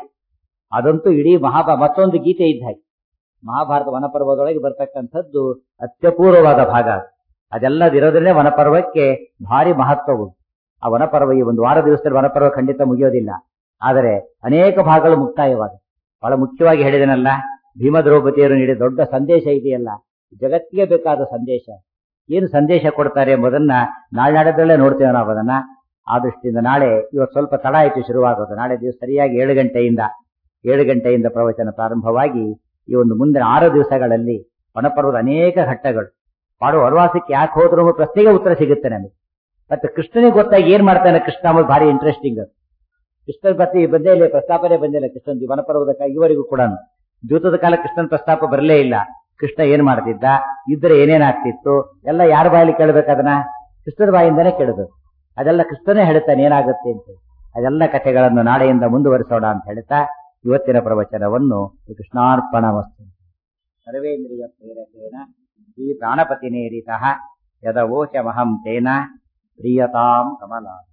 ಅದಂತೂ ಇಡೀ ಮಹಾಭಾ ಮತ್ತೊಂದು ಗೀತೆ ಇದ್ದ ಹಾಗೆ ಮಹಾಭಾರತ ವನಪರ್ವದೊಳಗೆ ಬರ್ತಕ್ಕಂಥದ್ದು ಅತ್ಯಪೂರ್ವವಾದ ಭಾಗ ಅದೆಲ್ಲದಿರೋದ್ರೇ ವನಪರ್ವಕ್ಕೆ ಭಾರಿ ಮಹತ್ವವು ಆ ವನಪರ್ವ ಈ ಒಂದು ವಾರ ದಿವಸದಲ್ಲಿ ವನಪರ್ವ ಖಂಡಿತ ಮುಗಿಯೋದಿಲ್ಲ ಆದರೆ ಅನೇಕ ಭಾಗಗಳು ಮುಕ್ತಾಯವಾದ ಬಹಳ ಮುಖ್ಯವಾಗಿ ಹೇಳಿದನಲ್ಲ ಭೀಮ ದ್ರೌಪದಿಯರು ನೀಡಿದ ದೊಡ್ಡ ಸಂದೇಶ ಇದೆಯಲ್ಲ ಜಗತ್ತಿಗೆ ಬೇಕಾದ ಸಂದೇಶ ಏನು ಸಂದೇಶ ಕೊಡ್ತಾರೆ ಎಂಬುದನ್ನ ನಾಳೆ ನಾಡದಲ್ಲೇ ನೋಡ್ತೇವೆ ನಾವು ಅದನ್ನ ಆ ದೃಷ್ಟಿಯಿಂದ ನಾಳೆ ಇವತ್ತು ಸ್ವಲ್ಪ ತಡ ಆಯಿತು ಶುರುವಾಗೋದು ನಾಳೆ ದಿವಸ ಸರಿಯಾಗಿ ಏಳು ಗಂಟೆಯಿಂದ ಏಳು ಗಂಟೆಯಿಂದ ಪ್ರವಚನ ಪ್ರಾರಂಭವಾಗಿ ಈ ಒಂದು ಮುಂದಿನ ಆರು ದಿವಸಗಳಲ್ಲಿ ವನಪರ್ವದ ಅನೇಕ ಘಟ್ಟಗಳು ಪಾಡು ವನವಾಸಕ್ಕೆ ಯಾಕೆ ಹೋದ್ರು ಪ್ರಶ್ನೆಗೆ ಉತ್ತರ ಸಿಗುತ್ತೆ ನಮಗೆ ಮತ್ತೆ ಕೃಷ್ಣನಿಗೆ ಗೊತ್ತಾಗಿ ಏನ್ ಮಾಡ್ತಾನೆ ಕೃಷ್ಣ ಅನ್ನೋದು ಭಾರಿ ಇಂಟ್ರೆಸ್ಟಿಂಗ್ ಅದು ಕೃಷ್ಣನ ಬಗ್ಗೆ ಬಂದೇ ಇಲ್ಲ ಪ್ರಸ್ತಾಪನೆ ಬಂದಿಲ್ಲ ಕೃಷ್ಣನ್ ವನಪರ್ವದಕ್ಕ ಇವರಿಗೂ ಕೂಡ ದ್ಯೂತದ ಕಾಲ ಕೃಷ್ಣನ ಪ್ರಸ್ತಾಪ ಬರಲೇ ಇಲ್ಲ ಕೃಷ್ಣ ಏನ್ ಮಾಡ್ತಿದ್ದ ಇದ್ರೆ ಏನೇನಾಗ್ತಿತ್ತು ಎಲ್ಲ ಯಾರ ಬಾಯಲ್ಲಿ ಕೇಳ್ಬೇಕು ಅದನ್ನ ಕೃಷ್ಣನ ಬಾಯಿಂದನೇ ಕೇಳಬೇಕು ಅದೆಲ್ಲ ಕೃಷ್ಣನೇ ಹೇಳ್ತಾನೆ ಏನಾಗುತ್ತೆ ಅಂತ ಅದೆಲ್ಲ ಕಥೆಗಳನ್ನು ನಾಳೆಯಿಂದ ಮುಂದುವರಿಸೋಣ ಅಂತ ಹೇಳ್ತಾ ಇವತ್ತಿನ ಪ್ರವಚನವನ್ನು ಕೃಷ್ಣಾರ್ಪಣ ವಸ್ತು ಸರ್ವೇಂದ್ರಿಯ ಪ್ರೇರಕೇನ ಶ್ರೀ ಪ್ರಾಣಪತಿನೇರಿತಃ ಯದವೋಚಮಹಂ ತೇನ ಪ್ರಿಯತಾಂ ಕಮಲಾ